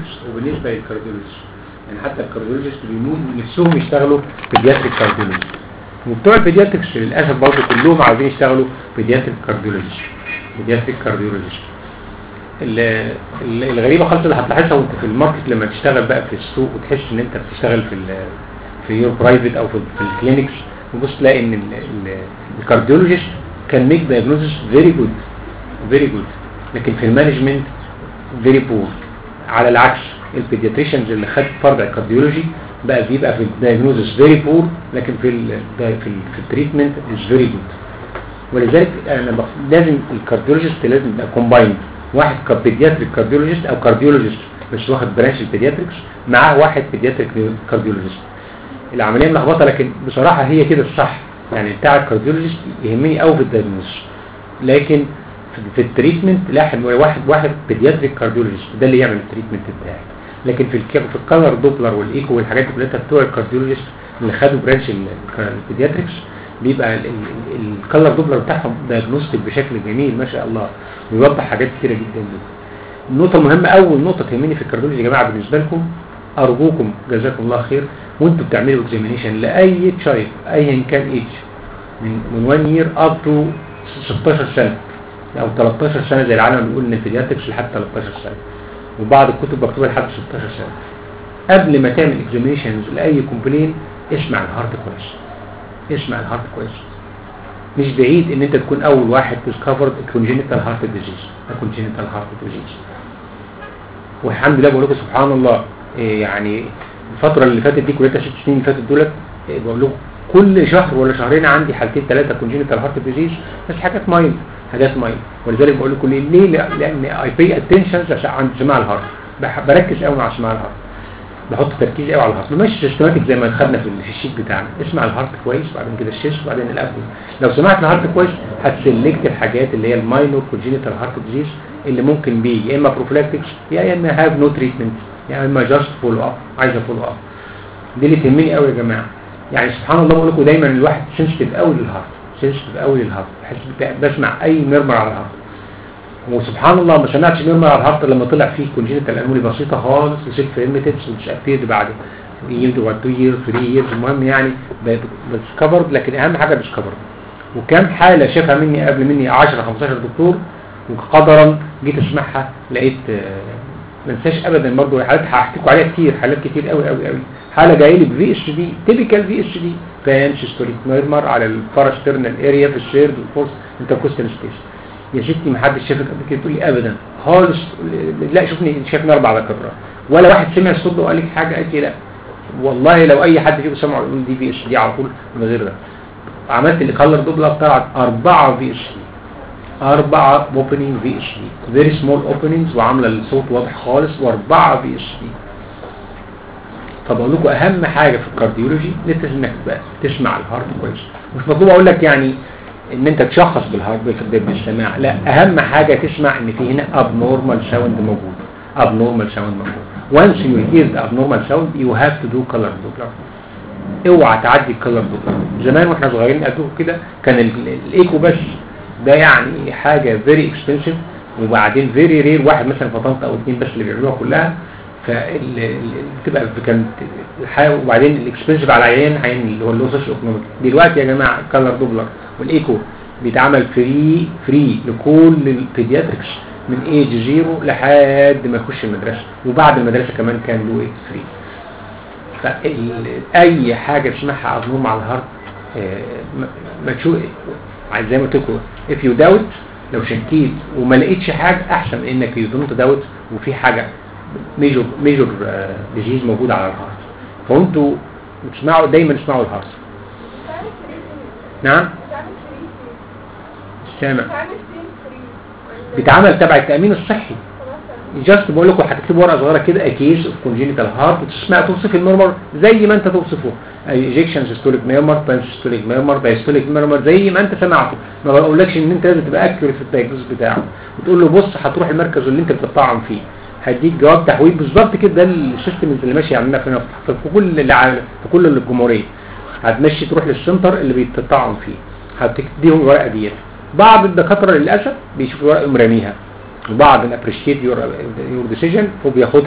وبالنسبه للكارديولوجيست يعني حتى الكارديولوجيست بيموت نفسهم يشتغلوا بيدياتريك كارديولوجي وبتوع البيدياتريكس للاسف برضه كلهم عايزين يشتغلوا بيدياتريك كارديولوجي بيدياتريك كارديولوجي ال- ال- الغريبه خالص اللي هتلاحظها وانت في الماركت لما تشتغل بقى في السوق وتحس ان انت بتشتغل في ال- في يور برايفت او في, في الكلينكس وبص تلاقي ان ال- ال- الكارديولوجيست كان ميك دايجنوزس فيري جود فيري جود لكن في المانجمنت فيري بور على العكس البيدياتريشنز اللي خد فرع الكارديولوجي بقى بيبقى في الدايجنوزس فيري بور لكن في ال في, ال في التريتمنت از فيري جود ولذلك انا بخ... لازم الكارديولوجيست لازم يبقى كومبايند واحد بيدياتريك كارديولوجيست او كارديولوجيست بس واخد برانش البيدياتريكس معاه واحد بيدياتريك كارديولوجيست العمليه ملخبطه لكن بصراحه هي كده الصح يعني بتاع الكارديولوجيست يهمني قوي في الدايجنوز لكن في- في التريتمنت لا إحنا واحد واحد بيدياتريك كارديولوجيست ده اللي يعمل التريتمنت بتاعي لكن في الك... في الكالر دوبلر والايكو والحاجات دي كلها بتوع الكارديولوجيست اللي خدوا برانش ال- البيدياتريكس بيبقى الكالر دوبلر بتاعهم دايجنوستيك بشكل جميل ما شاء الله ويوضح حاجات كتيره جدا جدا النقطه المهمه اول نقطه تهمني في الكارديولوجي يا جماعه بالنسبه لكم ارجوكم جزاكم الله خير وانتوا بتعملوا اكزامينيشن لاي تشايب ايا كان ايج من من 1 يير اب تو 16 سنه او 13 سنه زي العالم بيقول ان البيدياتريكس لحد 13 سنه وبعض الكتب مكتوبه لحد 16 سنه قبل ما تعمل اكزامينيشنز لاي كومبلين اسمع الهارت كويس اسمع الهارت كويس مش بعيد ان انت تكون اول واحد ديسكفرد كونجينيتال هارت ديزيز كونجينيتال هارت ديزيز والحمد لله بقول لكم سبحان الله إيه يعني الفتره اللي فاتت دي كلها ست سنين اللي فاتت دولت إيه بقول لكم كل شهر ولا شهرين عندي حالتين ثلاثه كونجينيتال هارت ديزيز بس حاجات مايل حاجات مايل ولذلك بقول لكم ليه ليه لا- لان اي بي اتنشن عند سماع الهارت بح- بركز قوي مع سماع الهارت بحط تركيز قوي على الهارت مش سيستماتيك زي ما خدنا في ال- في الشيت بتاعنا اسمع الهارت كويس بعدين كده الشيست وبعدين الابدن لو سمعت الهارت كويس هتسلكت الحاجات اللي هي الماينور كونجينيتال هارت ديزيز اللي ممكن بيه يا اما بروفلاكتكس يا اما هاف نو تريتمنت يا اما جاست فولو اب عايزه فولو اب دي اللي تهمني قوي يا جماعه يعني سبحان الله بقول لكم دايما الواحد سنسيتيف قوي للهارت سنسيتيف قوي للهارت بحس بت- بسمع اي ميرمر على الهارت وسبحان الله ما سمعتش ميرمر على الهارت لما طلع فيه كونجينيتال انولي بسيطه خالص وسيلف ليميتدز وديسابيرد بعد يلد بعد 2 ييرز 3 ييرز المهم يعني ديسكفرد لكن اهم حاجه ديسكفرد وكم حاله شافها مني قبل مني 10 15 دكتور وقدرا جيت اسمعها لقيت آه، ما انساش ابدا برضه حالات هحكي لكم عليها كتير حالات كتير قوي قوي قوي حاله جايه لي بفي اس دي تيبيكال في اس دي فان سيستوليك ميرمر على الباراشترنال اريا في الشيرد والفورس انتركوستال سبيس يا ستي ما حدش شافك قبل كده تقول لي ابدا خالص لا شوفني شافني اربع دكاتره ولا واحد سمع الصوت ده وقال لك حاجه قالت لي لا والله لو اي حد فيكم سمعه يقول دي في اس دي على طول من غير ده عملت الكالر دوبلر طلعت أربعة في اس دي أربعة اوبننج في اس دي فيري سمول اوبننجز وعاملة الصوت واضح خالص وأربعة في اس دي طب اقول لكم اهم حاجه في الكارديولوجي انت انك بقى تسمع الهارت كويس مش مطلوب اقول لك يعني ان انت تشخص بالهارت بال- بالسماع لا اهم حاجه تسمع ان في هنا abnormal sound موجود abnormal sound موجود once you hear the abnormal sound you have to do color doppler اوعى تعدي الكلر دوبلر زمان واحنا صغيرين قدوه كده كان ال- الايكو بس ده يعني حاجه فيري اكسبنسيف وبعدين فيري رير واحد مثلا في طنطا او اثنين بس اللي بيعملوها كلها فبتبقى كانت الحاجه وبعدين الاكسبنسيف على العيان عين اللي هو اللوسش ايكونوميك دلوقتي يا جماعه الكلر دوبلر والايكو بيتعمل فري فري لكل البيدياتريكس من ايج زيرو لحد ما يخش المدرسه وبعد المدرسه كمان كان له فري فأي حاجة تسمعها عظمهم على الهارت آه، ما- ما تشوف زي ما قلت لكم if you doubt لو شكيت وما لقيتش حاجة أحسن من إنك you don't doubt وفي حاجة ميجور ميجور ديزيز موجودة على الهارت فأنتوا بتسمعوا دايما اسمعوا الهارت نعم سامع بيتعمل تبع التأمين الصحي جاست بقول لكم هتكتبوا ورقه صغيره كده كيس اوف كونجينيتال هارت وتسمع توصف المرمر زي ما انت توصفه ايجكشن سيستوليك ميرمر بانسيستوليك ميرمر بايستوليك ميرمر زي ما انت سمعته ما بقولكش ان انت لازم تبقى اكيوريت في الدايجنوز بتاعه وتقول له بص هتروح المركز اللي انت بتطعم فيه هديك جواب تحويل بالظبط كده ده السيستم اللي ماشي عندنا في في كل العالم في كل الجمهوريه هتمشي تروح للسنتر اللي بيتطعم فيه هتديهم الورقه ديت بعض الدكاتره للاسف بيشوفوا الورقه يقوم راميها وبعض الابريشيت يور يور ديسيجن وبياخدها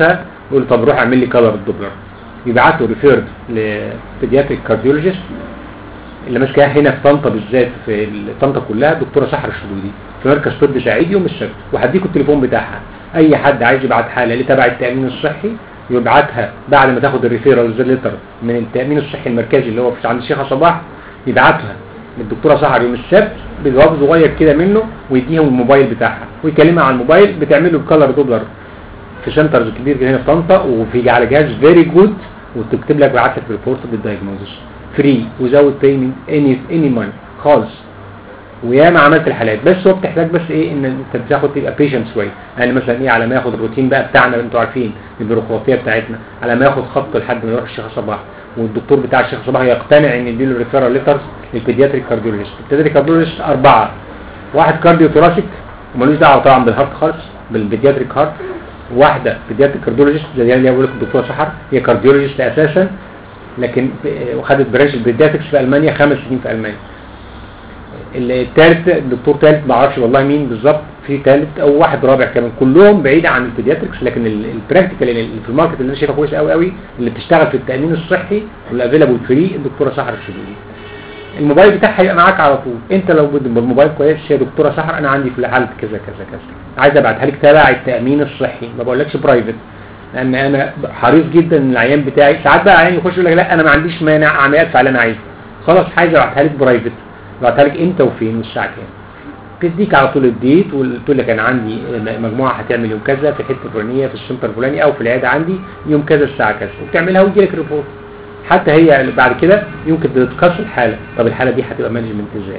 يقول له طب روح اعمل لي كلر الدوبلر يبعته ريفيرد لبيدياتريك كارديولوجيست اللي ماسكاها هنا في طنطا بالذات في ال- طنطا كلها الدكتوره سحر الشدودي في مركز طب سعيد يوم السبت وهديكوا التليفون بتاعها اي حد عايز يبعت حاله اللي تبع التامين الصحي يبعتها بعد ما تاخد الريفيرال ليتر من التامين الصحي المركزي اللي هو في عند الشيخ صباح يبعتها للدكتوره سحر يوم السبت بجواب صغير كده منه ويديهم الموبايل بتاعها ويكلمها على الموبايل بتعمل له الكالر دوبلر في سنترز كبير هنا في طنطا وفي على جهاز فيري جود وتكتب لك بعت لك ريبورت بالدايجنوزس فري وزود بيمنت اني اني ماني خالص وياما عملت الحالات بس هو بتحتاج بس ايه ان انت بتاخد تبقى بيشنت شويه يعني مثلا ايه على ما ياخد الروتين بقى بتاعنا انتوا عارفين البيروقراطيه بتاعتنا على ما ياخد خط لحد ما يروح الشيخ صباح والدكتور بتاع الشيخ صباح يقتنع ان يديله ريفيرال ليترز للبيدياتريك كارديولوجيست البيدياتريك كارديولوجيست اربعه واحد كارديو ثوراسيك ومالوش دعوه طبعا بالهارت خالص بالبيدياتريك هارت واحده بيدياتريك كارديولوجيست زي اللي بقول لك الدكتوره سحر هي كارديولوجيست اساسا لكن ب- وخدت برانش البيدياتريكس في المانيا خمس سنين في المانيا الثالث الدكتور ثالث ما اعرفش والله مين بالظبط في ثالث او واحد رابع كمان كلهم بعيد عن البيدياتريكس لكن ال- البراكتيكال اللي في الماركت اللي انا شايفها كويس قوي قوي اللي بتشتغل في التامين الصحي والافيلابل فري الدكتوره سحر الشديدي الموبايل بتاعها هيبقى معاك على طول انت لو بدك بالموبايل كويس يا دكتوره سحر انا عندي في حاله كذا كذا كذا عايز ابعتها لك تبع التامين الصحي ما بقولكش برايفت لان انا حريص جدا ان العيان بتاعي ساعات بقى عيان يخش يقول لك لا انا ما عنديش مانع اعمل ادفع اللي انا عايزه خلاص عايز ابعتها لك برايفت ابعتها لك امتى وفين والساعه كام تديك على طول الديت وتقول لك انا عندي مجموعه هتعمل يوم كذا في الحته الفلانيه في السنتر الفلاني او في العياده عندي يوم كذا الساعه كذا وبتعملها ويجي لك ريبورت حتى هي بعد كده يمكن تتقص الحاله طب الحاله دي هتبقى مانجمنت ازاي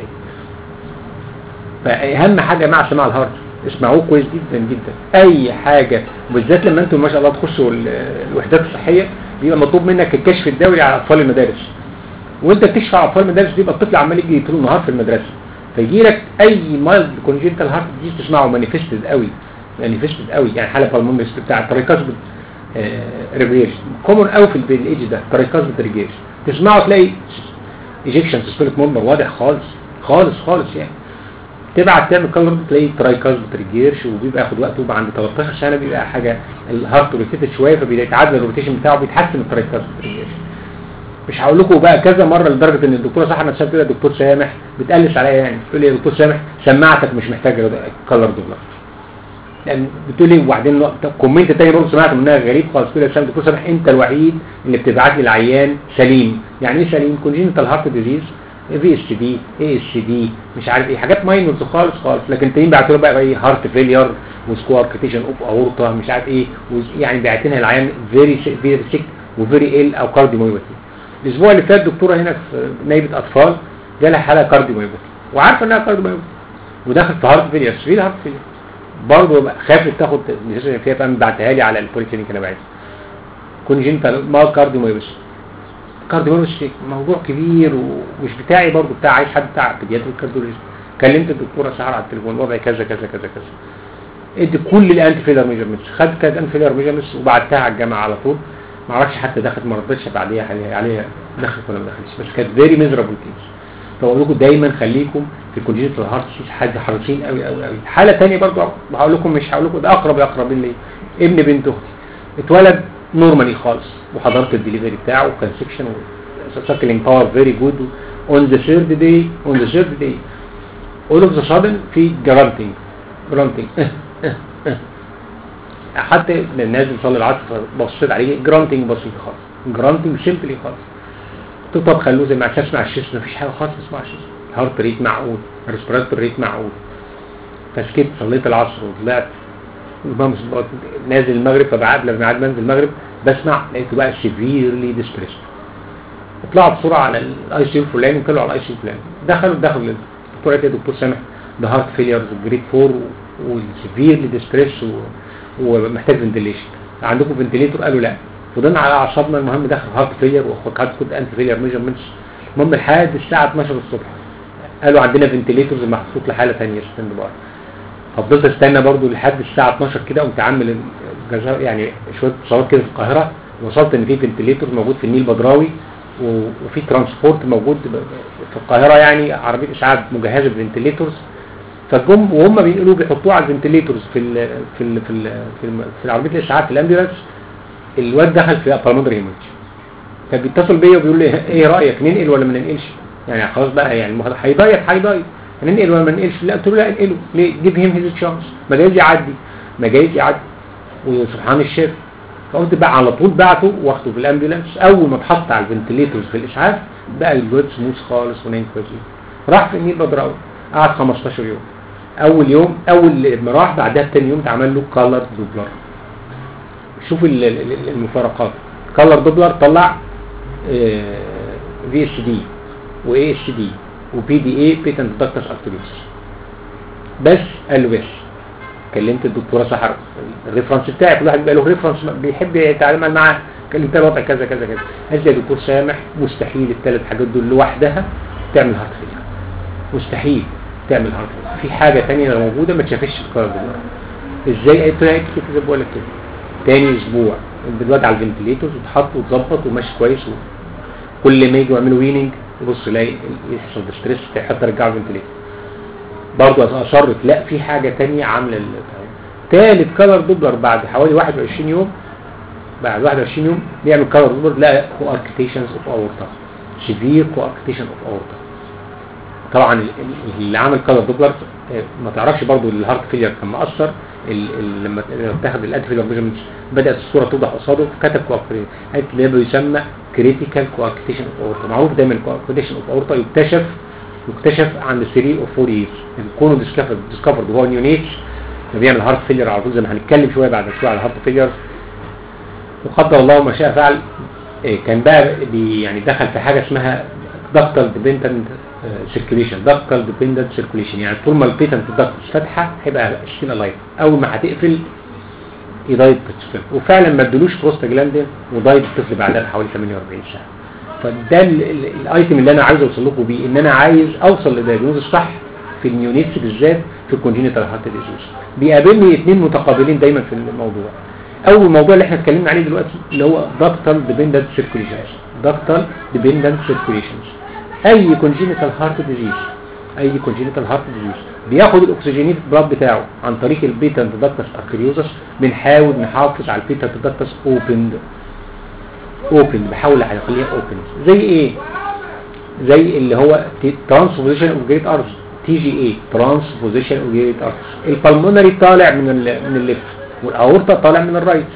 فاهم حاجه مع سماع الهارت اسمعوه كويس جدا جدا اي حاجه وبالذات لما انتم ما شاء الله تخشوا ال- الوحدات الصحيه بيبقى مطلوب منك الكشف الدوري على اطفال المدارس وانت بتكشف على اطفال المدارس بيبقى الطفل عمال يجي طول النهار في المدرسه فيجي لك اي مايلد كونجنتال هارت دي تسمعه مانيفستد قوي مانيفستد قوي يعني حاله بالمونس بتاع التريكاز ريجريش كومون قوي في الايدج ده تريكاز ريجريش تسمعه تلاقي ايجكشن سيستوليك مورمر واضح خالص خالص خالص يعني تبعت تعمل كلر تلاقي ترايكاز بترجيرش وبيبقى ياخد وقت وبقى عند 13 سنه بيبقى حاجه الهارت روتيتد شويه فبيتعدل الروتيشن بتاعه بيتحسن الترايكاز بترجيرش مش هقول لكم بقى كذا مره لدرجه ان الدكتوره سحر نفسها كده دكتور سامح بتقلش عليا يعني بتقول لي يا دكتور سامح سماعتك مش محتاجه كلر دوبلر لان بتقول لي وبعدين طب كومنت تاني برضه سمعت منها غريب خالص كده سامح دكتور سامح انت الوحيد اللي بتبعت لي العيان سليم يعني ايه سليم كونجنتال هارت ديزيز في اس دي اي اس دي مش عارف ايه حاجات ماينورز خالص خالص لكن تانيين بعتوا له بقى ايه هارت فيلير وسكوار كريتيشن اوف اورطه مش عارف ايه وز- يعني باعتينها العيان فيري فيري سيك وفيري ال او كارديوميوباثي الاسبوع اللي فات دكتوره هنا في نايبه اطفال جالها حاله كارديوميوباثي وعارفه انها كارديوميوباثي ودخلت في هارت فيلير في هارت فيلير برضه خافت تاخد ديسيجن فيها فقام بعتها لي على البوليكلينيك اللي بعتها كونجنتال ما كارديوميوباثي كارديولوجي موضوع كبير ومش بتاعي برضه بتاع عايز حد بتاع بيدياتريك كارديولوجي كلمت الدكتوره سحر على التليفون وضعي كذا كذا كذا كذا ادي كل الانتي فيلر ميجرمنتس خد كانت انتي فيلر ميجرمنتس وبعتها على الجامعه على طول ما اعرفش حتى دخلت ما ردتش بعديها عليها عليها دخلت ولا ما دخلتش بس كانت فيري ميزرابل كيس فبقول لكم دايما خليكم في الكونجنتال هارت ديزيز حد حريصين قوي قوي قوي حاله ثانيه برضه هقول لكم مش هقول لكم ده اقرب الاقربين ليا ابن بنت اختي اتولد نورمالي خالص وحضرت الدليفري بتاعه وكان سكشن سايكلينج باور فيري جود اون ذا ثيرد داي اون ذا ثيرد داي اول اوف ذا سادن في جرانتنج جرانتنج حتى الناس بتصلي العصر بصيت عليه جرانتنج بسيط خالص جرانتنج سيمبلي خالص قلت طب خلوه زي ما عشان اسمع الشيست مفيش حاجه خالص اسمع الشيست هارت ريت معقول ريسبيراتور ريت معقول فسكت صليت العصر وطلعت الإمام نازل المغرب فبعد قبل ما منزل المغرب بسمع لقيته بقى سيفيرلي ديسبريسد طلعوا بسرعه على الاي سي الفلاني وطلعوا على الاي سي الفلاني دخلوا دخلوا الدكتور قالت لي يا دكتور سامح ده هارت فيليرز جريد 4 وسيفيرلي ديسبريس ومحتاج فنتليشن عندكم فنتليتور قالوا لا فضلنا على اعصابنا المهم دخل هارت فيلير وخدت كنت انتي فيلير ميجرمنتس المهم لحد الساعه 12 الصبح قالوا عندنا فنتليتورز محطوط لحاله ثانيه ستاند باي ففضلت استنى برضو لحد الساعه 12 كده قمت عامل الجزائر يعني شويه اتصالات كده في القاهره وصلت ان في فنتليتور موجود في النيل بدراوي و- وفي ترانسبورت موجود ب- في القاهره يعني عربيه اسعاف مجهزه بفنتليتورز فجم وهم بينقلوا بيحطوه على الفنتليتورز في ال في ال في ال في, الم- في عربيه الاسعاف في الامبيولانس الواد دخل في بالمونري هيموريج فبيتصل بيا وبيقول لي ايه رايك ننقل ولا ما ننقلش يعني خلاص بقى يعني المخ- هيضيق هيضيق هننقل ولا ما ننقلش لا قلت له لا انقله ليه جيب هيم هيز تشانس ما جايز يعدي ما جايز يعدي وسبحان الشيخ فقلت بقى على طول بعته واخده في الامبيولانس اول ما اتحط على الفنتليتورز في الاسعاف بقى الجود سموث خالص ونايم كويس جدا. راح في النيل بدر قعد 15 يوم اول يوم اول ما راح بعدها تاني يوم اتعمل له كالر دوبلر شوف ال- ال- ال- المفارقات كالر دوبلر طلع في اس دي واي اس دي وبي دي اي بيتنت دكتس ارتريوس بس قال له بس كلمت الدكتوره سحر الريفرنس بتاعي كل واحد بيبقى له ريفرنس بيحب يتعامل معاه كلمتها الوضع كذا كذا كذا قالت لي يا دكتور سامح مستحيل الثلاث حاجات دول لوحدها تعمل هارت فيلير مستحيل تعمل هارت فيلير في حاجه ثانيه موجوده ما تشافش في القرار ده ازاي قالت له كده زي ما بقول لك كده تاني اسبوع الواد على الفنتليتور وتحط وتظبط وماشي كويس و... كل ما يجوا يعملوا ويننج يبص يلاقي يحصل ستريس حتى رجعوا الفنتليتور برضه اصرت لا في حاجه ثانيه عامله ال- تالت كلر دوبلر بعد حوالي 21 يوم بعد 21 يوم بيعمل كلر دوبلر لا كواركتيشنز اوف اورتا سيفير كواركتيشن اوف اورتا طبعا ال- ال- اللي عمل كلر دوبلر آه، ما تعرفش برضو الهارت فيلير كان مأثر ال- ال- لما اتخذ الانتي فيلير ميجرمنتس بدات الصوره توضح قصاده كتب كواركتيشن قالت ده بيسمى كريتيكال كواركتيشن اوف اورتا معروف دايما كواركتيشن اوف اورتا يكتشف يكتشف عند 3 او 4 ييرز كونه ديسكفر ديسكفرد وهو نيونيتش بيعمل هارت فيلير على طول زي ما هنتكلم شويه بعد شويه على الهارت فيلير وقدر الله ما شاء فعل إيه، كان بقى بي يعني دخل في حاجه اسمها دكتال ديبندنت سيركيوليشن دكتال ديبندنت سيركيوليشن يعني طول ما البيتنت دكت فاتحه هيبقى ستيل الايف اول ما هتقفل يضايق الطفل وفعلا ما ادلوش بروستاجلاندين وضايق الطفل بعدها بحوالي 48 ساعه فده ال- ال- الايتم اللي انا عايز اوصل لكم بيه ان انا عايز اوصل للدياجنوز الصح في النيونيتس بالذات في الكونجينيتال هارت ديزيز بيقابلني اثنين متقابلين دايما في الموضوع اول موضوع اللي احنا اتكلمنا عليه دلوقتي اللي هو دكتال ديبندنت سيركيوليشنز دكتال ديبندنت سيركيوليشنز اي كونجينيتال هارت ديزيز اي كونجينيتال هارت ديزيز بياخد الاكسجينيت بلاد بتاعه عن طريق البيتنت دكتس اركريوزس بنحاول نحافظ على البيتنت دكتس اوبند اوبن بحاول اخليها اوبن زي ايه زي اللي هو ترانسبوزيشن اوف جريت ارز تي جي اي ترانسبوزيشن اوف جريت ارز البلمونري طالع من ال من الليفت والاورطه طالع من الرايت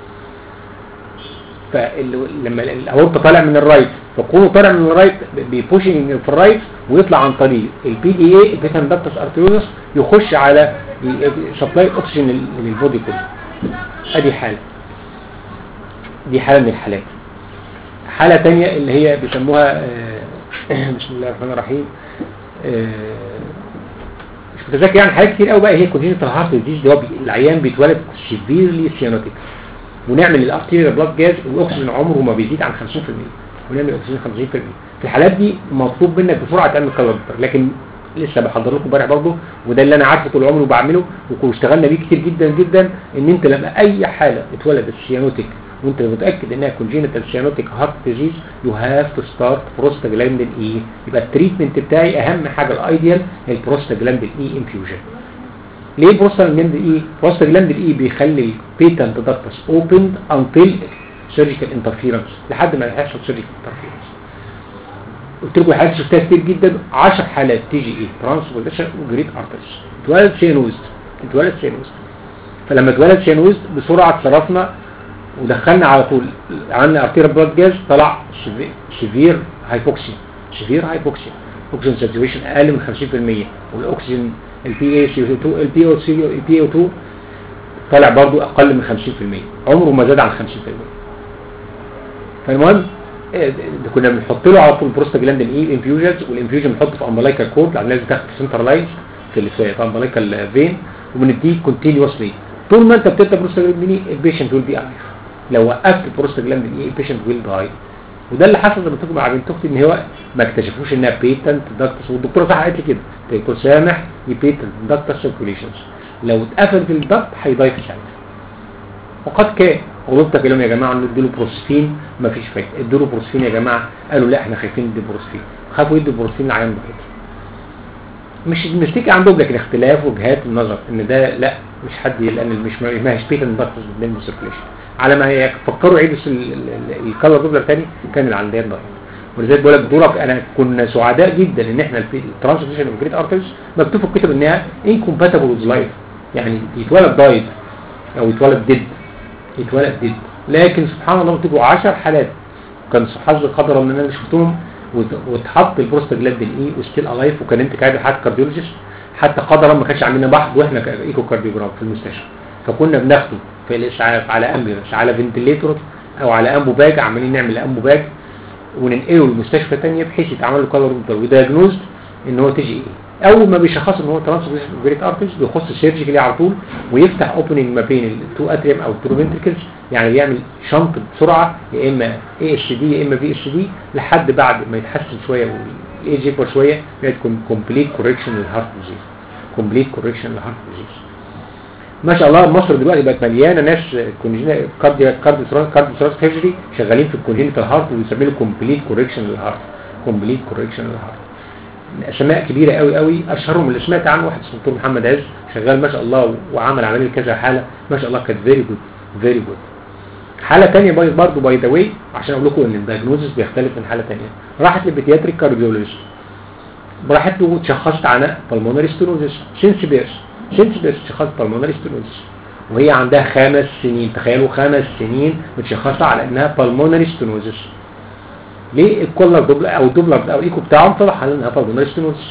فلما الاورطه طالع من الرايت فكونه طالع من الرايت بيبوشنج في الرايت ويطلع عن طريق البي دي اي البيتان دكتس ارتيوزس يخش على سبلاي اكسجين للبودي كله ادي حاله دي حاله من الحالات حالة تانية اللي هي بيسموها آه، بسم الله الرحمن الرحيم آه، مش متذكر يعني حاجات كتير قوي بقى هي كونجنتال هارت ديزيز اللي هو بي- العيان بيتولد سيفيرلي سيانوتيك ونعمل الارتيريال بلاد جاز والاكسجين عمره ما بيزيد عن 50% ونعمل اكسجين 50% في الحالات دي مطلوب منك بسرعه تعمل كالوري لكن لسه بحضر لكم امبارح برضه وده اللي انا عارفه طول عمري وبعمله واشتغلنا بيه كتير جدا جدا ان انت لما اي حاله اتولدت سيانوتيك وانت متاكد انها كونجينيتال سيانوتيك هارت ديزيز يو هاف تو ستارت بروستاجلاندين اي يبقى التريتمنت بتاعي اهم حاجه الايديال هي البروستاجلاندين اي انفيوجن ليه البروستاجلاندين اي البروستاجلاندين اي بيخلي البيتنت دكتس اوبند انتل سيرجيكال انترفيرنس لحد ما يحصل سيرجيكال انترفيرنس قلت لكم حالات شفتها كتير جدا 10 حالات تي جي اي ترانسبوزيشن وجريت ارترز اتولد سيانويست اتولد سيانويست فلما اتولد سيانويست بسرعه اتصرفنا ودخلنا على طول عملنا ارتيرا بلاد جاز طلع سيفير هايبوكسيا سيفير هايبوكسيا اوكسجين ساتوريشن اقل من 50% والاكسجين البي اي سي 2 البي او سي البي او 2 طالع برضو اقل من 50% عمره ما زاد عن 50% فالمهم إيه، ده كنا بنحط له على طول بروستاجلاندين اي انفيوجنز والانفيوجن بنحطه في امبلايكال كورد لان لازم تاخد سنتر لاينز في ال- في امبلايكال فين وبنديه كونتينيوسلي طول ما انت بتبدا بروستاجلاندين اي البيشنت ويل بي الايف لو وقفت بروستاجلاندين اي البيشنت ويل داي وده اللي حصل لما تكون مع بنت اختي ان هو ما اكتشفوش انها بيتنت داكتس والدكتوره صح قالت لي كده تقول سامح دي بيتنت داكتس سيركيوليشنز لو اتقفل في الضغط هيضيف ساعتها وقد كان غلطت كلام يا جماعه ان ادوا بروسفين مفيش فايده ادوا له بروسفين يا جماعه قالوا لا احنا خايفين ندي بروسفين خافوا يدوا بروسفين لعيان ضعيف مش مستيك عندهم لكن اختلاف وجهات النظر ان ده لا مش حد لان مش ما هيش بيتن باكتس بالنسبه سيركيليشن على ما يفكروا يعيدوا الكالر دوبلر تاني كان العمليات ضايعه ولذلك بقول لك دورك انا كنا سعداء جدا ان احنا الترانسفيشن اوف جريد ارترز مكتوب في الكتب انها انكومباتبل وذ لايف يعني يتولد دايت او يتولد ديد يتولد ديد لكن سبحان الله بتبقوا 10 حالات كان حظ قدر ان انا شفتهم واتحط البروستاجلاندين اي وستيل الايف وكان انت قاعد حتى كارديولوجيست حتى قدرا ما كانش عندنا بحث واحنا ايكو كارديوجرام في المستشفى فكنا بناخده في الاسعاف على امبيولانس على فنتليتور او على امبو باج عمالين نعمل امبو باج وننقله لمستشفى ثانيه بحيث يتعمل له كالر ودايجنوزد ان هو تيجي ايه اول ما بيشخص ان هو ترانسفيريت ارترز بيخش سيرجيكالي على طول ويفتح اوبننج ما بين التو اتريم او التو فنتركلز يعني بيعمل شنط بسرعه يا اما اي اس دي يا اما في اس دي لحد بعد ما يتحسن شويه والايج يكبر شويه تكون كومبليت كوركشن للهارت ديزيز كومبليت كوركشن للهارت ديزيز ما شاء الله مصر دلوقتي بقت مليانه ناس كونجينال كارديو كارديو كارديو سيرجري شغالين في الكونجينيتال هارت وبيسموا له كومبليت كوركشن للهارت كومبليت كوركشن للهارت اسماء كبيره قوي قوي اشهرهم اللي سمعت عنه واحد اسمه دكتور محمد عز شغال ما شاء الله وعمل عمليه كذا حاله ما شاء الله كانت فيري جود فيري جود حاله ثانيه برضه باي ذا واي عشان اقول لكم ان الدايجنوزس بيختلف من حاله ثانيه راحت للبيدياتريك كارديولوجيست راحت له وتشخصت عنها بالمونري ستينوزس سينس بيرس سينس بيرس تشخصت بالمونري ستينوزس وهي عندها خمس سنين تخيلوا خمس سنين متشخصه على انها بالمونري ستينوزس ليه الكولر دوبلر او الدوبلر او الايكو بتاعهم طلع على انها بالمونري ستينوزس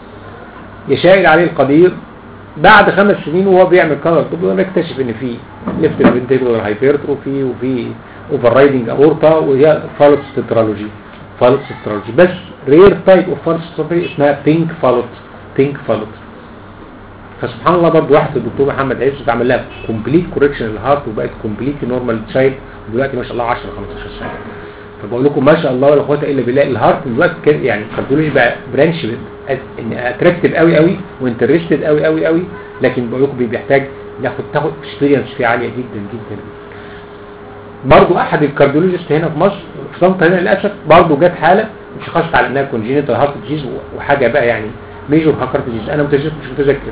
يشاهد عليه القدير بعد خمس سنين وهو بيعمل كولر دوبلر يكتشف ان في ليفت فنتيكولار هايبرتروفي وفي اوفر رايدنج اورتا وهي فالوت سترالوجي فالوت سترالوجي بس رير تايب اوف فالوت سترالوجي اسمها بينك فالوت بينك فالوت فسبحان الله برضه واحد الدكتور محمد عز اتعمل لها كومبليت كوركشن للهارت وبقت كومبليت نورمال تشايلد دلوقتي ما شاء الله 10 15 سنه فبقول لكم ما شاء الله ولا قوه الا بالله الهارت دلوقتي كده يعني الكارديولوجي بقى برانش ان اتراكتيف قوي قوي وانترستد قوي قوي قوي لكن بقول لكم بيحتاج ياخد تاخد اكسبيرينس فيه عاليه جدا جدا برضه احد الكارديولوجيست هنا في مصر في طنطا هنا للاسف برضه جت حاله شخصت على انها كونجينيتال هارت ديزيز وحاجه بقى يعني ميجور هارت ديزيز انا متذكر مش متذكر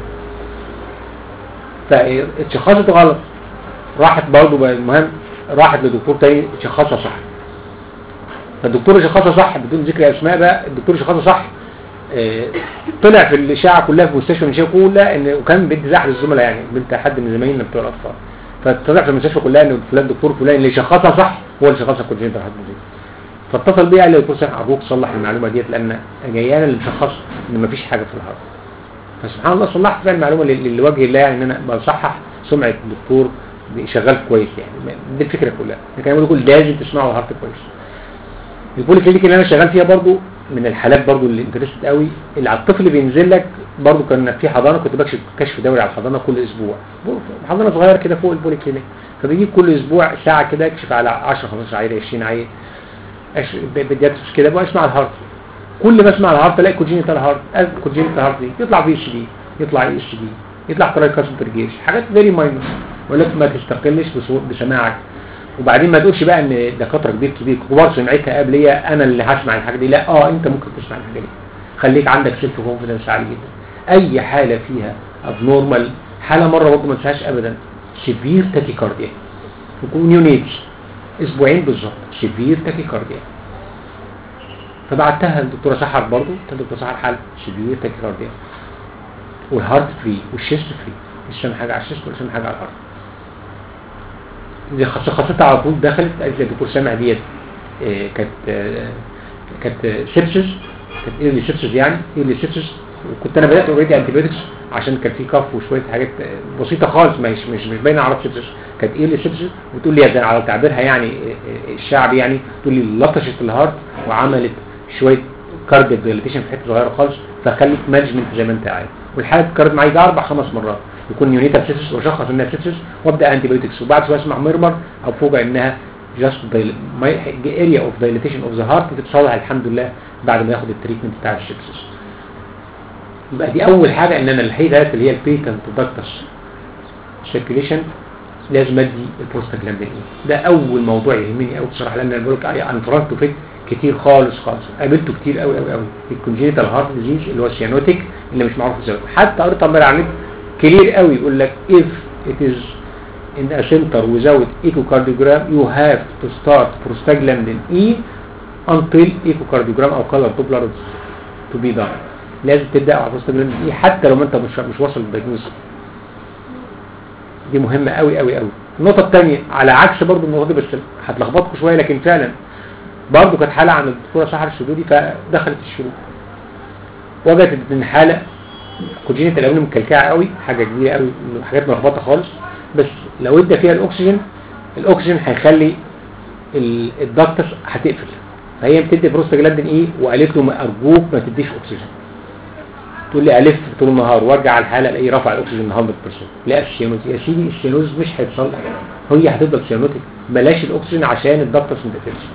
فاتشخصت غلط راحت برضه بقى المهم راحت لدكتور تاني شخصها صح فالدكتور شخصها صح بدون ذكر اسماء بقى الدكتور شخصها صح اه طلع في الاشاعه كلها في مستشفى المنشاه كلها ان وكان بنت زحل الزملاء يعني بنت حد من زمايلنا بتوع الاطفال فطلع في المستشفى كلها ان فلان دكتور فلان اللي شخصها صح هو اللي شخصها كونجنتال هارت ديزيز فاتصل بيا قال لي دكتور سامح ارجوك صلح المعلومه ديت لان جاي انا اللي مشخص ان مفيش حاجه في الهارت فسبحان الله صلحت بقى المعلومه لوجه الله يعني ان انا بصحح سمعه الدكتور شغال كويس يعني دي الفكره كلها لكن انا بقول لازم تسمعوا الهارت كويس البولي كلينيك اللي انا شغال فيها برضو من الحالات برضو اللي انترستد قوي اللي على الطفل بينزل لك برضو كان في حضانه كنت بكشف كشف دوري على الحضانه كل اسبوع حضانه صغيره كده فوق البولي كلينيك فبيجيب كل اسبوع ساعه كده اكشف على 10 15 عيل 20 عيل بدياترس كده بقى اسمع الهارت كل ما اسمع الهارت الاقي كوجينيتال هارت كوجينيتال هارت دي يطلع في اتش دي يطلع اي اتش دي يطلع ترايكاسنتر جيش حاجات فيري ماينر ولكن ما تستقلش بسماعك وبعدين ما تقولش بقى ان دكاتره كبير كبير كبار سمعتها قبليه انا اللي هسمع الحاجه دي لا اه انت ممكن تسمع الحاجه دي خليك عندك سيلف كونفيدنس عالي جدا اي حاله فيها ابنورمال حاله مره برضه ما تنساهاش ابدا سيفير تاكيكارديا تكون يونيتس اسبوعين بالظبط سيفير تاكيكارديا فبعتها للدكتوره سحر برضه الدكتوره سحر حل سيفير تاكيكارديا والهارت فري والشيست فري مش سامع حاجه على الشيست ولا سامع حاجه على الهارت دي شخصتها على طول دخلت قالت لي الدكتور سامع ديت آه كانت آه كانت سيبسس كانت ايرلي سيبسس يعني ايرلي سيبسس وكنت انا بدات اوريدي انتيبيوتكس عشان كان في كف وشويه حاجات بسيطه خالص مش مش مش باينه على سيبسس كانت ايرلي سيبسس وتقول لي على تعبيرها يعني الشعبي يعني تقول لي لطشت الهارت وعملت شويه كارديك ديليتيشن في حته صغيره خالص فخليك مانجمنت زي ما انت عايز والحاله اتكررت معايا ده اربع خمس مرات يكون يونيتال سيسس واشخص انها سيسس وابدا انتي بايوتكس وبعد شويه اسمع ميرمر او فوجئ انها جاست اريا اوف دايليتيشن اوف ذا هارت تتصلح الحمد لله بعد ما ياخد التريتمنت بتاع السيبسس يبقى دي اول حاجه ان انا الحيدات اللي هي البيتنت داكتس سيركيليشن لازم ادي البروستاجلاندين ايه ده اول موضوع يهمني قوي بصراحه لان انا بقول لك انا اتفرجت فيه كتير خالص خالص قابلته كتير قوي قوي قوي الكونجينيتال هارت ديزيز اللي هو السيانوتيك اللي مش معروف الزاويه حتى قريت امبارح على النت كلير قوي يقول لك if it is in a center without echocardiogram you have to start prostaglandin E until echocardiogram او color doppler to be done لازم تبدا على prostaglandin E حتى لو ما انت مش مش واصل للدايجنوز دي مهمه قوي قوي قوي النقطه الثانيه على عكس برضو النقطه دي بس هتلخبطكم شويه لكن فعلا برضو كانت حاله عن الدكتوره سحر السدودي فدخلت الشروق وجدت ان حاله كوجينة الأمن مكلكعة قوي حاجة كبيرة قوي حاجات ملخبطة خالص بس لو ادى فيها الأكسجين الأكسجين هيخلي ال- الدكتس هتقفل فهي بتدي بروستاجلاندين ايه وقالت له ما أرجوك ما تديش أكسجين تقول لي ألف طول النهار وارجع على الحالة الاقيه رفع الأكسجين 100% لا السيانوز يا سيدي السيانوز مش هيتصلح هي هتفضل سيانوتك بلاش الأكسجين عشان الدكتس ما تقفلش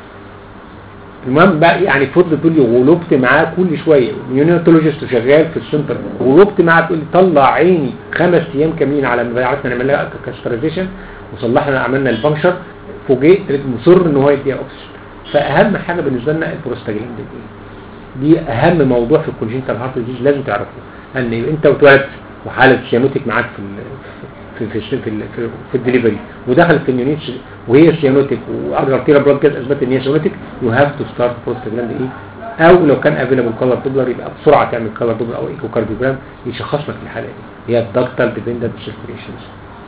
المهم بقى يعني فضل تقول لي غلبت معاه كل شويه نيوناتولوجيست شغال في السنتر غلبت معاه تقول لي طلع عيني خمس ايام كاملين على ما عرفنا نعمل لها كاسترايزيشن وصلحنا عملنا البنشر فوجئت لقيت مصر ان هو يديها اكسجين فاهم حاجه بالنسبه لنا البروستاجلاندين دي دي اهم موضوع في الكونجنتال هارت ديزيز لازم تعرفه ان انت واتولدت وحاله سيانوتيك معاك في ال في في في, في, في, في الدليفري ودخلت في اليونيتس وهي سيانوتيك وارجلتيرا بلاد جاز اثبت ان هي سيانوتيك يو هاف تو ستارت بروستاجلاند ايه او لو كان افيلابل كولر دوبلر يبقى بسرعه تعمل كولر دوبلر او ايكو كارديوجرام يشخص لك الحاله دي هي الدكتال ديبندنت سيركيليشنز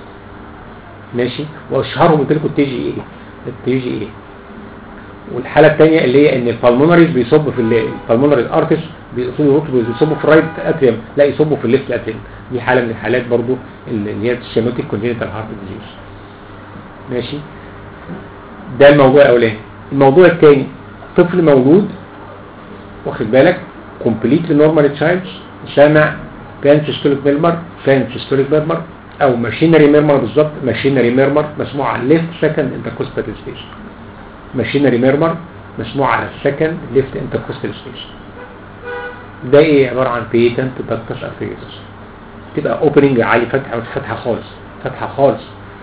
ماشي واشهرهم قلت لكم التي جي ايه التي جي ايه والحاله الثانيه اللي هي ان البالمونريز بيصب في البالمونري ارتس بيصبوا بيصبوا في الرايت اتريوم لا يصبوا في الليفت اتريوم دي حاله من الحالات برضو اللي هي السيموتيك كونجنتال هارت ديزيز ماشي ده الموضوع الاولاني الموضوع الثاني طفل مولود واخد بالك كومبليتلي نورمال تشايلد سامع كان سيستوليك ميرمر كان سيستوليك ميرمر او ماشينري ميرمر بالظبط ماشينري ميرمر مسموع على الليفت سكند انتركوستال سبيس ماشينري ميرمر مسموع على السكند ليفت انتركوستال سبيس ده ايه عباره عن بيتنت دكتس ارتيريوس تبقى اوبننج عالي فتحه فتحه خالص فتحه خالص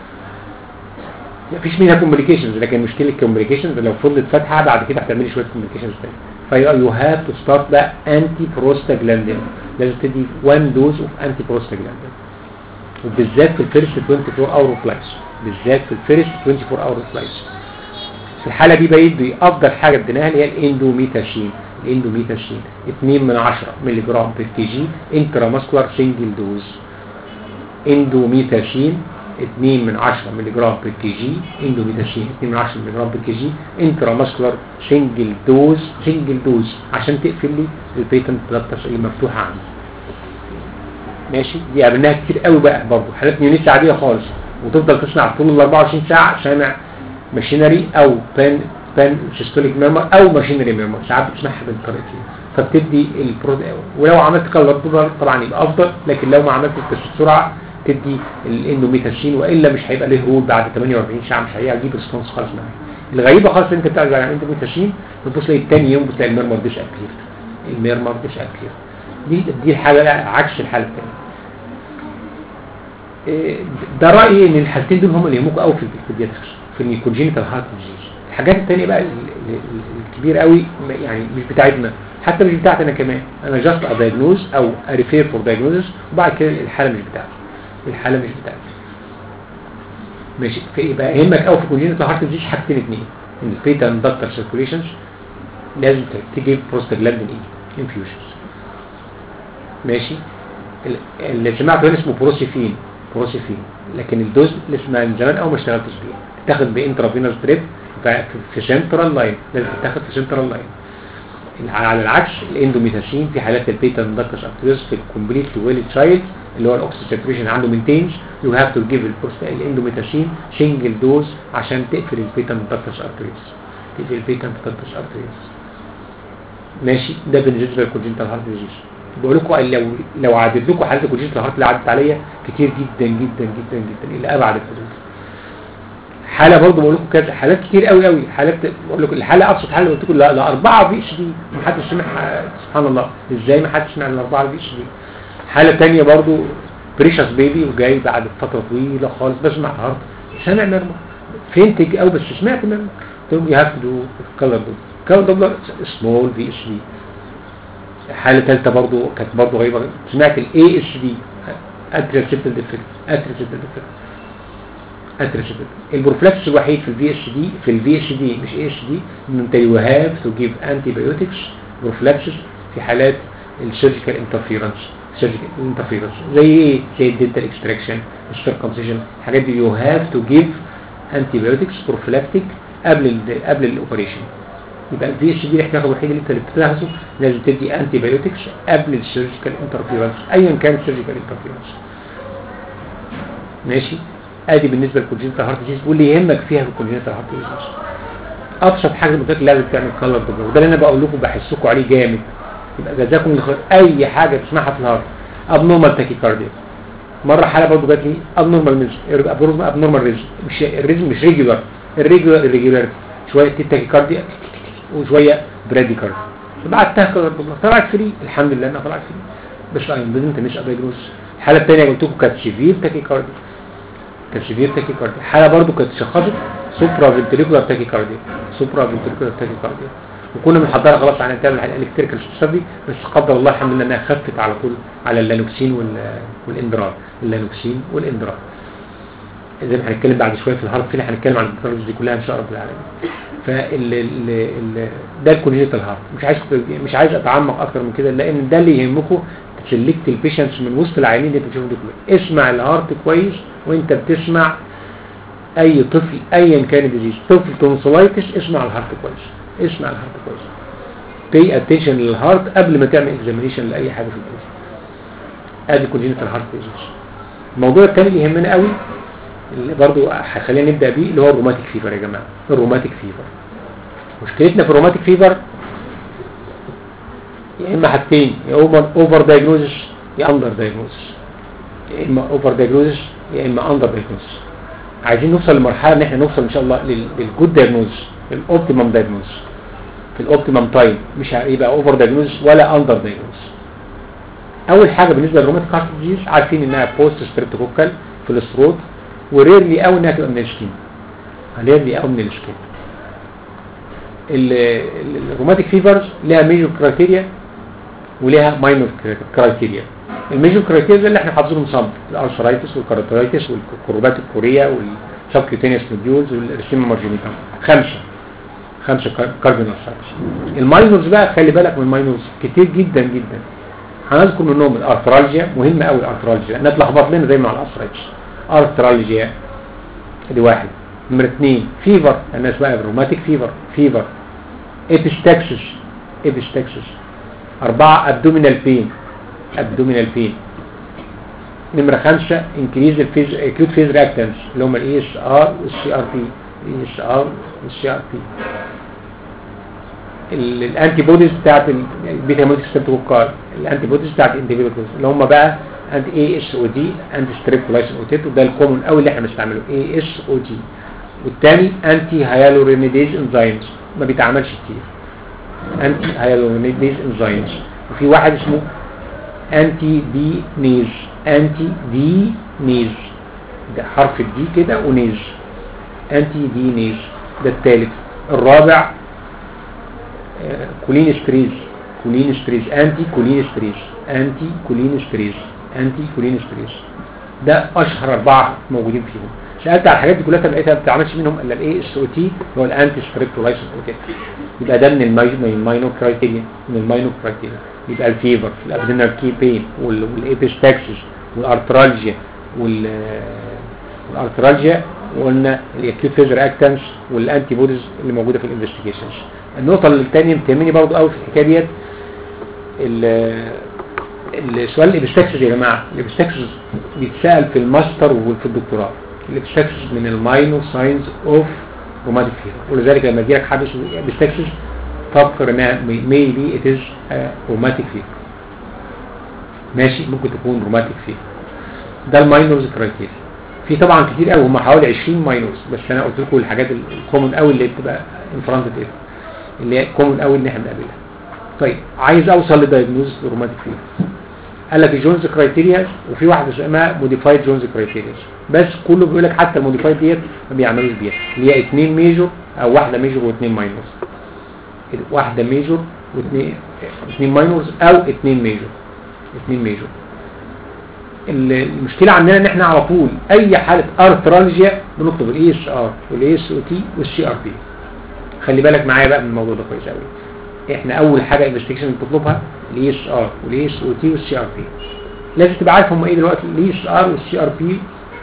مفيش منها كومبليكيشنز لكن مشكله الكومبليكيشنز لو فضلت فاتحه بعد كده هتعملي شويه كومبليكيشنز تاني فيو هاف تو ستارت بقى انتي بروستاجلاندين لازم تدي 1 دوز اوف انتي بروستاجلاندين وبالذات في الفيرست 24 اور اوف لايف بالذات في الفيرست 24 اور اوف لايف في الحاله دي بيدي افضل حاجه اديناها اللي هي الاندوميتاشين الاندوميتاشين 2 من 10 مللي جرام بير كي جي انترا ماسكولار سنجل دوز اندوميتاشين 2 من 10 مللي جرام بير كي جي اندوميتاشين 2 من 10 مللي جرام بير كي جي انترا ماسكولار سنجل دوز سنجل دوز عشان تقفل لي البيتنت بلاتس اللي مفتوحه عندي ماشي دي قابلناها كتير قوي بقى برضه حالات نيونيس عاديه خالص وتفضل تصنع طول ال 24 ساعه سامع ماشينري او بان بان سيستوليك ميرمر او ماشينري ميرمر ساعات بتسمعها بالطريقتين فبتدي البرو ولو عملت كالر طبعا يبقى افضل لكن لو ما عملتش بس بسرعه تدي الاندوميتاشين والا مش هيبقى له رول بعد 48 ساعه مش هيجيب ريسبونس خالص معايا الغريبه خالص انت بترجع على الاندوميتاشين بتبص تلاقي تاني يوم بتلاقي الميرمر ديش ابيرد الميرمر ديش ابيرد دي دي الحاله عكس الحاله الثانيه ده رايي ان الحالتين دول هم اللي يهموكوا قوي في البيدياتريكس في الكونجينيتال هارت ديزيز الحاجات الثانيه بقى الكبيره قوي يعني مش بتاعتنا حتى مش بتاعتنا كمان انا جاست ادايجنوز او اريفير فور دايجنوزس وبعد كده الحاله مش بتاعتي الحاله مش بتاعتي ماشي فيبقى يهمك قوي في كونجينيتال هارت ديزيز حاجتين اثنين ان البيتا اندكتر سيركوليشنز لازم تجيب بروستاجلاندين اي انفيوجنز ماشي اللي سمعته هنا اسمه بروسيفين بروسيفين لكن الدوز اللي اسمها من زمان او ما اشتغلتش بيها تاخد بانترافينوس دريب في سنترال لاين لازم تتاخد في سنترال لاين على العكس الاندوميتاسين في حالات البيتا اندكتس ارتريوس في الكومبليت ويل تشايلد اللي هو الاكسجين ساتوريشن عنده مينتينز يو هاف تو جيف الاندوميتاسين سنجل دوز عشان تقفل البيتا اندكتس ارتريوس تقفل البيتا اندكتس ارتريوس ماشي ده بالنسبه للكونجنتال هارت ديزيز بقول لكم لو لو عدد لكم حالات الكونجنتال هارت اللي عدت عليا كتير جدا جدا جدا جدا الى ابعد الحدود حاله برضه بقول لكم كذا حالات كتير قوي قوي حالات بقول لكم الحاله ابسط حاله قلت لكم لا لا اربعه في اتش دي ما حدش سمع سبحان الله ازاي ما حدش سمع الاربعه في اتش دي حاله ثانيه برضه بريشس بيبي وجاي بعد فتره طويله خالص بسمع هارت سامع ميرمر فهمت قوي بس سمعت ميرمر قلت لهم يو هاف تو دو كلر دو كلر دوبلر سمول في اتش دي حاله ثالثه برضو كانت برضو غريبه سمعت الاي اس دي اتريسيبتال ديفكت اتريسيبتال ديفكت اتريسيبتال البروفلاكس الوحيد في الفي اس دي في الفي اس دي مش اي اس دي ان انت يو هاف تو جيف انتي بايوتكس بروفلاكسس في حالات السيرجيكال انترفيرنس سيرجيكال انترفيرنس زي ايه زي الدنتال اكستراكشن السيركمسيشن الحاجات دي يو هاف تو جيف انتي بايوتكس بروفلاكتيك قبل ال قبل الاوبريشن يبقى الفي اس دي الاحتياط الوحيد اللي انت اللي بتلاحظه لازم تدي انتي بايوتكس قبل السيرجيكال انترفيرنس ايا كان السيرجيكال انترفيرنس ماشي ادي بالنسبه للكونجنتال هارت ديزيز واللي يهمك فيها في الكونجنتال هارت ديزيز ابسط حاجه قلت لك لازم تعمل كلر دوبلر وده اللي انا بقول لكم بحسكم عليه جامد يبقى جزاكم الله خير اي حاجه تسمعها في الهارت ابنورمال تاكيكارديا مره حاله برضه جات لي ابنورمال ريزم ابنورمال ريزم مش الريزم مش ريجولار الريجولار الريجولار شويه تاكيكارديا وشويه براديكارديا بعتها كلر دوبلر طلعت فري الحمد لله انها طلعت فري بس لا لازم تمشي ابيجروس الحاله الثانيه قلت لكم كانت سيفير تاكيكارديا كانت سيفير تاكيكارديا حاله برضه كانت شخصت سوبرا فنتريكولار تاكيكارديا سوبرا فنتريكولار تاكيكارديا وكنا بنحضرها خلاص عن تعمل الالكتريكال ستادي بس قدر الله الحمد لله انها خفت على طول على اللانوكسين وال- والاندرار اللانوكسين والاندرار زي ما هنتكلم بعد شويه في الهارت فيل هنتكلم عن الدكتورز دي كلها ان شاء الله العالمين فال ال ال ده الكونجنتال هارت مش عايز مش عايز اتعمق اكتر من كده لان ده اللي يهمكم تسلكت البيشنتس من وسط العيانين اللي انت بتشوفهم دول كلهم اسمع الهارت كويس وانت بتسمع اي طفل ايا كان الديزيز طفل تونسلايتس اسمع الهارت كويس اسمع الهارت كويس pay attention للهارت قبل ما تعمل اكزامينيشن لاي حاجه في الجسم ادي كونجنتال هارت ديزيز الموضوع الثاني اللي يهمنا قوي اللي برضو هخلينا نبدا بيه اللي هو الروماتيك فيفر يا جماعه الروماتيك فيفر مشكلتنا في الروماتيك فيفر يا اما حاجتين يا اوفر دايجنوزس يا اندر دايجنوزس يا اما اوفر دايجنوزس يا اما اندر دايجنوزس عايزين نوصل لمرحله ان احنا نوصل ان شاء الله لل- للجود دايجنوزس الاوبتيمم دايجنوزس في الاوبتيمم تايم مش هيبقى اوفر دايجنوزس ولا اندر دايجنوزس اول حاجه بالنسبه للروماتيك هارت ديزيز عارفين انها بوست ستريبتوكوكال في الثروت وريرلي قوي انها تبقى من السكين ريرلي قوي من السكين ال- ال- الروماتيك فيفرز لها ميجور كرايتيريا ولها ماينور كرايتيريا الميجور كرايتيريا اللي احنا حافظينهم صم الارثرايتس والكارترايتس والكروبات الكوريه والسبكيوتينيوس نوديولز والرسيما مارجينيتا خمسه خمسه كاردينال سايتس الماينورز بقى خلي بالك من الماينورز كتير جدا جدا هنذكر منهم الارثرالجيا مهمه قوي الارثرالجيا لانها اتلخبط لنا زي مع الارثرايتس ارثرالجيا دي واحد نمرة اثنين فيفر الناس بقى روماتيك فيفر فيفر ابستكسس ابستكسس أربعة ابدومينال بين ابدومينال بين نمرة خمسة انكريز الفيز اكيوت فيز رياكتنس اللي هم الاي اس ار والسي ار بي الاي اس ار والسي ار بي الانتي بوديز بتاعت البيتا موديز ستريبتوكوكال الانتي بوديز بتاعت الانديفيدوكوز اللي هم بقى انتي اي اس او دي انتي ستريبتولايسين اوتيت وده الكومون قوي اللي احنا بنستعمله اي اس او دي والتاني انتي هيالورينيديز انزيمز ما بيتعملش كتير انتي هيالورينيديز انزيمز وفي واحد اسمه انتي دي نيز انتي دي نيز ده حرف الدي كده ونيز انتي دي نيز ده الثالث الرابع آه، كولين ستريز كولين ستريز انتي كولين ستريز انتي كولين ستريز انتي كولين ستريز ده اشهر اربعه موجودين فيهم سالت على الحاجات دي كلها لقيتها ما بتعملش منهم الا الاي اس او تي اللي هو الانتي ستريبتولايسين اوتيك يبقى ده من الماي- من الماينو كرايتيريا من الماينو كرايتيريا يبقى الفيفر الابدينال كي بين والايبستاكسس والارترالجيا وال والارترالجيا وقلنا الاكيوت فيز رياكتنس والانتي بوديز اللي موجوده في الانفستيجيشنز النقطه الثانيه بتهمني برضو قوي في الحكايه ديت ال- السؤال الابستاكسس يا جماعه الابستاكسس بيتسال في الماستر وفي الدكتوراه الابستاكسس من الماينو ساينز اوف روماتيك فيفر ولذلك لما يجي لك حد اسمه ابستاكسس فكر انها ميبي ات از روماتيك فيفر ماشي ممكن تكون روماتيك فيفر ده الماينورز كرايتيريا في طبعا كتير قوي هم حوالي 20 ماينورز بس انا قلت لكم الحاجات الكومن قوي اللي بتبقى ان فرونت اللي هي كومن قوي ان احنا بنقابلها طيب عايز اوصل لدايجنوز روماتيك فيفر قال لك الجونز كرايتيريا وفي واحده اسمها موديفايد جونز كرايتيريا بس كله بيقول لك حتى الموديفايد ديت ما بيعملوش بيها اللي هي اثنين ميجور او واحده ميجور واثنين ماينورز واحده ميجور واثنين اثنين ماينورز او اثنين ميجور اثنين ميجور المشكلة عندنا ان احنا على طول اي حالة ارثرالجيا بنطلب الاي اس ار والاي اس او تي والسي ار بي خلي بالك معايا بقى من الموضوع ده كويس قوي احنا اول حاجة انفستيجيشن بتطلبها الاي اس ار والاي اس او تي والسي ار بي لازم تبقى عارف هم ايه دلوقتي الاي اس ار والسي ار بي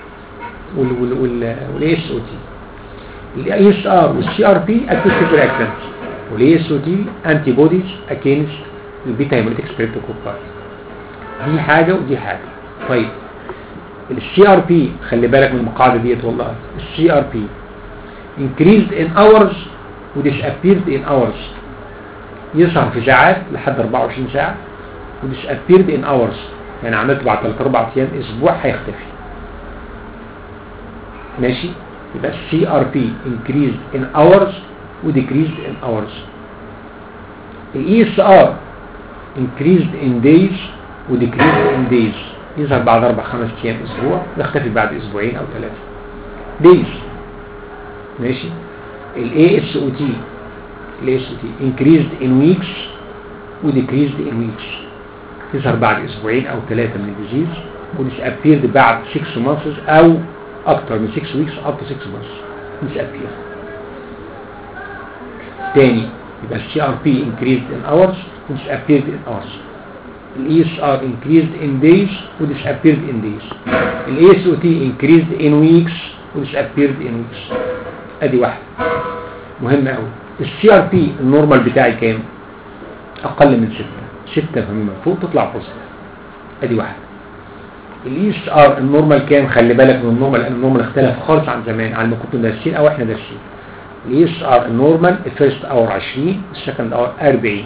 والاي اس او تي الاي اس ار والسي ار بي اكتيف رياكشنز والاي اس او تي انتي بوديز اجينست البيتا هيموليتيك ستريبتوكوكاي دي حاجة ودي حاجة طيب السي ار بي خلي بالك من القاعده ديت والله السي ار بي increased in hours و disappeared in hours يظهر في ساعات لحد 24 ساعة و disappeared in hours يعني عملته بعد 3 4 ايام اسبوع هيختفي ماشي يبقى السي ار بي increased in hours و decreased in hours الاي اس ار increased in days و decreased in days يظهر بعد اربع خمس ايام اسبوع يختفي بعد اسبوعين او ثلاثة دايز ماشي الاي اس او تي الاي اس او تي increased in weeks و decreased in weeks يظهر بعد اسبوعين او ثلاثة من الديزيز و disappeared بعد 6 months او اكتر من 6 weeks up to 6 months disappear تاني يبقى السي ار بي increased in hours و disappeared in hours الاي اس ار increased in days و disappeared in days الاي اس او تي increased in weeks و disappeared in weeks ادي واحده مهمه قوي السي ار بي النورمال بتاعي كام اقل من 6 6 فمن فوق تطلع بوزيتيف ادي واحده الاي اس ار النورمال كام خلي بالك من النورمال لان النورمال اختلف خالص عن زمان عن ما كنتوا دارسين او احنا دارسين الاي اس ار النورمال الفيرست اور 20 السكند اور 40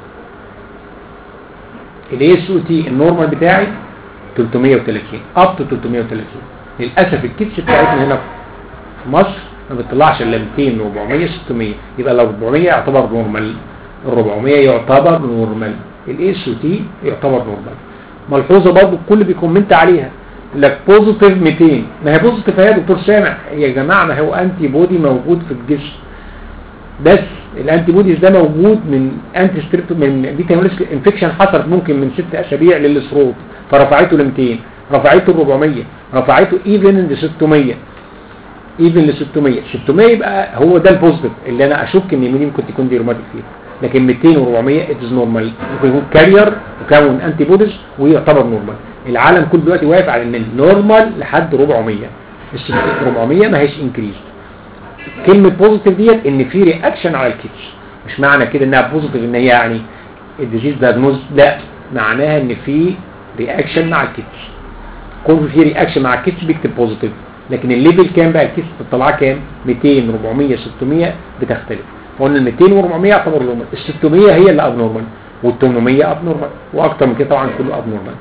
الاي اس او تي النورمال بتاعي 330 اب تو 330 للاسف الكيتس بتاعتنا هنا في مصر ما بتطلعش الا 200 400 600 يبقى لو 400 يعتبر نورمال ال 400 يعتبر نورمال الاي اس او تي يعتبر نورمال ملحوظه برضو الكل بيكومنت عليها لك بوزيتيف 200 ما هي بوزيتيف يا دكتور سامع يا جماعه ما هو انتي بودي موجود في الجسم بس الانتي بوديز ده موجود من انتي ستريبت من بيتا هيموليس انفكشن حصلت ممكن من ست اسابيع للسروط فرفعته ل 200 رفعته ل 400 رفعته ايفن ل 600 ايفن ل 600 600 يبقى هو ده البوزيتيف اللي انا اشك ان مين ممكن تكون دي روماتيك فيه لكن 200 و400 اتز نورمال ممكن يكون كارير وكون انتي بوديز ويعتبر نورمال العالم كله دلوقتي واقف على ان النورمال لحد 400 ال 400 ما هيش انكريز كلمة بوزيتيف ديت ان في رياكشن على الكيتش مش معنى كده انها بوزيتيف ان هي يعني الديزيز دايجنوز لا معناها ان في رياكشن مع الكيتش كون في رياكشن مع الكيتش بيكتب بوزيتيف لكن الليفل كام بقى الكيتش بتطلعها كام 200 400 600 بتختلف فقلنا ال 200 و400 يعتبر نورمال ال 600 هي اللي اب نورمال وال 800 اب نورمال واكتر من كده طبعا كله اب نورمال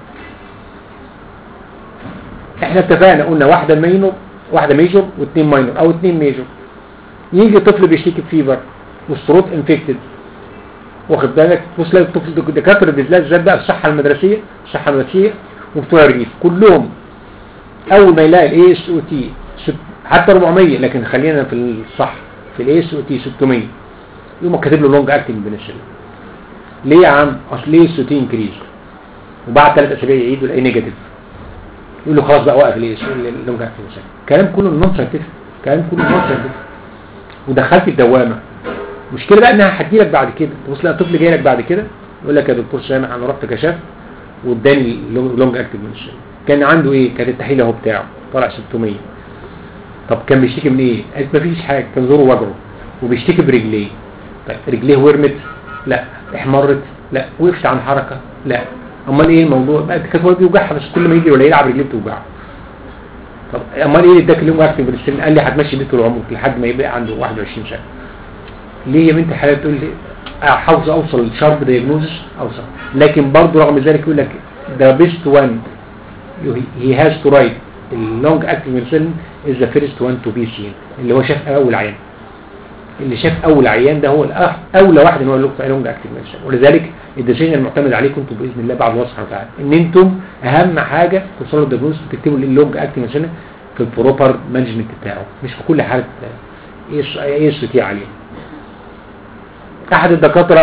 احنا اتفقنا قلنا واحده ماينور واحده ميجور واثنين ماينور او اثنين ميجور يجي طفل بيشتكي بفيبر والثروت انفكتد واخد بالك بص تلاقي الطفل دكاتره بالذات زاد بقى الصحه المدرسيه الصحه المدرسيه وبتوع الريف كلهم اول ما يلاقي الاي اس او تي حتى 400 لكن خلينا في الصح في الاي اس او تي 600 يقوم كاتب له لونج اكتنج بنسلين ليه يا عم اصل الاي اس او تي انكريز وبعد ثلاث اسابيع يعيد ويلاقيه نيجاتيف يقول له خلاص بقى وقف الاي اس اللونج اكتنج بنسلين كلام كله نون ساينتفك كلام كله نون ساينتفك ودخلت الدوامه المشكله بقى انها هتجي لك بعد كده تبص لها طفل جاي لك بعد كده يقول لك يا دكتور سامح انا رحت كشفت واداني لونج اكتنج بنسلين كان عنده ايه كان التحليل اهو بتاعه طالع 600 طب كان بيشتكي من ايه قالت مفيش حاجه كان زوره وجعه وبيشتكي برجليه طيب رجليه ورمت لا احمرت لا وقفت عن حركه لا امال ايه الموضوع بقى كانت هو بيوجعها بس كل ما يجي ولا يلعب رجليه بتوجعه طب امال ايه اداك اليوم اكتب بالسن قال لي هتمشي بيه طول عمرك لحد ما يبقى عنده 21 سنه ليه يا بنت حلال تقول لي عاوز اوصل لشارب دايجنوزس اوصل لكن برضه رغم ذلك يقول لك ذا بيست وان he has to write اللونج اكتنج ميديسين از ذا فيرست وان تو بي سين اللي هو شاف اول عيان اللي شاف اول عيان ده هو الأح اولى واحد ان هو يلوك في لونج اكتنج ميديسين ولذلك الديسيجن المعتمد عليكم انتم باذن الله بعد الله سبحانه وتعالى ان انتم اهم حاجه توصلوا للدياجنوز تكتبوا اللونج اكتنج ميديسين في البروبر مانجمنت بتاعه مش في كل حاله اس اس تي عليه احد الدكاتره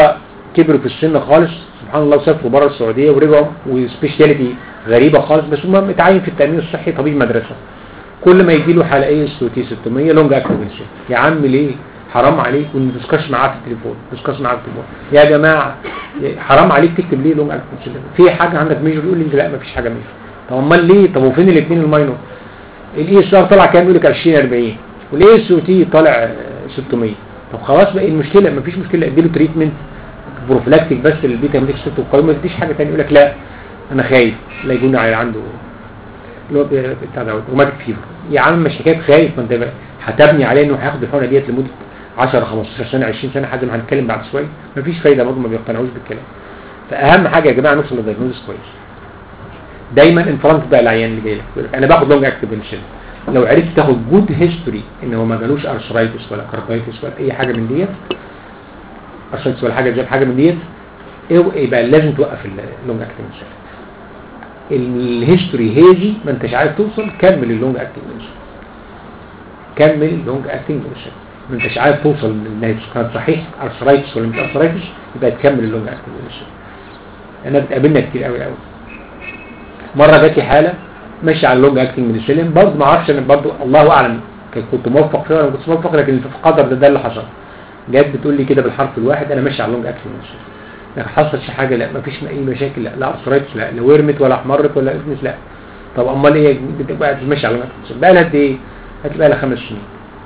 كبروا في السن خالص سبحان الله سافروا بره السعوديه ورجعوا وسبيشاليتي غريبه خالص بس هم متعين في التامين الصحي طبيب مدرسه كل ما يجي له حلقه اس تي 600 لونج اكتف انسولين يا عم ليه حرام عليك وما تسكرش معاه في التليفون تسكرش معاه في التليفون يا جماعه حرام عليك تكتب ليه لونج اكتف انسولين في حاجه عندك ميجور يقول لي لا ما فيش حاجه ميجور طب امال ليه طب وفين الاثنين الماينور الاي اس ار طلع كام يقول لك 20 40 والاي اس او تي طالع آه، 600 طب خلاص بقى إيه المشكله ما فيش مشكله اديله تريتمنت بروفلاكتيك بس للبيتا هيموليك ست والقوي ما تديش حاجه ثانيه يقول لك لا انا خايف لا يكون عنده اللي هو بي- بتاع ده روماتيك فيفر يا عم مش حكايه خايف ما انت بقى هتبني عليه انه هياخد الحقنه ديت لمده 10 15 سنه 20 سنه لحد ما هنتكلم بعد شويه مفيش فايده برضه ما بيقتنعوش بالكلام فاهم حاجه يا جماعه نوصل للدايجنوز كويس دايما انفرنت بقى العيان اللي جاي لك يقول لك انا باخد لونج اكتف انسولين لو عرفت تاخد جود هيستوري ان هو ما جالوش ارثرايتس ولا كاردايتس ولا اي حاجه من ديت ارثرايتس ولا حاجه زي حاجه من ديت إيه- يبقى لازم توقف اللونج اكتف انسولين الهيستوري هيجي ما انتش عارف توصل كمل اللونج اكتنج انسولين كمل اللونج اكتنج انسولين ما انتش عارف توصل انها كانت صحيح ارثرايتس ولا مش ارثرايتس يبقى تكمل اللونج اكتنج انسولين انا بتقابلنا كتير قوي قوي مره جات لي حاله ماشي على اللونج اكتنج انسولين برضه ما اعرفش انا برضه الله اعلم كنت موفق فيها ولا ما كنتش موفق لكن في القدر ده ده اللي حصل جت بتقول لي كده بالحرف الواحد انا ماشي على اللونج اكتنج انسولين ما حصلش حاجه لا ما فيش اي مشاكل لا لا ارثرايتس لا لا ورمت ولا احمرت ولا افنس لا طب امال ايه بتبقى ماشي على اللونج بقى لها قد ايه هتبقى لها خمس سنين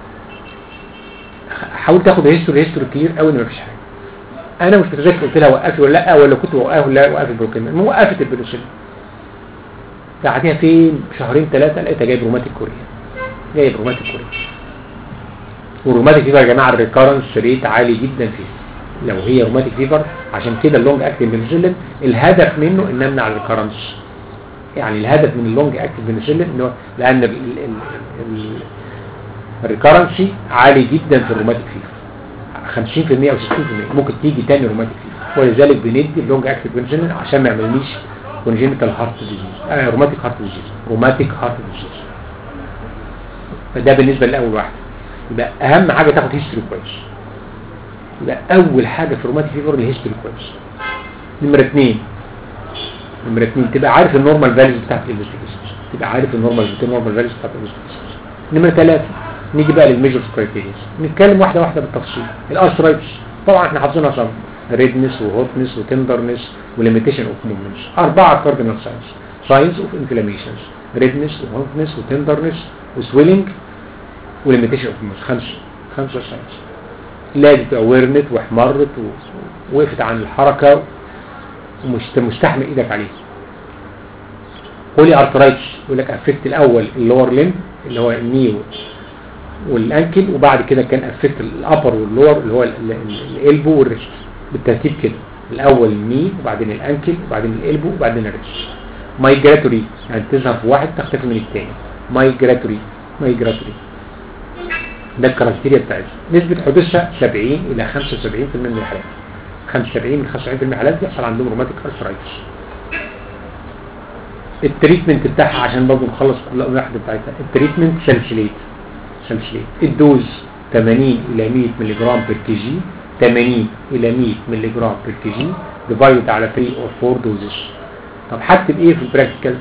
حاول تاخد هيستوري هيستوري كتير قوي ان ما فيش حاجه انا مش متذكر قلت لها وقفي ولا لا ولا كنت وقفت ولا وقفت بروكين المهم وقفت البروسيل بعدها فين شهرين ثلاثه لقيتها جايب روماتيك كوريا جايب روماتيك كوريا والروماتيك فيفر يا جماعه الريكارنس ريت عالي جدا فيه لو هي روماتيك فيفر عشان كده اللونج اكتيف بنسلين الهدف منه ان امنع الريكارنس يعني الهدف من اللونج اكتيف بنسلين ان هو لان ال- ال- ال- ال- الريكارنسي عالي جدا في الروماتيك فيفر 50% او 60% ممكن تيجي تاني روماتيك فيفر ولذلك بندي اللونج اكتيف بنسلين عشان ما يعملنيش كونجينيتال هارت ديزيز آه روماتيك هارت ديزيز روماتيك هارت ديزيز فده بالنسبه لاول واحد يبقى اهم حاجه تاخد هيستوري كويس يبقى اول حاجه في الروماتيك فيفر الهيستوري كويس نمره اثنين نمره اثنين تبقى عارف النورمال فاليوز بتاعت الانفستيجيشن تبقى عارف النورمال النورمال فاليوز بتاعت الانفستيجيشن نمره ثلاثه نيجي بقى للميجرز كرايتيريا نتكلم واحده واحده بالتفصيل الارثرايتس طبعا احنا حافظينها صم ريدنس وهوتنس وتندرنس وليميتيشن اوف موفمنتس اربعه كاردينال ساينز ساينز اوف انفلاميشنز ريدنس وهوتنس وتندرنس وسويلنج وليميتيشن اوف موفمنتس خمسه خمسه ساينز لازم تبقى ورمت واحمرت و- ووقفت عن الحركه ومستحمل ايدك عليه بولي ارثرايتس يقول لك افكت الاول اللور ليم اللي هو الني والانكل وبعد كده كان افكت الابر واللور اللي هو ال- ال- الالبو والريست بالترتيب كده الاول الني وبعدين الانكل وبعدين الالبو وبعدين الريست مايجراتوري يعني تظهر في واحد تختفي من الثاني مايجراتوري مايجراتوري ده الكرايتيريا بتاعتها نسبة حدوثها 70 إلى 75% من الحالات 75 من 75% من الحالات بيحصل عندهم روماتيك ارثرايتس التريتمنت بتاعها عشان برضه نخلص الواحدة بتاعتها التريتمنت سلسليت سلسليت الدوز 80 إلى 100 ملي جرام بير كي جي 80 إلى 100 ملي جرام بير كي جي ديفايد على 3 أو 4 دوزز طب هكتب إيه في البراكتيكال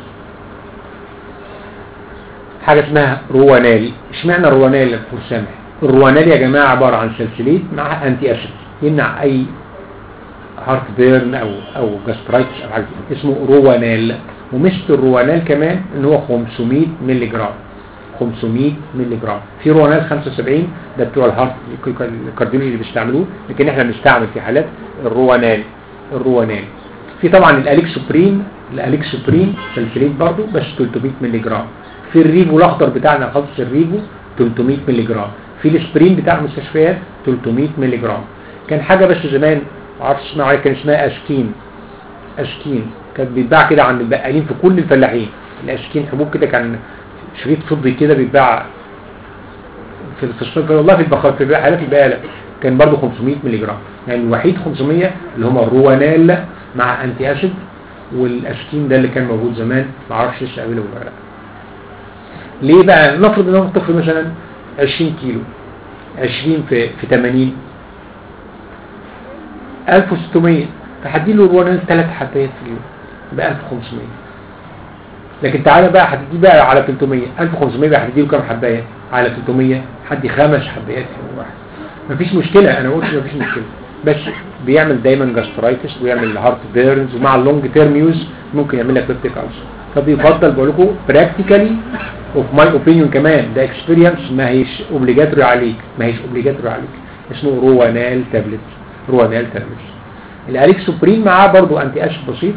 حاجة اسمها روانال اشمعنى الروانال يا دكتور سامح الروانال يا جماعة عبارة عن سلسليت مع انتي اسيد يمنع اي هارت بيرن او او جاسترايتس او حاجة كده. اسمه روانال وميزة الروانال كمان ان هو 500 مللي جرام 500 مللي جرام في روانال 75 ده بتوع الهارت الكارديولوجي اللي بيستعملوه لكن احنا بنستعمل في حالات الروانال الروانال في طبعا الاليكسوبرين الاليكسوبرين سلسليت برضو بس 300 مللي جرام في الريفو الاخضر بتاعنا خالص الريفو 300 مللي جرام في الاسبرين بتاع المستشفيات 300 مللي جرام كان حاجه بس زمان ما اعرفش اسمها عليها كان اسمها اسكين اسكين كانت بيتباع كده عند البقالين في كل الفلاحين الاسكين حبوب كده كان شريط فضي كده بيتباع في التصنيف والله في البخار في حالات البقاله كان برضو 500 مللي جرام يعني الوحيد 500 اللي هم الروانال مع انتي اسيد والاسكين ده اللي كان موجود زمان ما اعرفش لسه قابله ولا لا ليه بقى نفرض ان هو الطفل مثلا 20 كيلو 20 في في 80 1600 فهديله الروانال ثلاث حبايات في اليوم يبقى 1500 لكن تعالى بقى هتديه بقى على 300 1500 بقى هتديله كام حبايه على 300 هدي خمس حبايات في يوم واحد مفيش مشكله انا قلت مفيش مشكله بس بيعمل دايما جاسترايتس ويعمل هارت بيرنز ومع اللونج تيرم يوز ممكن يعمل لك بيبتيك ألسر فبيفضل بقول لكم براكتيكالي اوف ماي اوبينيون كمان ده اكسبيرينس ما هيش اوبليجاتوري عليك ما هيش اوبليجاتوري عليك اسمه روانال تابلت روانال تابلت الاريك سوبريم معاه برضو انتي اش بسيط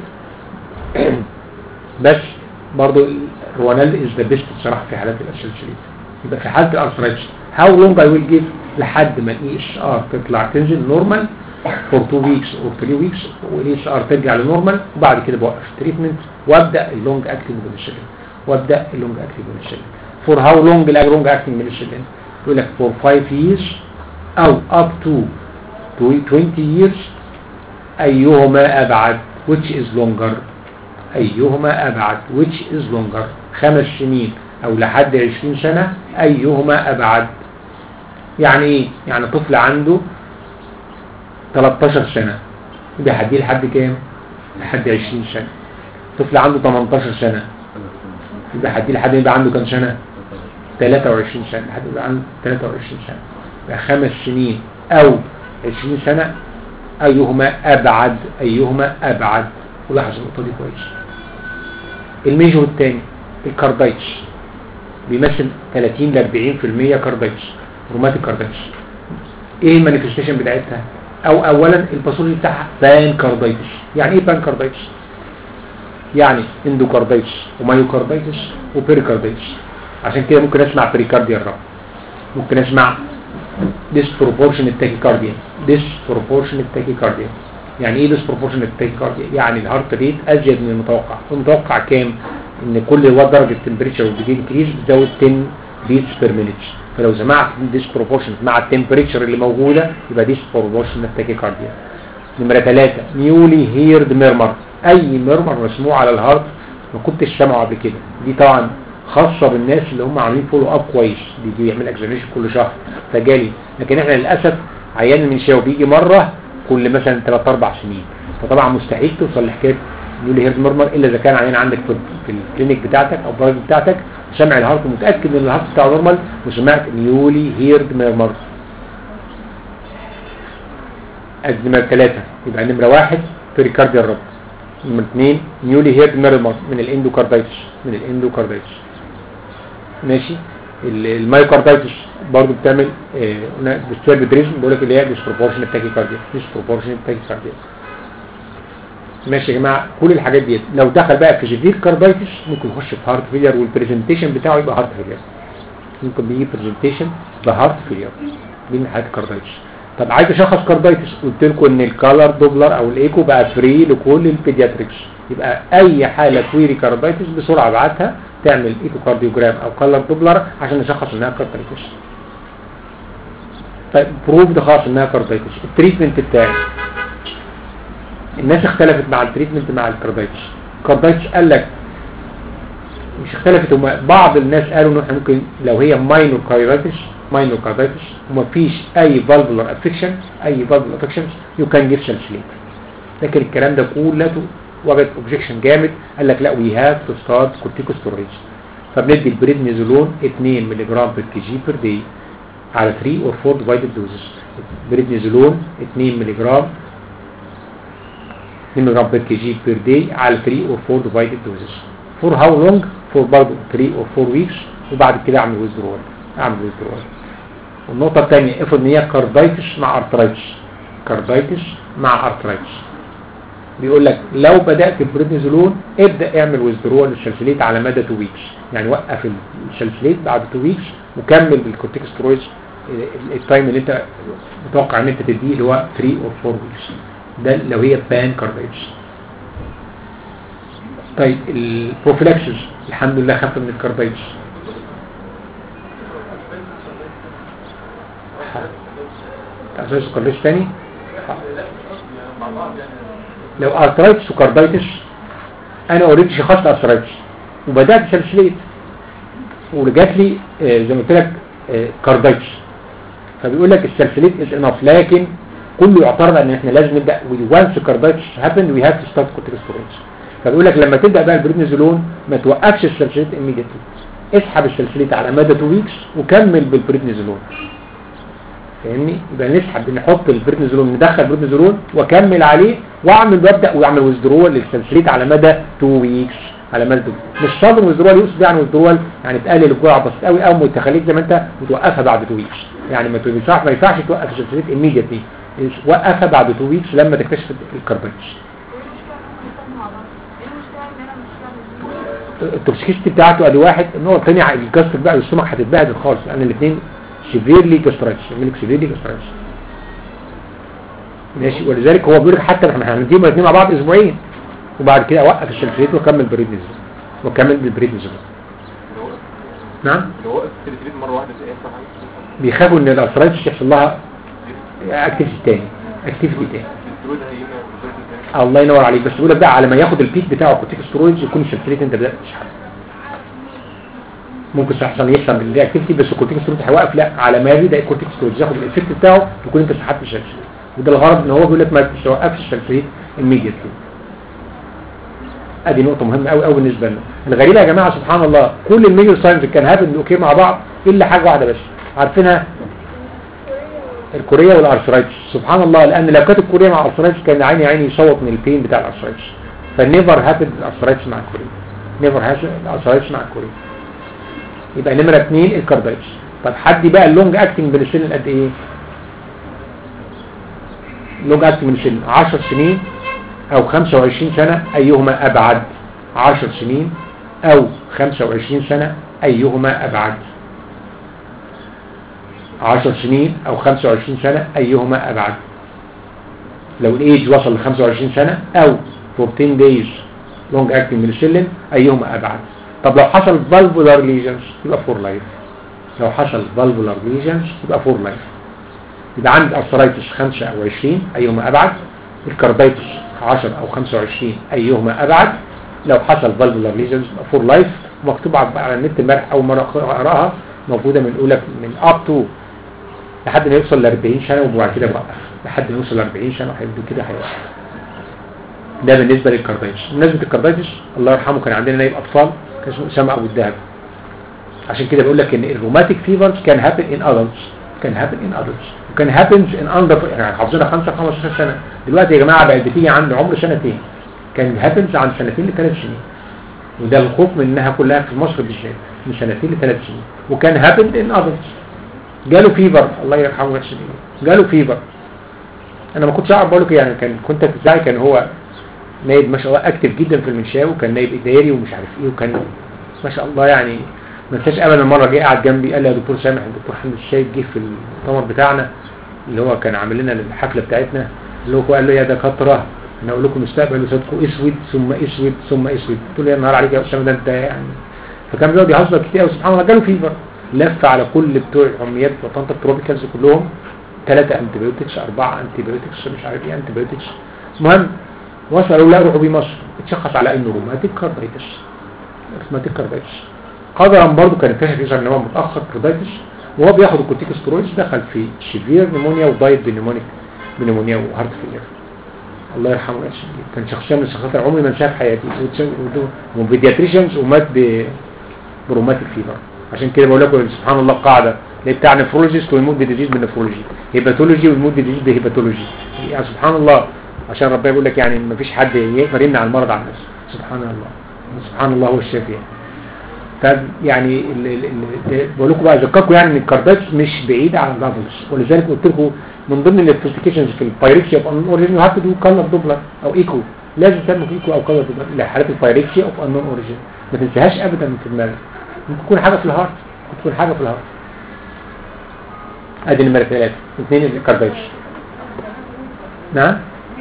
بس برضو روانال از ذا بيست بصراحه في حالات الاسلسليت يبقى في حاله الارثرايتس هاو لونج اي ويل جيف لحد ما الاي اس ار تطلع تنزل نورمال فور 2 ويكس او 3 ويكس والاي اس ار ترجع لنورمال وبعد كده بوقف التريتمنت وابدا اللونج اكتنج بنسلين وابدا اللونج اكتنج بنسلين فور هاو لونج اللونج اكتنج بنسلين يقول لك فور 5 years او up to 20 years ايهما ابعد which is longer ايهما ابعد which is longer خمس سنين او لحد 20 سنة ايهما ابعد يعني ايه يعني طفل عنده 13 سنة يبقى هديه لحد كام لحد 20 سنة طفل عنده 18 سنة يبقى هديه لحد يبقى عنده كام سنة 23 سنة لحد يبقى عنده 23 سنة يبقى خمس سنين او 20 سنة ايهما ابعد ايهما ابعد ولاحظ النقطة دي كويس الميجور الثاني الكاردايتس بيمثل 30 ل 40% كاردايتس روماتيك كاردايتس ايه المانيفستيشن بتاعتها او اولا الباثولوجي بتاعها بان كاردايتس يعني ايه بان كاردايتس يعني اندوكاردايتس ومايوكاردايتس وبيريكاردايتس عشان كده ممكن اسمع بريكارديا الرب ممكن اسمع disproportionate tachycardia disproportionate tachycardia يعني ايه disproportionate tachycardia يعني الهارت ريت ازيد من المتوقع المتوقع كام ان كل وات درجه التمبريتشر والبيجين كريز بتزود 10 بيتس بير مينيت فلو سمعت disproportionate مع التمبريتشر اللي موجوده يبقى disproportionate tachycardia نمره 3 نيولي هيرد ميرمر اي ميرمر مسموع على الهارت ما كنتش سامعه قبل كده دي طبعا خاصة بالناس اللي هم عاملين فولو اب كويس بيجي يعمل اكزامينشن كل شهر فجالي لكن احنا للاسف عيان من شاو بيجي مرة كل مثلا 3 4 سنين فطبعا مستحيل توصل لحكايه نيولي هيرد ميرمر الا اذا كان عيان عندك في في الكلينيك بتاعتك او البرايفت بتاعتك سمع الهارت متاكد ان الهارت بتاعه نورمال وسمعت نيولي هيرد ميرمر ادي نمرة ثلاثة يبقى نمرة واحد بيريكارديال رب نمرة اثنين نيولي هيرد ميرمر من الاندوكاردايتس من الاندوكاردايتس ماشي المايوكاردايتس برضه بتعمل ديسترب دريزم بيقول لك اللي هي ديسبروبورشنال تاكيكارديا ديسبروبورشنال تاكيكارديا ماشي يا جماعه كل الحاجات ديت لو دخل بقى في سيفير كاردايتس ممكن يخش في هارت فيلير والبرزنتيشن بتاعه يبقى هارت فيلير ممكن بيجي برزنتيشن بهارت فيلير دي من حالات الكاردايتس طب عايز اشخص كاردايتس قلت لكم ان الكالر دوبلر او الايكو بقى فري لكل البيدياتريكس يبقى اي حاله كويري كاردايتس بسرعه ابعتها تعمل ايكو كارديوجرام او كالر دوبلر عشان نشخص انها كاردايتس طيب بروف ده خلاص انها كاردايتس التريتمنت بتاعي الناس اختلفت مع التريتمنت مع الكاردايتس الكاردايتس قال لك مش اختلفت هم بعض الناس قالوا ان احنا ممكن لو هي ماينور كاردايتس ماينور كاردايتس وما فيش اي فالفولار افكشن اي فالفولار افكشنز يو كان جيف سلسليت لكن الكلام ده كله وجد اوبجكشن جامد قال لك لا وي هاف تو ستارت كورتيكوستوريج فبندي البريدنيزولون 2 مللي جرام بير كي جي بير داي على 3 اور 4 ديفايدد دوزز بريدنيزولون 2 مللي جرام 2 مللي جرام بير كي جي بير داي على 3 اور 4 ديفايدد دوزز فور هاو لونج فور برضه 3 اور 4 ويكس وبعد كده اعمل ويزدرول اعمل ويزدرول والنقطه الثانيه افرض ان هي كاردايتس مع ارترايتس كاردايتس مع ارترايتس بيقول لك لو بدأت ببريدنيزولون ابدأ اعمل ويزدرول للسلسليت على مدى 2 ويكس يعني وقف السلسليت بعد 2 ويكس وكمل بالكورتيكوسترويدز التايم اللي انت متوقع ان انت تديه اللي هو 3 او 4 ويكس ده لو هي بان كاردايتس طيب البروفيلاكسس الحمد لله خف من الكاردايتس اساس كاردايتس تاني لو ارترايتس وكاردايتس انا اوريدي شخصت ارترايتس وبدات سلسليت ورجعت لي آه زي ما قلت لك آه كاردايتس فبيقول لك السلسليت از انف لكن كله يعترض ان احنا لازم نبدا وانس كاردايتس هابن وي هاف تو ستارت كورتيكوستيرويدز فبيقول لك لما تبدا بقى البريدنيزولون ما توقفش السلسليت immediately اسحب السلسليت على مدى 2 ويكس وكمل بالبريدنيزولون فاهمني يبقى نسحب نحط البريدنيزولون ندخل البريدنيزولون واكمل عليه واعمل وابدا واعمل ويزدرول للسلسليت على مدى 2 ويكس على مدى 2 مش شرط ويزدرول يقصد يعني ويزدرول يعني تقلل الجرعه بس قوي او تخليك زي ما انت وتوقفها بعد 2 ويكس يعني ما ينفعش ما ينفعش توقف السلسليت immediately وقفها بعد 2 ويكس لما تكتشف الكربونات التوكسيكيستي بتاعته ادي واحد النوع الثاني الجاستر بقى والسمك هتتبهدل خالص لان الاثنين سيفيرلي جاسترايتس يعمل لك سيفيرلي جاسترايتس ماشي ولذلك هو بيقول لك حتى احنا هنديهم الاثنين مع بعض اسبوعين وبعد كده اوقف السلسليت واكمل بريدنيزم واكمل بالبريدنيزم نعم لو وقف التلفزيون مره واحده زي يحصل حاجه بيخافوا ان الارثرايتس يحصل لها اكتيفيتي تاني اكتيفيتي تاني الدكتور ده هيجينا بالظبط تاني الله ينور عليك بس بيقول لك بقى على ما ياخد البيك بتاعه كورتيكوستيرويدز يكون السلسليت انت بدات تشحن ممكن تحصل يحصل بالاكتيفيتي بس الكورتيكوستيرويدز هيوقف لا على ما يبدا الكورتيكوستيرويدز ياخد الايفكت بتاعه يكون انت سحبت السلسليت وده الغرض ان هو بيقول لك ما توقفش السلسليت immediately ادي نقطه مهمه قوي قوي بالنسبه لنا الغريبه يا جماعه سبحان الله كل الميجر ساينز كان هابن اوكي مع بعض الا حاجه واحده بس عارفينها الكوريا والارثرايتس سبحان الله لان لو كانت الكوريا مع الارثرايتس كان عيني عيني يصوت من البين بتاع الارثرايتس فنيفر هابن الارثرايتس مع الكوريا نيفر هابن الارثرايتس مع الكوريا يبقى نمره اثنين الكاردايتس طب حد بقى اللونج اكتنج بنسلين قد ايه لونج اكتنج بنسلين 10 سنين او 25 سنة ايهما ابعد 10 سنين او 25 سنة ايهما ابعد 10 سنين او 25 سنة ايهما ابعد لو الايج وصل ل 25 سنة او 14 days long acting penicillin ايهما ابعد طب لو حصل valvular lesions يبقى for life لو حصل valvular lesions يبقى for life يبقى عندك arthritis 5 او 20 ايهما ابعد الكاردايتس 10 او 25 ايهما ابعد لو حصل valvular lesions فور لايف مكتوب على النت امبارح اول مره اقراها موجوده من اولى من اب تو لحد ما يوصل ل 40 سنه وبعد كده بوقف لحد ما يوصل ل 40 سنه هيبدو كده هيوقف ده بالنسبه للكاردايتس بالنسبه للكاردايتس الله يرحمه كان عندنا نايب اطفال كان اسمه اسامه ابو الدهب عشان كده بقول لك ان الروماتيك فيفرز كان هابن ان ادلتس كان هابن ان ادلتس وكان هابنز ان اندر يعني حافظينها 5 15 سنه دلوقتي يا جماعه بقت بتيجي عند عمر سنتين كان هابنز عن سنتين لثلاث سنين وده الخوف من انها كلها في مصر بالذات من سنتين لثلاث سنين وكان هابن ان ادلتس جاله فيفر الله يرحمه ويحسن اليه جاله فيفر انا ما كنتش اعرف بقول لك يعني كان كنت بتاعي كان هو نايب ما شاء الله اكتف جدا في المنشاوي وكان نايب اداري ومش عارف ايه وكان ما شاء الله يعني ما انساش ابدا مره جه قاعد جنبي قال لي يا دكتور سامح الدكتور حمد الشايب جه في المؤتمر بتاعنا اللي هو كان عامل لنا الحفله بتاعتنا اللي هو قال له يا دكاتره انا اقول لكم مستقبل وصدقوا اسود ثم اسود ثم اسود قلت له يا نهار عليك يا اسامه ده انت يعني فكان بيقعد يهزر كتير قوي سبحان الله جاله فيفر لف على كل بتوع الحميات وطنطا التروبيكالز كلهم ثلاثه انتيبيوتكس اربعه انتيبيوتكس مش عارف ايه انتيبيوتكس المهم وصلوا لا روحوا بيه مصر اتشخص على انه روماتيك كاردايتس روماتيك كاردايتس قدرا برضه كان اكتشف يظهر ان هو متاخر كاردايتس وهو بياخد الكورتيكوستيرويدز دخل في سيفير نيمونيا ودايت بنيمونيك بنيمونيا وهارت فيلير الله يرحمه يا سيدي كان شخصيه من الشخصيات عمري ما انساها في حياتي وبيدياتريشنز ومات بروماتيك فيفر عشان كده بقول لكم سبحان الله قاعده اللي بتاع نفرولوجيست ويموت بديزيز بالنفرولوجي هيباتولوجي ويموت بديزيز بهيباتولوجي يعني سبحان الله عشان ربنا يقول لك يعني ما فيش حد يقدر يمنع المرض عن نفسه سبحان الله سبحان الله هو الشافي طب يعني بقول لكم بقى اذكركم يعني ان الكاردايتس مش بعيد عن اللافلز ولذلك قلت لكم من ضمن الانفستيجيشنز في البايركسيا اوف انون اوريجين يو هاف تو دو كلر دوبلر او ايكو لازم تعمل ايكو او كلر دوبلر لحالات البايركسيا اوف انون اوريجين ما تنساهاش ابدا في دماغك ممكن تكون حاجه في الهارت ممكن تكون حاجه في الهارت ادي نمره ثلاثه اثنين الكاردايتس نعم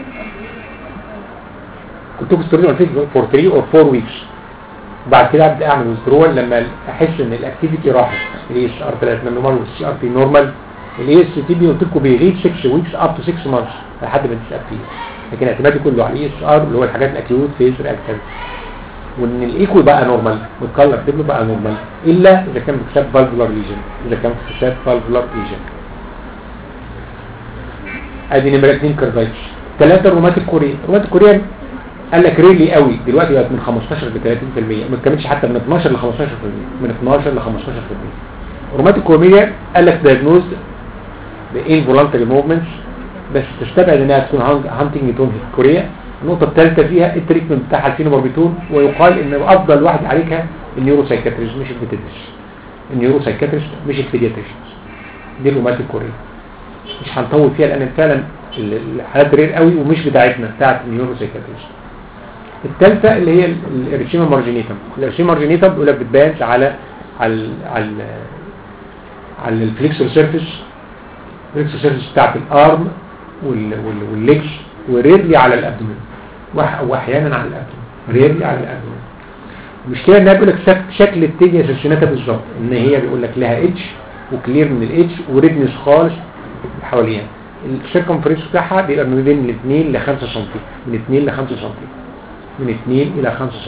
كنت كنت على فكره فور 3 اور 4 ويكس بعد كده ابدا اعمل ويزدرول لما احس ان الاكتيفيتي راحت الاي اس ار 3 نورمال والسي ار بي نورمال الاي اس تي بي قلت لكم بيغيب 6 ويكس اب تو 6 مانثs لحد ما تسال فيه لكن اعتمادي كله على الاي اس ار اللي هو الحاجات الاكيوت فيز رياكتيف وان الايكو بقى نورمال والكلر تبقى بقى نورمال الا اذا كان بحساب فالفولار ليجن اذا كان بحساب فالفولار ليجن ادي نمره 2 كاردايتس ثلاثه روماتيك كوريا روماتيك كوريا قال لك ريلي قوي دلوقتي بقت من 15 ل 30% ما تكملش حتى من 12 ل 15% من 12 ل 15% روماتيك كوريا قال لك دايجنوز بانفولانتري موفمنتس بس تستبعد انها تكون هانتنجتون في كوريا النقطة الثالثة فيها التريتمنت بتاعها الفينوباربيتول ويقال ان افضل واحد عليها النيورو سايكاتريست مش البيدياتريست النيورو سايكاتريست مش البيدياتريست دي الروماتيك كوريا مش هنطول فيها لان فعلا ال- الحالات رير قوي ومش بتاعتنا بتاعت النيورو سايكاتريست الثالثة اللي هي ال- الارشيما مارجينيتم الارشيما مارجينيتم بيقول لك بتبان على على ال- على ال- على الفليكسور سيرفيس الفليكسور سيرفيس بتاعت الارم وال- وال- والليجز وريرلي على الابدومين وأح- واحيانا على الابدومين ريرلي على الابدومين المشكله انها بيقول لك شك- شكل التيجي سيرشيناتها بالظبط ان هي بيقول لك لها اتش وكلير من الاتش وريدنس خالص حواليها السيركمفرنس بتاعها بيبقى من بين 2 ل 5 سم من 2 ل 5 سم من 2 الى 5 سم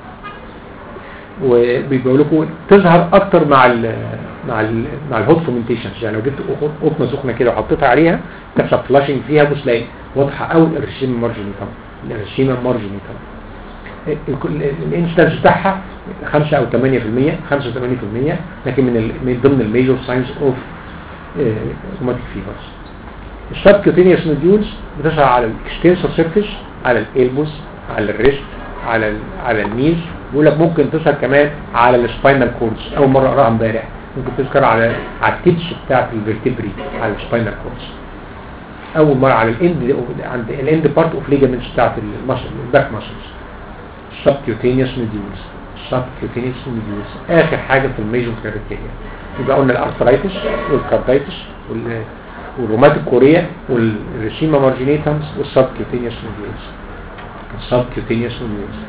وبيقول لكم تظهر اكتر مع ال مع ال مع الهوت فومنتيشنز يعني لو جبت قط- قطنه سخنه كده وحطيتها عليها تحصل فلاشنج فيها بص تلاقي واضحه قوي الرشيم مارجينيتم الرشيم مارجينيتم الانستنس بتاعها 5 او 8% 85% لكن من ال- من ضمن الميجور ساينز اوف روماتيك فيفرز السبكيوتينيوس نوديولز بتظهر على الاكستنسور سيرفيس على الالبوس على الريست على ال على النيز بيقول لك ممكن تظهر كمان على السباينال كوردز اول مره اقراها امبارح ممكن تذكر على على التيتش بتاعت الفيرتبري على السباينال كوردز اول مره على الاند عند الاند بارت اوف ليجامنتس بتاعت المسل الباك ماسلز subcutaneous nodules subcutaneous nodules اخر حاجة في الميجور كاريتيريا يبقى قلنا الارثرايتس والكاردايتس وال- والروماتيك كوريا والريسيما مارجينيتمز والسبكيوتينيوس نوديولز السبكيوتينيوس نوديولز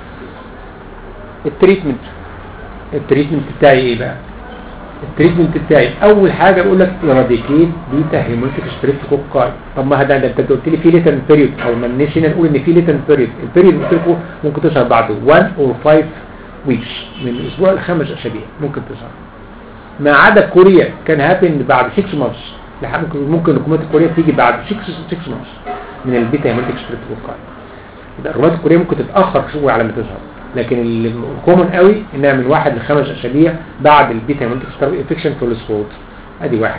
التريتمنت التريتمنت بتاعي ايه بقى التريتمنت بتاعي اول حاجه بقول لك ايراديكيت بيتا هيموتيك ستريبتوكوكاي طب ما ده ده انت قلت لي في ليتن بيريود او ما نسينا نقول ان في ليتن بيريود البيريود قلت لكم ممكن تظهر بعد 1 او 5 ويكس من اسبوع لخمس اسابيع ممكن تظهر ما عدا كوريا كان هابن بعد 6 مانثس ممكن ممكن الروماتيك كوريا تيجي بعد 6 6 مانثس من البيتا هيموتيك ستريبتوكوكاي يبقى الروماتيك كوريا ممكن تتاخر شويه على ما تظهر لكن الكومن قوي انها من واحد لخمس اسابيع بعد البيتا هيموتيك ستار انفكشن في السبوت ادي واحد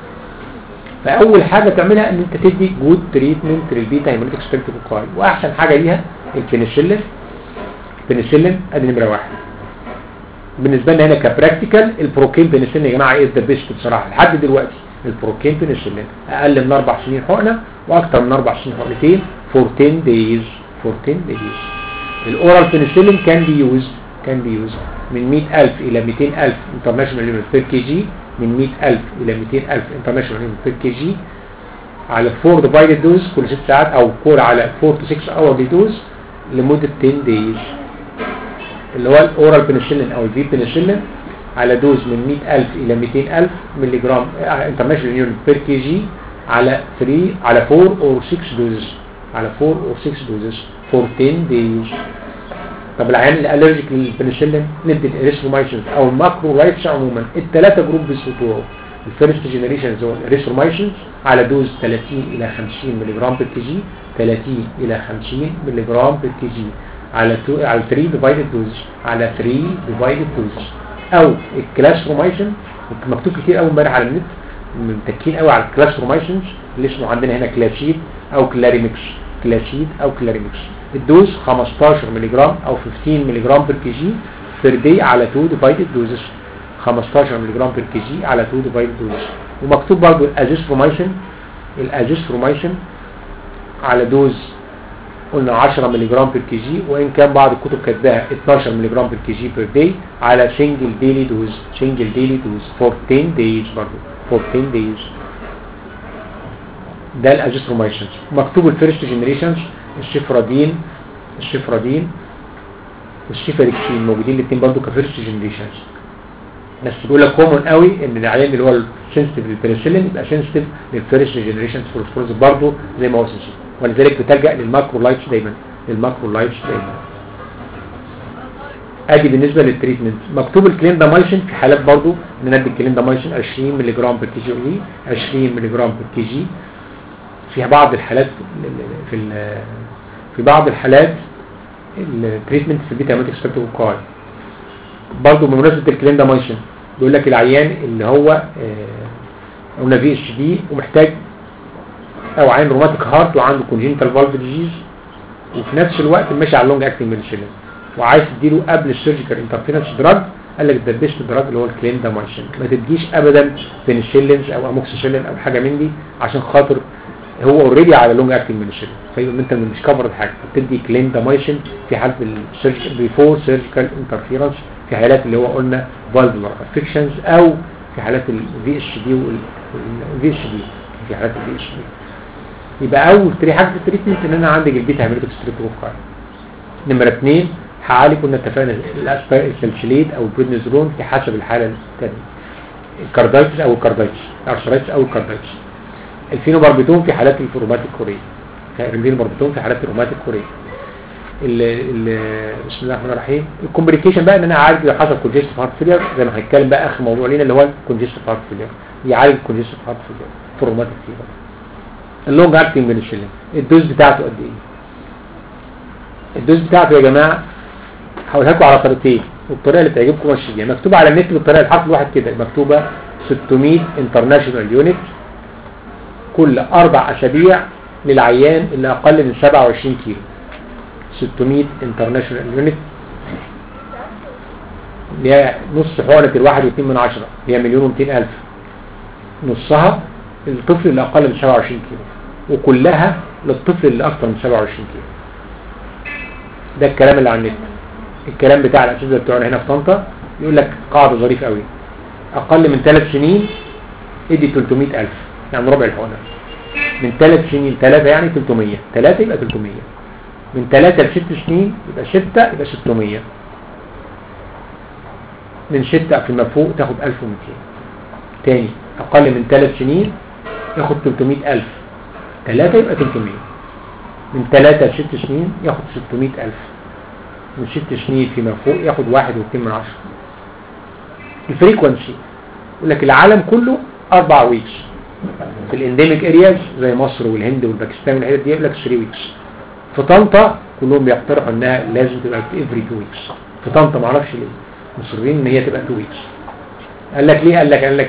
فاول حاجه تعملها ان انت تدي جود تريتمنت للبيتا هيموتيك ستريبتوكوكاي واحسن حاجه ليها البنسلين البنسلين ادي نمره واحد بالنسبه لنا هنا كبراكتيكال البروكين بنسلين يا جماعه ايه ذا بيست بصراحه لحد دلوقتي البروكين بنسلين اقل من اربع سنين حقنه واكثر من اربع سنين حقنتين فور 10 دايز فور 10 دايز الاورال بنسلين كان بي يوز كان بي يوز من 100000 الى 200000 انترناشونال يونت بير كي جي من 100000 الى 200000 انترناشونال يونت بير كي جي على 4 ديفايدد دوز كل 6 ساعات او كور على 4 تو 6 اور دوز لمده 10 دايز اللي هو الاورال بنسلين او الفي بنسلين على دوز من 100000 الى 200000 ملي جرام انترناشونال يونت بير كي جي على 3 على 4 او 6 دوزز على 4 او 6 دوزز فور 10 دايز طب العيان اللي الرجيك للبنسلين ندي الاريثرومايسين او الماكرو رايتس عموما الثلاثه جروب بتوعه الفيرست جنريشن هو الاريثرومايسين على دوز 30 الى 50 ملي جرام بر كي جي 30 الى 50 ملي جرام بر كي جي على تو على 3 ديفايدد دوز على 3 ديفايدد دوز او الكلاسرومايسين مكتوب كتير قوي امبارح على النت متكين قوي على الكلاسرومايسين اللي اسمه عندنا هنا كلاسيد او كلاريمكس كلاسيد او كلاريمكس الدوز 15 ملي جرام او 15 ملي جرام بر كي جي بير داي على 2 ديفايدد دوزز 15 ملي جرام بر كي جي على 2 ديفايدد دوزز ومكتوب برضو الازيثرومايسين الازيثرومايسين على دوز قلنا 10 ملي جرام بر كي جي وان كان بعض الكتب كاتباها 12 ملي جرام بر كي جي بير داي على سنجل ديلي دوز سنجل ديلي دوز فور 10 دايز برضو فور 10 دايز ده الازيثرومايسين مكتوب الفيرست جنريشنز الشفرادين الشفرادين والشيفريكسين موجودين الاثنين برضو كفيرست جنريشنز بس بيقول لك كومون قوي ان العيان اللي هو السنسيتيف للبنسلين يبقى سنسيتيف للفيرست جنريشن فوسفورس برضو زي ما هو سنسيتيف ولذلك بتلجا للماكرو لايتس دايما للماكرو لايتس دايما ادي بالنسبه للتريتمنت مكتوب الكليندامايسين في حالات برضو ان ندي الكليندامايسين 20 ملي جرام بر كي جي 20 ملي جرام بر كي جي في بعض الحالات في ال- في بعض الحالات التريتمنت في البيتا هيماتيك ستريبتوكوكاي برضه بمناسبه الكليندامايسين بيقول لك العيان اللي هو آه، قلنا في اتش دي ومحتاج او عين روماتيك هارت وعنده كونجنتال فالف ديزيز وفي نفس الوقت ماشي على اللونج اكتنج ميديسين وعايز تديله قبل السيرجيكال انترفيرنس دراج قال لك ده البيست دراج اللي هو الكليندامايسين ما تديش ابدا بنشيلينز او اموكسيسيلين او حاجه من دي عشان خاطر هو اوريدي على لونج اكتنج ميديسين فيبقى انت مش كفر حاجه فبتدي كليندامايسين في حاله السيرجيكال بيفور سيرجيكال انترفيرنس في حالات اللي هو قلنا فالفولار افكشنز او في حالات الفي اتش دي والفي اتش دي في حالات الفي اتش دي يبقى اول تري حاجه في التريتمنت ان انا عندي البيتا هيماتيك ستريبتوكوكاي نمره اثنين هعالج كنا اتفقنا الاسبا السلسليت او البريدنيزولون في حسب الحاله الثانيه الكاردايتس او الكاردايتس الارثرايتس او الكاردايتس الفينوباربيتون في حالات الروماتيك كوريه الفينوباربيتون في حالات الروماتيك كوريه ال ال بسم الله الرحمن الرحيم الكومبليكيشن بقى ان انا اعالج لو حصل كونجستيف هارت فيلير زي ما هنتكلم بقى اخر موضوع لينا اللي هو الكونجستيف هارت فيلير يعالج الكونجستيف هارت فيلير في الروماتيك فيبر اللونج اكتنج بنشيلين الدوز بتاعته قد ايه الدوز بتاعته يا جماعه هقولها لكم على طريقتين والطريقه اللي تعجبكم ماشيه مكتوبه على النت بالطريقه الحرف الواحد كده مكتوبه 600 انترناشونال يونت كل اربع اسابيع للعيان اللي اقل من 27 كيلو 600 انترناشونال يونت اللي هي نص حقنة الواحد واثنين من عشرة اللي هي مليون ومتين ألف نصها الطفل اللي أقل من 27 كيلو وكلها للطفل اللي أكثر من 27 كيلو ده الكلام اللي على النت الكلام بتاع الأساتذة بتوعنا هنا في طنطا يقول لك قاعدة ظريفة قوي أقل من ثلاث سنين ادي 300 ألف يعني ربع الحقنة من ثلاث سنين ثلاثة يعني 300 ثلاثة يبقى 300 من 3 ل 6 سنين يبقى 6 يبقى 600 من 6 فيما فوق تاخد 1200 تاني اقل من 3 سنين ياخد 300000 3 يبقى 300 من 3 ل 6 سنين ياخد 600000 من 6 سنين فيما فوق ياخد 1.2 من 10 الفريكونسي يقول لك العالم كله 4 ويكس في الانديميك ارياز زي مصر والهند والباكستان والحتت دي يقول لك 3 ويكس في طنطا كلهم بيقترحوا انها لازم تبقى في افري 2 ويكس في طنطا ما اعرفش ليه مصرين ان هي تبقى 2 ويكس قال لك ليه قال لك قال لك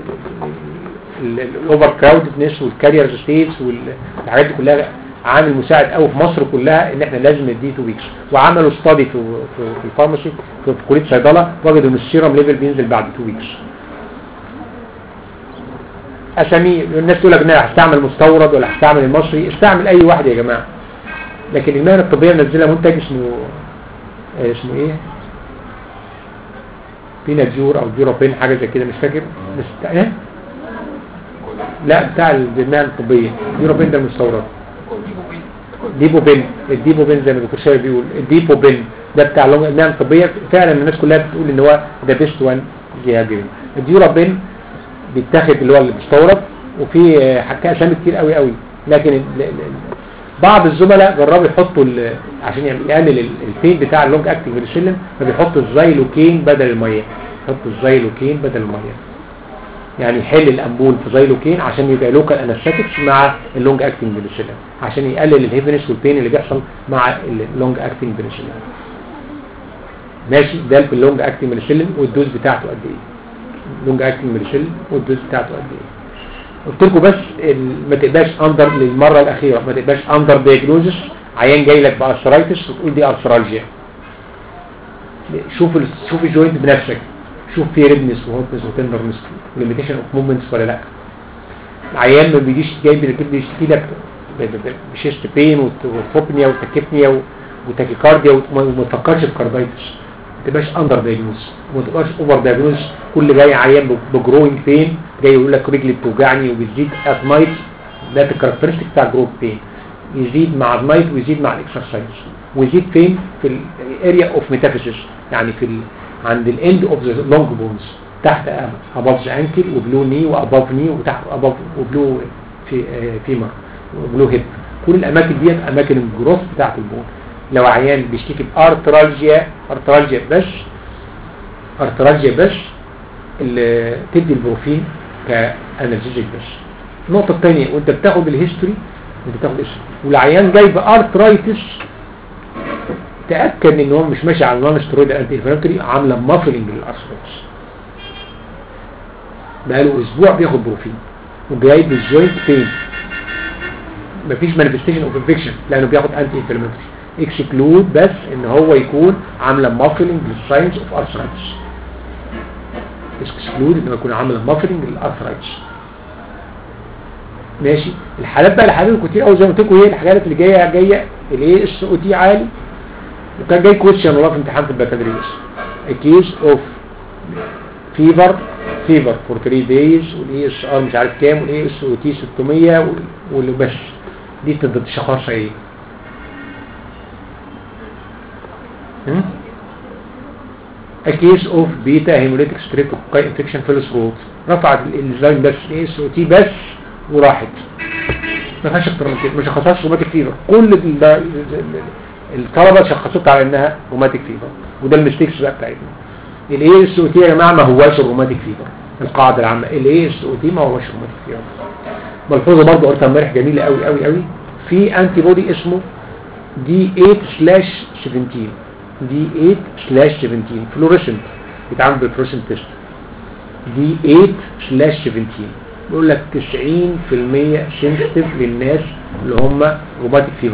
الاوفر كراودنس والكارير ستيتس والحاجات دي كلها عامل مساعد قوي في مصر كلها ان احنا لازم نديه 2 ويكس وعملوا ستادي في في, في الفارماسي في, في كليه صيدله وجدوا ان السيرم ليفل بينزل بعد 2 ويكس اسامي الناس تقول لك انا هستعمل مستورد ولا هستعمل المصري استعمل اي واحد يا جماعه لكن المهنه الطبيه منزله منتج اسمه آه اسمه ايه بيناجور او جورابين حاجه زي كده مش فاكر بس بتاع ايه لا بتاع المهنه الطبيه جورابين ده المستورد ديبوبين الديبوبين زي ما الدكتور شايف بيقول الديبوبين ده بتاع المهنه الطبيه فعلا الناس كلها بتقول ان هو ده بيست وان جيهابين الديورابين بيتاخد اللي هو اللي بيستورد وفي حكايه اسامي كتير قوي قوي لكن ال ال بعض الزملاء جربوا يحطوا عشان يقلل الفين بتاع اللونج اكتنج ميديسيلين فبيحطوا الزيلوكين بدل الميه يحطوا الزيلوكين بدل الميه يعني يحل الامبول في زيلوكين عشان يبقى لوكال انستاتكس مع اللونج اكتنج ميديسيلين عشان يقلل الهيفنس والبين اللي بيحصل مع اللونج اكتنج ميديسيلين ماشي ده في اللونج اكتنج ميديسيلين والدوز بتاعته قد ايه اللونج اكتنج ميديسيلين والدوز بتاعته قد ايه قلت لكم بس ما تبقاش اندر للمره الاخيره ما تبقاش اندر دايجنوزس عيان جاي لك بارثرايتس وتقول دي ارثرالجيا شوف ال... شوف الجوينت بنفسك شوف فيه ريدنس وهوتنس وتندرنس ليميتيشن اوف موفمنتس ولا لا عيان ما بيجيش جاي بيشتكي لك بشيست بين وفوبنيا وتكيبنيا وتاكيكارديا وما تفكرش في كاردايتس ما تبقاش اندر دايجنوز وما تبقاش اوفر دايجنوز كل جاي عيان بجروينج بين جاي يقول لك رجلي بتوجعني وبتزيد ات نايت ده الكاركترستيك بتاع الجروب بين يزيد مع النايت ويزيد مع الاكسرسايز ويزيد فين في الاريا اوف ميتافيسيس يعني في ال... عند الاند اوف ذا لونج بونز تحت اباف ذا انكل وبلو ني واباف ني وتحت اباف وبلو في فيمر وبلو هيب كل الاماكن ديت اماكن الجروث بتاعت البون لو عيان بيشتكي بارترالجيا ارترالجيا بس ارترالجيا بس اللي تدي البروفين كانرجيزيك بس النقطة الثانية وانت بتاخد الهيستوري انت بتاخد الهيستوري والعيان جاي بارترايتس تأكد ان هو مش ماشي على نون سترويد انتي انفلاماتوري عاملة مافلنج للارثرايتس بقاله اسبوع بياخد بروفين وجاي بالجوينت بين مفيش مانيفستيشن اوف انفكشن لانه بياخد انتي انفلاماتوري اكسكلود بس ان هو يكون عامله مافلنج للساينز اوف ارثرايتس اكسكلود ان هو يكون عامله مافلنج للارثرايتس ماشي الحالات بقى الحالات كتير قوي زي ما قلت لكم هي الحاجات اللي جايه جايه الايه اس او تي عالي وكان جاي كويشن والله في امتحان في البكالوريوس كيس اوف فيفر فيفر فور 3 دايز والاي اس ار مش عارف كام والاي اس او تي 600 واللي بس دي تقدر تشخصها ايه هم؟ A case of beta hemolytic streptococci infection في الثروت رفعت الانزيم بس الاي اس او تي بس وراحت ما فيهاش اكتر من كده ما شخصهاش روماتيك فيفر كل ال- ال- الطلبه شخصتها على انها روماتيك فيفر وده المستيكس بقى بتاعتنا الاي اس او تي يا جماعه ما هواش الروماتيك فيفر القاعده العامه الاي اس او تي ما هوش روماتيك فيفر ملحوظه برضو قلتها امبارح جميله قوي قوي قوي في انتي بودي اسمه دي 8 سلاش 17 دي 8 سلاش 17 فلوريسنت بيتعمل بالفلوريسنت تيست دي 8 سلاش 17 بيقول لك 90% سنسيتيف للناس اللي هم روماتيك فيفر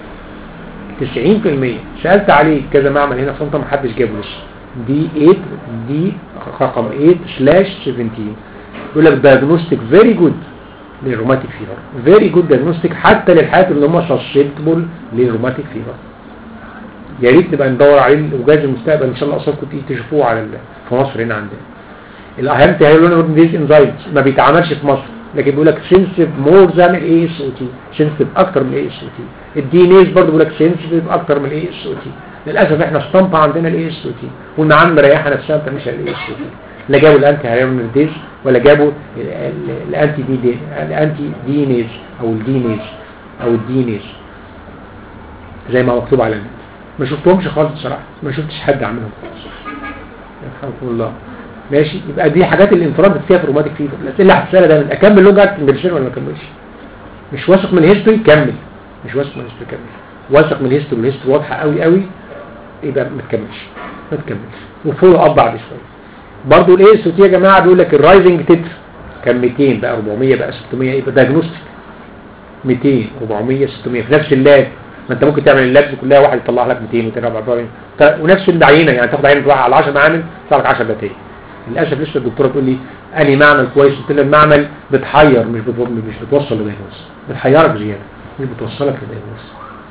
90% سألت عليه كذا معمل هنا في طنطا محدش جابه لسه دي 8 دي رقم 8 سلاش 17 بيقول لك diagnostic very good للروماتيك فيفر فيري جود diagnostic حتى للحالات اللي هم susceptible للروماتيك فيفر يا ريت نبقى ندور عليه وجاز المستقبل ان شاء الله اصلا كنت تشوفوه على ال- في مصر هنا عندنا الاهم هيرولون ديز انزايمز ما بيتعملش في مصر لكن بيقول لك سنسيف مور ذان الاي اس او تي سنسيف اكتر من الاي اس او تي الدي ان ايز برضه بيقول لك سنسيف اكتر من الاي اس او تي للاسف احنا اسطمبة عندنا الاي اس او تي والمعامل مريحه نفسها ما بتعملش الاي اس او تي لا جابوا الانتي هيرولون ديز ولا جابوا ال- ال- الانتي دي دي الانتي دينيز او الدينيز او الدينيز زي ما مكتوب على النت ما شفتهمش خالص بصراحه ما شفتش حد عاملهم خالص يرحمكم الله ماشي يبقى دي حاجات الانفراد بتفيها في الروماتيك فيفر الاسئله اللي هتسالها دايما اكمل لونج اكتنج ميديسين ولا ما اكملش مش واثق من الهيستوري كمل مش واثق من الهيستوري كمل واثق من الهيستوري والهيستوري واضحه قوي قوي يبقى ما تكملش ما تكملش وفولو اب بعد شويه برضه الاي اس تي يا جماعه بيقول لك الرايزنج تتر كان 200 بقى 400 بقى 600 يبقى دايجنوستيك 200 400 600 في نفس اللاب ما انت ممكن تعمل اللابس كلها واحد يطلع لك 200 200 400 ونفس العينه يعني تاخد عينه واحد على 10 معامل يطلع لك 10 نتائج للاسف لسه الدكتوره تقول لي اني معمل كويس قلت لها المعمل بتحير مش بتو... مش بتوصل لدايجنوز بتحيرك زياده مش بتوصلك لدايجنوز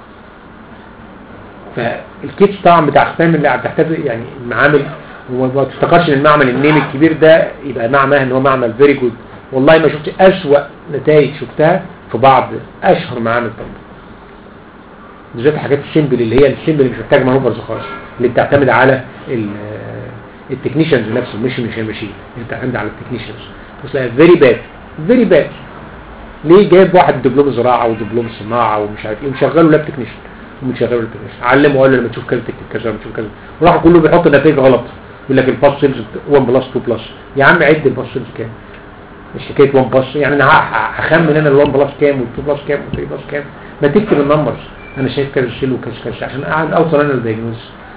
فالكيتس طبعا بتاع ختام اللي بتحتاج يعني المعامل وما تفتكرش ان المعمل النيم الكبير ده يبقى معناه ان هو معمل فيري جود والله ما شفت اسوأ نتائج شفتها في بعض اشهر معامل طبعا بالذات الحاجات السيمبل اللي هي السيمبل اللي مش محتاج مانوفرز خالص اللي بتعتمد على التكنيشنز نفسه مش مش الماشين اللي بتعتمد على التكنيشنز بس فيري باد فيري باد ليه جايب واحد دبلوم زراعه ودبلوم صناعه ومش عارف ايه ومشغله لاب تكنيشن ومشغله لاب تكنيشن علمه وقال له لما تشوف كذا تكتب كذا لما تشوف كذا وراح كله بيحط نتائج غلط يقول لك الباس سيلز 1 بلس 2 بلس يا عم عد الباس سيلز كام مش حكايه 1 بلس يعني انا هخمن انا ال 1 بلس كام وال 2 بلس كام وال 3 بلس كام ما تكتب النمبرز انا شايف كذا سيل وكذا كذا عشان اقعد اوصل انا للدايجنوز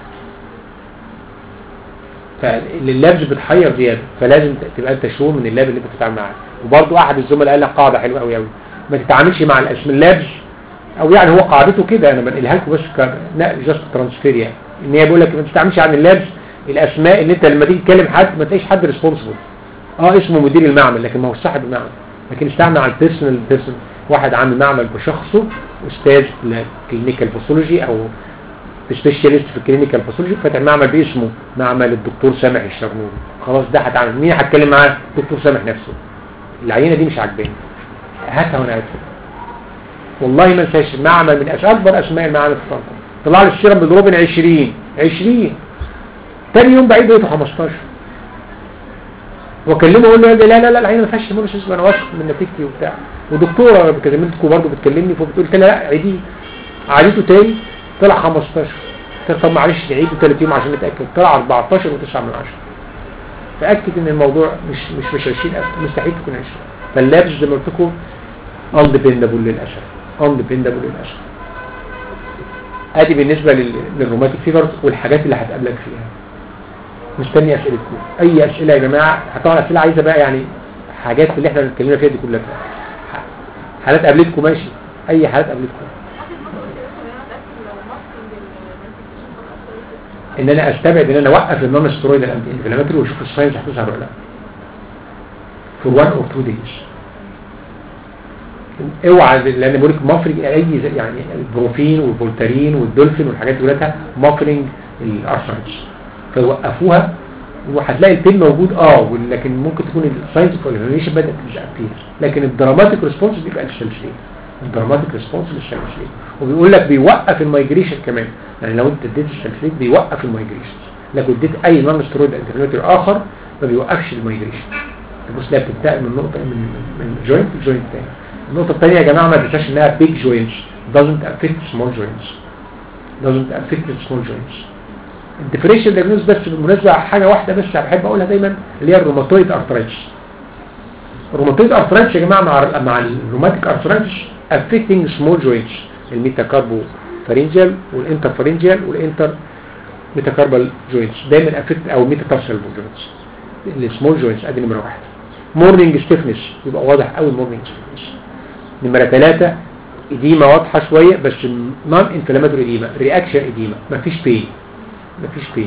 فاللابز بتحير زياده فلازم تبقى انت شور من اللاب اللي انت بتتعامل معاه وبرده احد الزملاء قال لك قاعده حلوه قوي قوي ما تتعاملش مع الاسم اللابز او يعني هو قاعدته كده انا بنقلها لكم بس نقل جاست ترانسفير يعني ان هي بيقول لك ما تتعاملش عن اللابز الاسماء اللي انت لما تيجي تكلم حد ما تلاقيش حد ريسبونسبل اه اسمه مدير المعمل لكن ما هو صاحب المعمل لكن استعمل على البيرسونال بيرسون واحد عامل معمل بشخصه استاذ كلينيكال باثولوجي او سبيشاليست في الكلينيكال باثولوجي فاتح معمل باسمه معمل الدكتور سامح الشرنوبي خلاص ده هتعمل مين هتكلم معاه الدكتور سامح نفسه العينه دي مش عاجباني هاتها وانا قاعد والله ما انساش معمل من اكبر اسماء المعامل في طنطا طلع لي السيرم بضروبن 20 20 تاني يوم بعيد لقيته 15 واكلمه اقول له لا لا لا العينه ما فيهاش هيموليسيس وانا واثق من نتيجتي وبتاع ودكتوره كلمتكم برضه بتكلمني فبتقول لي لا عيديه عادته تاني طلع 15 قلت طب معلش نعيده ثالث يوم عشان نتاكد طلع 14 و9 من 10 فاكد ان الموضوع مش مش مش 20 مستحيل تكون 20 فاللابس زي ما قلت لكم اندبندبل للاسف اندبندبل للاسف ادي بالنسبه لل- للروماتيك فيفرز والحاجات اللي هتقابلك فيها مستني اسئلتكم اي اسئله يا جماعه طبعا اسئله عايزه بقى يعني حاجات اللي احنا اتكلمنا فيها دي كلها ح- حالات قابلتكم ماشي اي حالات قابلتكم ان انا استبعد ان انا اوقف النون سترويد الانتي انفلاماتوري واشوف الساينس هتظهر ولا لا في 1 اور 2 دايز اوعى لان بقول لك مافرنج اي زي- يعني البروفين والفولتارين والدولفين والحاجات دي كلها مافرنج الارثرايتس فوقفوها وهتلاقي البين موجود اه لكن ممكن تكون الساينس اوف انفلاميشن بدات تابير لكن الدراماتيك ريسبونس بيبقى للسلسلين الدراماتيك ريسبونس للسلسلين وبيقول لك بيوقف المايجريشن كمان يعني لو انت اديت السلسلين بيوقف المايجريشن لكن اديت اي نون سترويد انترنيتور اخر ما بيوقفش المايجريشن تبص لا بتبدا من نقطه من من جوينت لجوينت تاني النقطه الثانيه يا جماعه ما تنساش انها بيج جوينتس doesn't affect small joints doesn't affect small joints الديفرنشال دايجنوز بس بالمناسبه حاجه واحده بس بحب اقولها دايما اللي هي الروماتويد ارثرايتس الروماتويد ارثرايتس يا جماعه مع مع الروماتيك ارثرايتس affecting small joints الميتاكاربو فارنجيال والانترفارنجيال والانتر ميتاكاربال جوينتس دايما افكت او ميتاتارسال جوينتس السمول جوينتس ادي نمره واحد مورنينج ستيفنس يبقى واضح قوي المورنينج ستيفنس نمره ثلاثة اديمه واضحه شويه بس نون انفلاماتوري اديمه رياكشن اديمه مفيش بين مفيش بين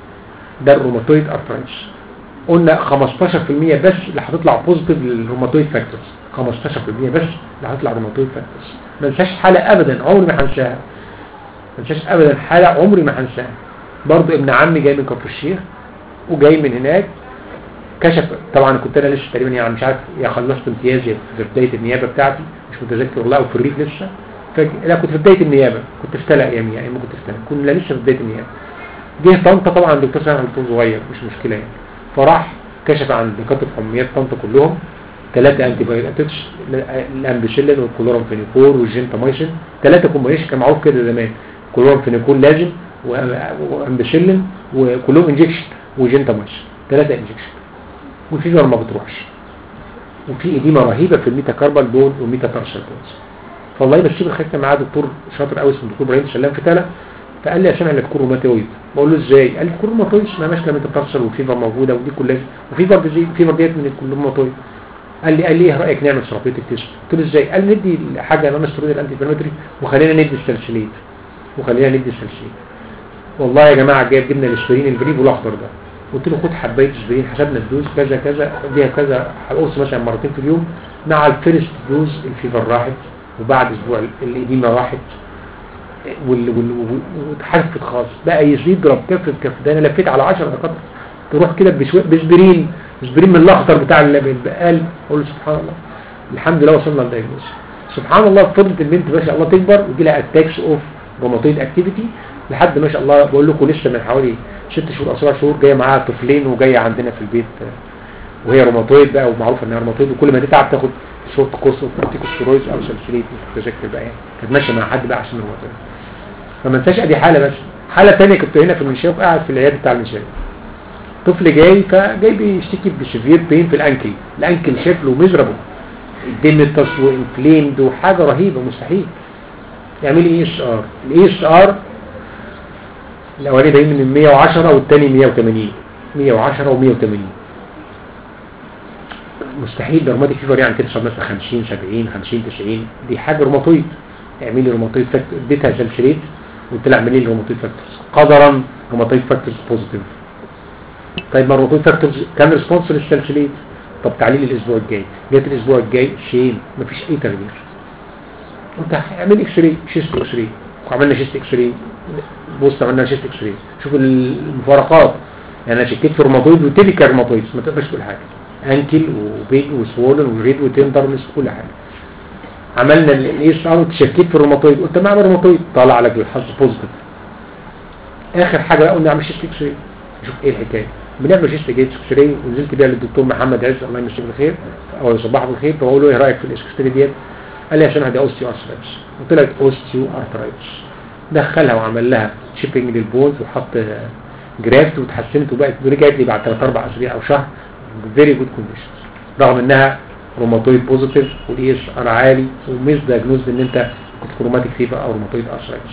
ده الروماتويد ارثرايتس قلنا 15% بس اللي هتطلع بوزيتيف للروماتويد فاكتورز 15% بس اللي هتطلع روماتويد فاكتورز ما انساش حاله ابدا عمري ما هنساها ما انساش ابدا حاله عمري ما هنساها برضو ابن عمي جاي من كفر الشيخ وجاي من هناك كشف طبعا كنت انا لسه تقريبا يعني مش عارف يا خلصت امتيازي في بدايه النيابه بتاعتي مش متذكر والله او في الريف لسه فج... لا كنت في بدايه النيابه كنت في تلا ايامي يعني ما كنت في تلا كنا لسه في بدايه النيابه جه طنطا طبعا الدكتور سامح دكتور صغير مش مشكله يعني فراح كشف عن دكاتره حميات طنطا كلهم ثلاثه انتي بايوتكس الامبيسيلين والكلورامفينيكول والجنتاميسين ثلاثه كومبينيشن كان معروف كده زمان كلورامفينيكول لازم وامبيسيلين وكلهم انجكشن وجنتاميسين ثلاثه انجكشن والفيفر ما بتروحش وفي اديمه رهيبه في الميتاكاربال بون والميتاتارسال بونز فالله بسيب الخير كان معاه دكتور شاطر قوي اسمه الدكتور ابراهيم سلام في تلا فقال لي يا سامع لك روماتويد بقول له ازاي قال لي كروماتويد ما ماشيه ميتاتارسال وفيفر موجوده ودي كلها وفيفر دي فيفر ديت من الكروماتويد قال لي قال لي ايه رايك نعمل ثيرابيوتيك تيست قلت له ازاي قال لي ندي حاجه نون ستيرويد الانتي انفلاماتوري وخلينا ندي السلسليت وخلينا ندي السلسليت والله يا جماعه جايب جبنا الاسبرين الفريب والاخضر ده قلت له خد حبايه اسبرين حسبنا الدوز كذا كذا اديها كذا القرص مثلا مرتين في اليوم مع الفيرست دوز الفيفر راحت وبعد اسبوع الاديمه راحت وال وال واتحرفت خالص بقى يزيد ضرب كف في كف ده انا لفيت على 10 دقائق تروح كده بشوي بسبرين بسبرين من الاخضر بتاع البقال اقول له سبحان الله الحمد لله وصلنا للدايجنوز سبحان الله فضلت البنت ما شاء الله تكبر ويجي لها اتاكس اوف روماتويد اكتيفيتي لحد ما شاء الله بقول لكم لسه من حوالي ست شهور او سبع شهور جايه معاها طفلين وجايه عندنا في البيت وهي روماتويد بقى ومعروفه انها روماتويد وكل ما تتعب تاخد شورت كورس اوف كورتيكوستيرويدز او سلسليت مش متذكر بقى يعني كانت ماشيه مع حد بقى عشان روماتويد فما انساش ادي حاله بس حاله ثانيه كنت هنا في المنشاه قاعد في العياده بتاع المنشاه طفل جاي فجاي بيشتكي بسيفير بين في الانكل الانكل شكله مزربه الديمتس وانفليمد وحاجه رهيبه مستحيل يعمل اي اس ار الاي اس ار الاولاني ده من 110 والثاني 180 110 و180 مستحيل درماتيك فيفر يعني تكسر مثلا 50 70 50 90 دي حاجه روماتويد اعملي روماتويد فاكتور اديتها سلسليت قلت لها اعملي لي روماتويد فاكتورز قدرا روماتويد فاكتورز بوزيتيف طيب ما الروماتويد فاكتورز كان ريسبونس للسلسليت طب تعالي لي الاسبوع الجاي جت الاسبوع الجاي شيم مفيش اي تغيير قلت اعملي اكس راي شيست اكس راي وعملنا شيست اكس راي بص عملنا شيست اكس راي شوف المفارقات يعني انا شكيت في روماتويد وتيبيكال روماتويد ما تقدرش تقول حاجه انكل وبيج وسوولن وريد وتندرنس وكل حاجه عملنا الاي اس ار وتشكيت في الروماتويد قلت ما اعمل روماتويد طلع لك بالحظ بوزيتيف اخر حاجه بقى قلنا اعمل شيست اكس راي نشوف ايه الحكايه بنعمل شيست اكس راي ونزلت بيها للدكتور محمد عز الله يمسيه بالخير او يصبحه بالخير فبقول له ايه رايك في الاكس راي ديت قال لي عشان هدي اوستيو ارثرايتس وطلعت اوستيو ارثرايتس دخلها وعمل لها شيبنج للبونز وحط جرافت وتحسنت وبقت رجعت لي بعد 3 4 اسابيع او شهر فيري جود كونديشنز رغم انها روماتويد بوزيتيف والاي اس ار عالي ومش دايجنوز ان انت كروماتيك فيفر او روماتويد ارثرايتس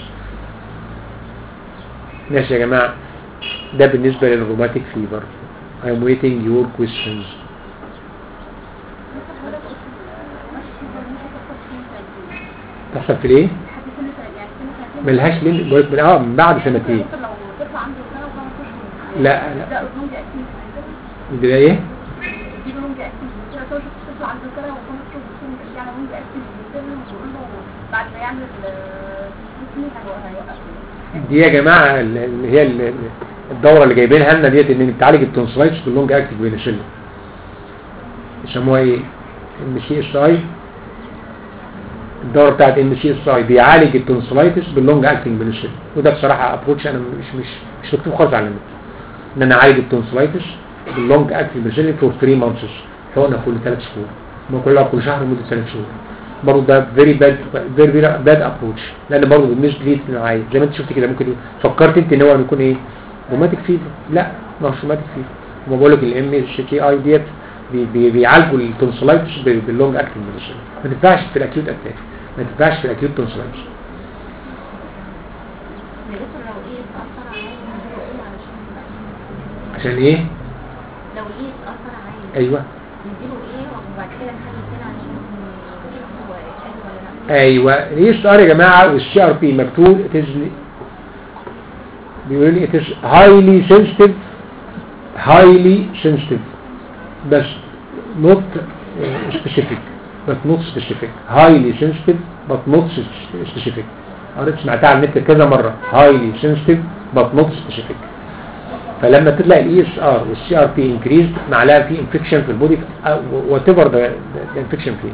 ماشي يا جماعه ده بالنسبه للروماتيك فيفر I'm waiting your questions تحصل في الايه؟ ملهاش لين بقولك من اه من بعد سنتين لا لا ده ايه؟ بعد ما يعمل دي يا جماعه ال- اللي هي ال- الدوره اللي جايبينها لنا ديت ان بتعالج التونسلايتس باللونج اكتيف بنسلين يسموها ايه؟ ام سي اس اي الدوره بتاعت ام سي اس اي بيعالج التونسلايتس باللونج اكتنج بنسلين وده بصراحه ابروتش انا مش مش مش مكتوب خالص على النت ان انا اعالج التونسلايتس باللونج اكتنج بنسلين فور 3 مانثس حقنه كل 3 شهور ما كلها كل شهر لمده 3 شهور برضه ده فيري باد فيري باد ابروتش لان برضه مش ليد العادي زي ما انت شفت كده ممكن فكرت انت ان هو يكون ايه روماتيك فيفر لا ما هوش روماتيك فيفر هما بقول لك الام اتش تي اي ديت بي- بي- بيعالجوا التونسلايتس بال- باللونج اكتنج ميديسين ما تنفعش في الاكيوت اتاك ما تنفعش في الاكيوت تونسلايتس لو ايه اتأثر عليه نديله ايه علشان عشان ايه لو ايه اتأثر عليه ايوه نديله ايه وبعد كده نحلل تاني علشان نشوف هو قال ولا لا ايوه الاي اس ار يا جماعه والسي ار بي مكتوب it is بيقول لي it is highly sensitive highly sensitive بس not uh, specific but not specific highly sensitive but not spe- specific قريت سمعتها على النت كذا مره highly sensitive but not specific فلما تلاقي الاي اس ار والسي ار بي انكريز معناها في انفكشن في البودي وات ايفر ذا انفكشن فيه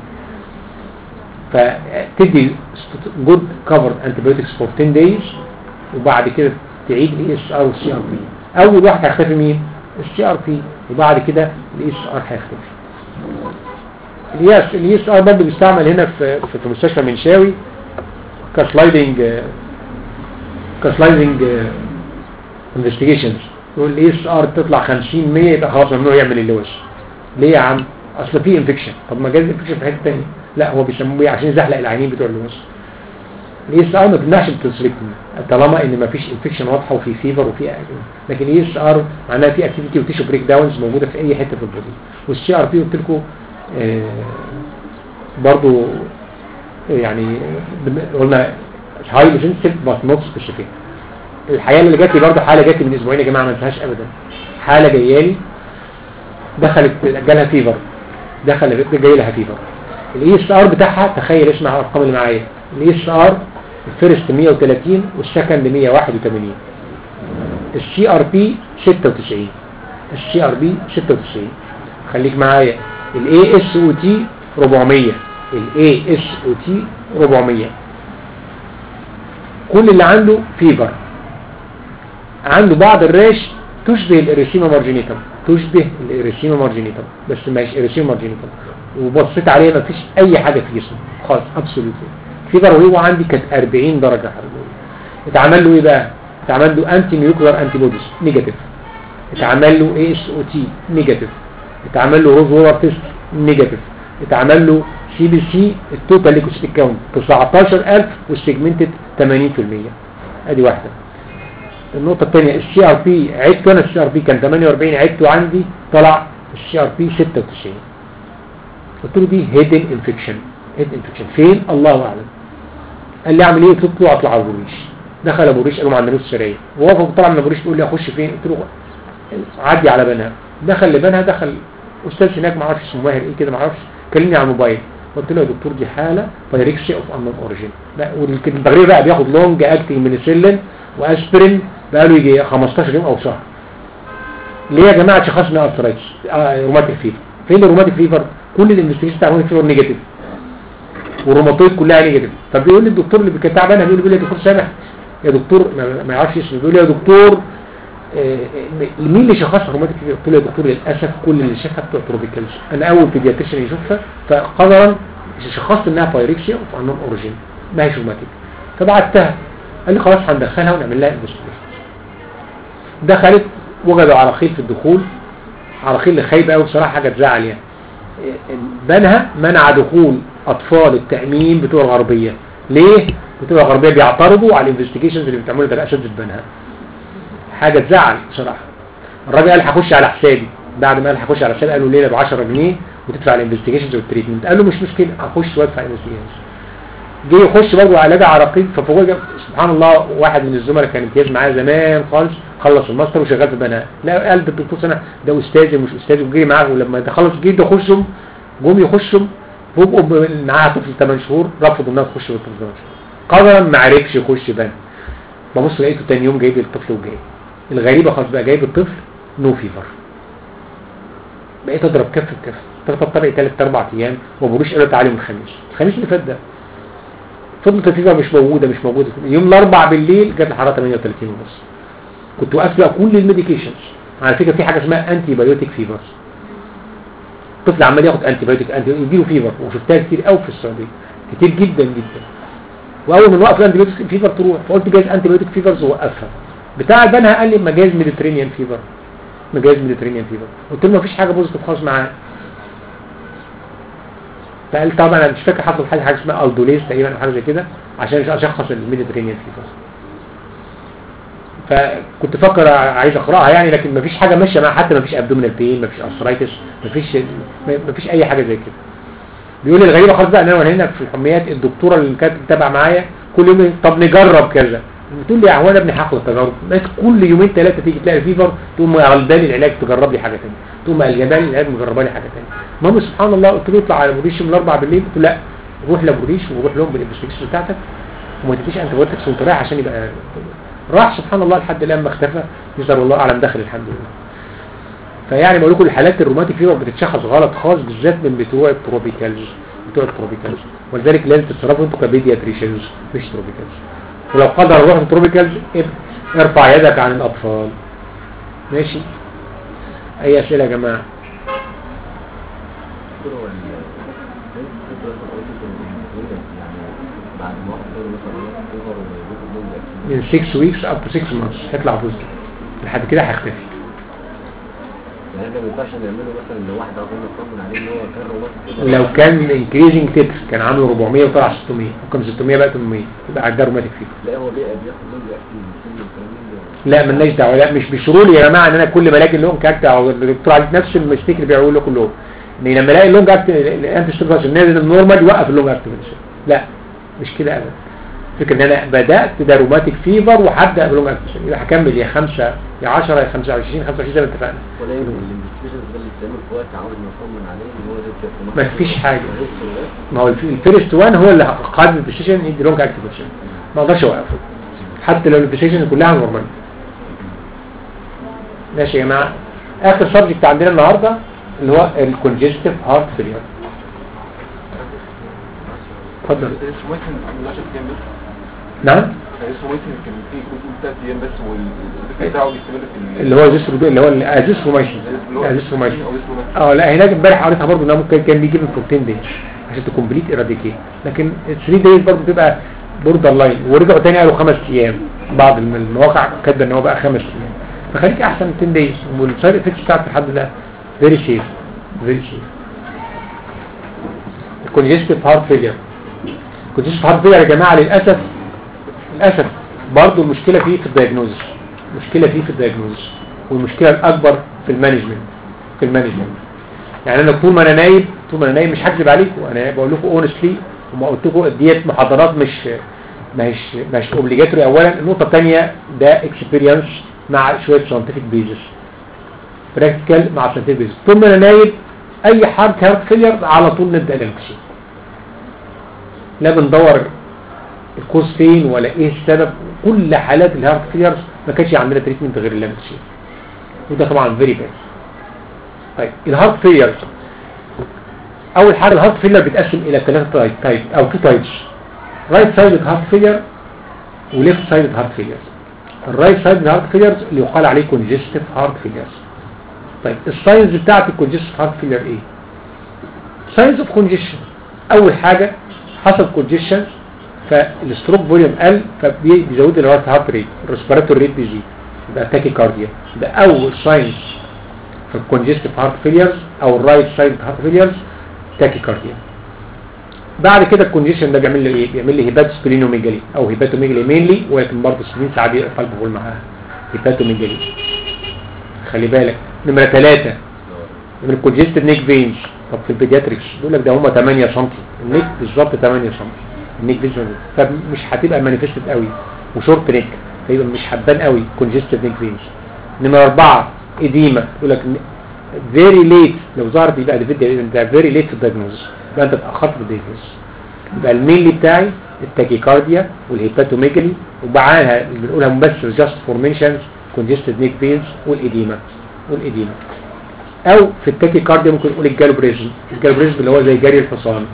فتدي جود كفرد انتيبيوتكس فور 10 دايز وبعد كده تعيد الاي اس ار والسي ار بي اول واحد هيختفي مين السي ار بي وبعد كده الاي اس ار هيختفي الياس الاي اس ار برضه بيستعمل هنا في في في مستشفى منشاوي كسلايدنج كسلايدنج انفستيجيشنز يقول الاي اس ار تطلع 50 100 يبقى خلاص ممنوع يعمل اللوش ليه يا عم اصل في انفكشن طب ما جاز انفكشن في حته ثانيه لا هو بيسموه ايه عشان يزحلق العينين بتوع اللوش الاي اس ار ما بتمنعش التسليكتومي طالما ان ما فيش انفكشن واضحه وفي فيفر وفي لكن الاي اس ار معناها في اكتيفيتي وتيشو بريك داونز موجوده في اي حته في البودي والسي ار بي قلت لكم آه برضو يعني بن- قلنا هايلي سنسيتيف بس نوت سبيسيفيك الحياه اللي جات لي برضه حاله جات لي من اسبوعين يا جماعه ما انساهاش ابدا حاله جايه لي دخلت جالها فيفر دخل جاي لها فيفر الاي اس ار بتاعها تخيل اسمع الارقام اللي معايا الاي اس ار الفيرست 130 والسكند 181 السي ار بي 96 السي ار بي 96 خليك معايا الاي اس او تي 400 الاي اس او تي 400 كل اللي عنده فيفر عنده بعض الريش تشبه الاريسيما مارجينيتم تشبه الاريسيما مارجينيتم بس مش اريسيما مارجينيتم وبصيت عليه ما فيش اي حاجه في جسمه خالص ابسولوتلي فيفر وهو عندي كانت 40 درجه حراريه اتعمل له ايه بقى اتعمل له انتي نيوكلير انتي بوديز نيجاتيف اتعمل له اي اس او تي نيجاتيف اتعمل له روز وولر تيست نيجاتيف اتعمل له سي بي سي التوتال ليكوسيتيك كاونت 19000 والسيجمنتد 80% ادي واحده النقطة الثانية السي ار بي عدته انا السي ار بي كان 48 عدته عندي طلع السي ار بي 96 قلت له دي هيدن انفكشن هيدن انفكشن فين الله اعلم قال لي اعمل ايه قلت له اطلع على ابو ريش دخل ابو ريش قالوا ما عندناش سراير وهو طلع من ابو ريش بيقول لي اخش فين قلت له عدي على بنها دخل لبنها دخل استاذ هناك ما اعرفش اسمه ماهر ايه كده ما اعرفش كلمني على الموبايل قلت له يا دكتور دي حاله بايركسيا اوف انون اوريجين والتغيير بقى بياخد لونج اكتنج منسلين واسبرين بقى له يجي 15 يوم او شهر ليه يا جماعه شخصنا ارثرايتس آه روماتيك فيفر فين الروماتيك فيفر كل الانفستيجيشن بتاع الروماتيك فيفر نيجاتيف والروماتويد كلها نيجاتيف طب بيقول لي الدكتور اللي كان تعبان بيقول لي يا دكتور سامح يا دكتور ما ما يعرفش اسمه بيقول لي يا دكتور آه، مين اللي شخصها روماتيك فيفر قلت له يا دكتور للاسف كل اللي شافها بتوع تروبيكالز انا اول بيدياتريشن يشوفها فقدرا شخصت انها بايركسيا اوف انون اوريجين ما هيش روماتيك فبعتها قال لي خلاص هندخلها ونعمل لها انفستيجيشن دخلت وجدوا عراقيل في الدخول عراقيل اللي خايبه قوي بصراحه حاجه تزعل يعني بنها منع دخول اطفال التأمين بتوع الغربية ليه؟ بتوع الغربية بيعترضوا على الانفستيجيشنز اللي بتعملها ده اساتذة بنها حاجة تزعل بصراحة الراجل قال هخش على حسابي بعد ما قال هخش على حسابي قالوا ليلة ب 10 جنيه وتدفع الانفستيجيشنز والتريتمنت قال له مش مشكلة هخش وادفع الانفستيجيشنز جه يخش برضه علاج عراقيل ففوق سبحان الله واحد من الزملاء كان امتياز معايا زمان خالص خلص الماستر وشغال في بنات لا قال ده الدكتور سنه ده استاذي مش استاذي وجري معاه ولما تخلص جه يخشهم جم يخشهم فوجئوا معاها طفل 8 شهور رفضوا انها تخش بالطفل 8 شهور قرر ما عرفش يخش بنات ببص لقيته تاني يوم جايب الطفل وجاي الغريبه خالص بقى جايب الطفل نو فيفر بقيت اضرب كف بكف طفل طبعي ثلاث اربع ايام وما بقولوش قالوا تعالوا من الخميس الخميس اللي فات ده فضلت الفيفر مش موجوده مش موجوده يوم الاربع بالليل جت الحراره 38 ونص كنت وقفت بقى كل الميديكيشنز على فكره في حاجه اسمها انتي بايوتيك فيفر طفل عمال ياخد انتي بايوتيك انتي يجيله فيفر وشفتها كتير قوي في السعوديه كتير جدا جدا واول ما نوقف الانتي بايوتيك فيفر تروح فقلت جايز انتي بايوتيك فيفرز ووقفها بتاع البنها قال لي مجاز ميديترينيان فيفر مجاز ميديترينيان فيفر قلت له مفيش حاجه بوزيتيف خالص معاه فقال طبعا انا مش فاكر حصل حاجه حاجه اسمها الدوليز تقريبا او حاجه زي كده عشان اشخص الميديترينيان فيفر فكنت فكر عايز اقراها يعني لكن مفيش حاجه ماشيه معاها حتى مفيش ابدومينال بين مفيش ارثرايتس مفيش مفيش اي حاجه زي كده بيقول لي الغريبه خالص بقى ان انا هنا في الحميات الدكتوره اللي كانت بتتابع معايا كل يوم طب نجرب كذا بتقول لي يا هو انا ابني هاخد التجارب ناس كل يومين ثلاثه تيجي تلاقي فيفر تقوم غلباني العلاج تجرب لي حاجه ثانيه تقوم قلباني العلاج مجربه لي حاجه ثانيه المهم سبحان الله قلت له اطلع على بوريش من الاربع بالليل قلت له لا روح لبوريش وروح لهم بالانفستيجيشن بتاعتك وما تديش انت بايوتكس وانت رايح عشان يبقى راح سبحان الله لحد الان ما اختفى يظهر والله اعلم داخل الحمد لله فيعني بقول لكم الحالات الروماتيك فيبر بتتشخص غلط خالص بالذات من بتوع التروبيكالز بتوع التروبيكالز ولذلك لازم تتصرفوا انتوا كبيدياتريشنز مش تروبيكالز ولو قدر الروح التروبيكالز ارفع يدك عن الاطفال ماشي اي اسئله يا جماعه من 6 ويكس اب تو 6 مانثs هيطلع بوزيتيف لحد كده هيختفي يعني احنا ما ينفعش نعمله مثلا لو واحد عاوزين نطمن عليه ان هو كان روماتيك لو كان انكريزنج تيتر كان عامل 400 وطلع 600 وكان 600 بقى 800 يبقى عدى روماتيك فيبر لا هو بيبقى بياخد لون اكتين كل الكلام ده لا مالناش دعوه لا مش بشرور يا جماعه ان انا كل ما الاقي اللون كارت او الدكتور عليك نفس المستيك اللي بيعملوا له كلهم ان لما الاقي اللون كارت الانتي ستوباس نازل النورمال يوقف اللون كارت لا مش كده ابدا فكرة ان انا بدات ده روماتيك فيفر وهبدا بلون كارت يبقى هكمل يا 5 يا 10 يا 25 25 زي ما اتفقنا ولا يمكن الانفستيجنز ده اللي بتعمل في وقت عاوز نطمن عليه ان هو ده بيبقى ما فيش حاجه روماتيك. ما هو الف- الفيرست وان هو اللي قادم البوزيشن يدي لونج اكتيفيشن ما اقدرش اوقفه حتى لو البوزيشن كلها نورمال ماشي يا جماعه اخر سبجكت عندنا النهارده اللي هو الكونجستيف هارت فيلير اتفضل اسمه ممكن من 10 ايام بس نعم اسمه ممكن كان في كل ثلاث ايام بس والفكر بتاعه بيستمر في ال- اللي هو جسر اللي هو الازيثرومايسين اللي هو الازيثرومايسين أو اسمه نفسه. اه لا هناك امبارح قريتها برضه انها ممكن كان بيجي من 14 دايز عشان تكمبليت ايراديكيت لكن 3 دايز برضه بتبقى بوردر لاين ورجعوا تاني قالوا خمس ايام بعض الم- المواقع كاتبه ان هو بقى خمس ايام فخليك احسن من 10 دايز والسايد افكتس بتاعت الحمد لله فيري سيف فيري سيف الكونجستيف هارت فيلير الكونجستيف هارت فيلير يا جماعه للاسف للاسف برضه المشكله فيه في الدايجنوزس المشكله فيه في الدايجنوزس والمشكله الاكبر في المانجمنت في المانجمنت يعني انا طول ما انا نايم طول ما انا نايم مش هكذب عليكم انا بقول لكم اونستلي وما قلت لكم ديت محاضرات مش مش مش اوبليجاتوري اولا النقطه الثانيه ده اكسبيرينس مع شويه ساينتفك بيزس براكتيكال مع ساينتفك بيزس طول ما انا نايم اي حرب هارت فيلير على طول نبدا نمشي لا بندور الكوز فين ولا ايه السبب كل حالات الهارت فيليرز ما كانش عندنا تريتمنت غير اللامتشين وده طبعا فيري باد طيب الهارت فيليرز اول حاجه الهارت فيلير بيتقسم الى ثلاثه تايب تايب او تو تايبس رايت سايد هارت فيلير وليفت سايد هارت فيلير الرايت سايد هارت فيليرز اللي يقال عليه كونجستيف هارت فيليرز طيب الساينز بتاعت الكونجستيف هارت فيلير ايه ساينز اوف كونجيشن اول حاجه حصل كونجيشن فالستروك فوليوم قل فبيزود الهارت هارت ريت الريسبيراتوري ريت بيزيد يبقى تاكي كارديا ده اول ساينز في الكونجستيف هارت فيليرز او الرايت سايد هارت فيليرز تاكيكارديا بعد كده الكونجيشن ده بيعمل لي ايه بيعمل لي هيباتوسبلينوميجالي او هيباتوميجالي مينلي ولكن برضه السنين ساعات بيبقى البول معاها هيباتوميجالي خلي بالك نمره ثلاثة من الكونجستيف نيك فينز طب في البيدياتريكس بيقول لك ده هم 8 سم النيك بالظبط 8 سم النيك فينز فمش هتبقى مانيفستد قوي وشورت نيك فيبقى مش هتبان قوي كونجستيف نيك فينز نمره أربعة إديمة يقول لك فيري ليت لو ظهرت يبقى ده فيري ليت في الدايجنوز يبقى انت اتاخرت في الدايجنوز يبقى المينلي بتاعي التاكيكارديا والهيباتوميجالي ومعاها اللي بنقولها مباشر جاست فورميشنز كونجستد نيك فينز والإديمة والإديمة او في التاكيكارديا ممكن نقول الجالوبريزم الجالوبريزم اللي هو زي جري الحصان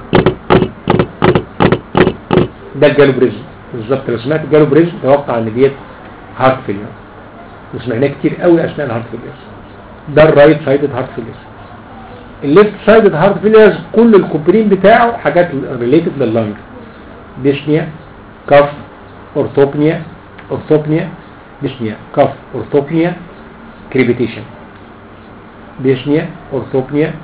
ده الجالوبريزم بالظبط لو سمعت الجالوبريزم توقع ان ديت هارت فيلير وسمعناه كتير قوي اثناء الهارت فيلير ده الرايت سايدد هارت فيلير الليفت سايدد هارت فيليرز كل الكوبرين بتاعه حاجات ريليتد لللنج ديسنيا كف اورثوبنيا اورثوبنيا ديسنيا كف اورثوبنيا كريبيتيشن ديسنيا اورثوبنيا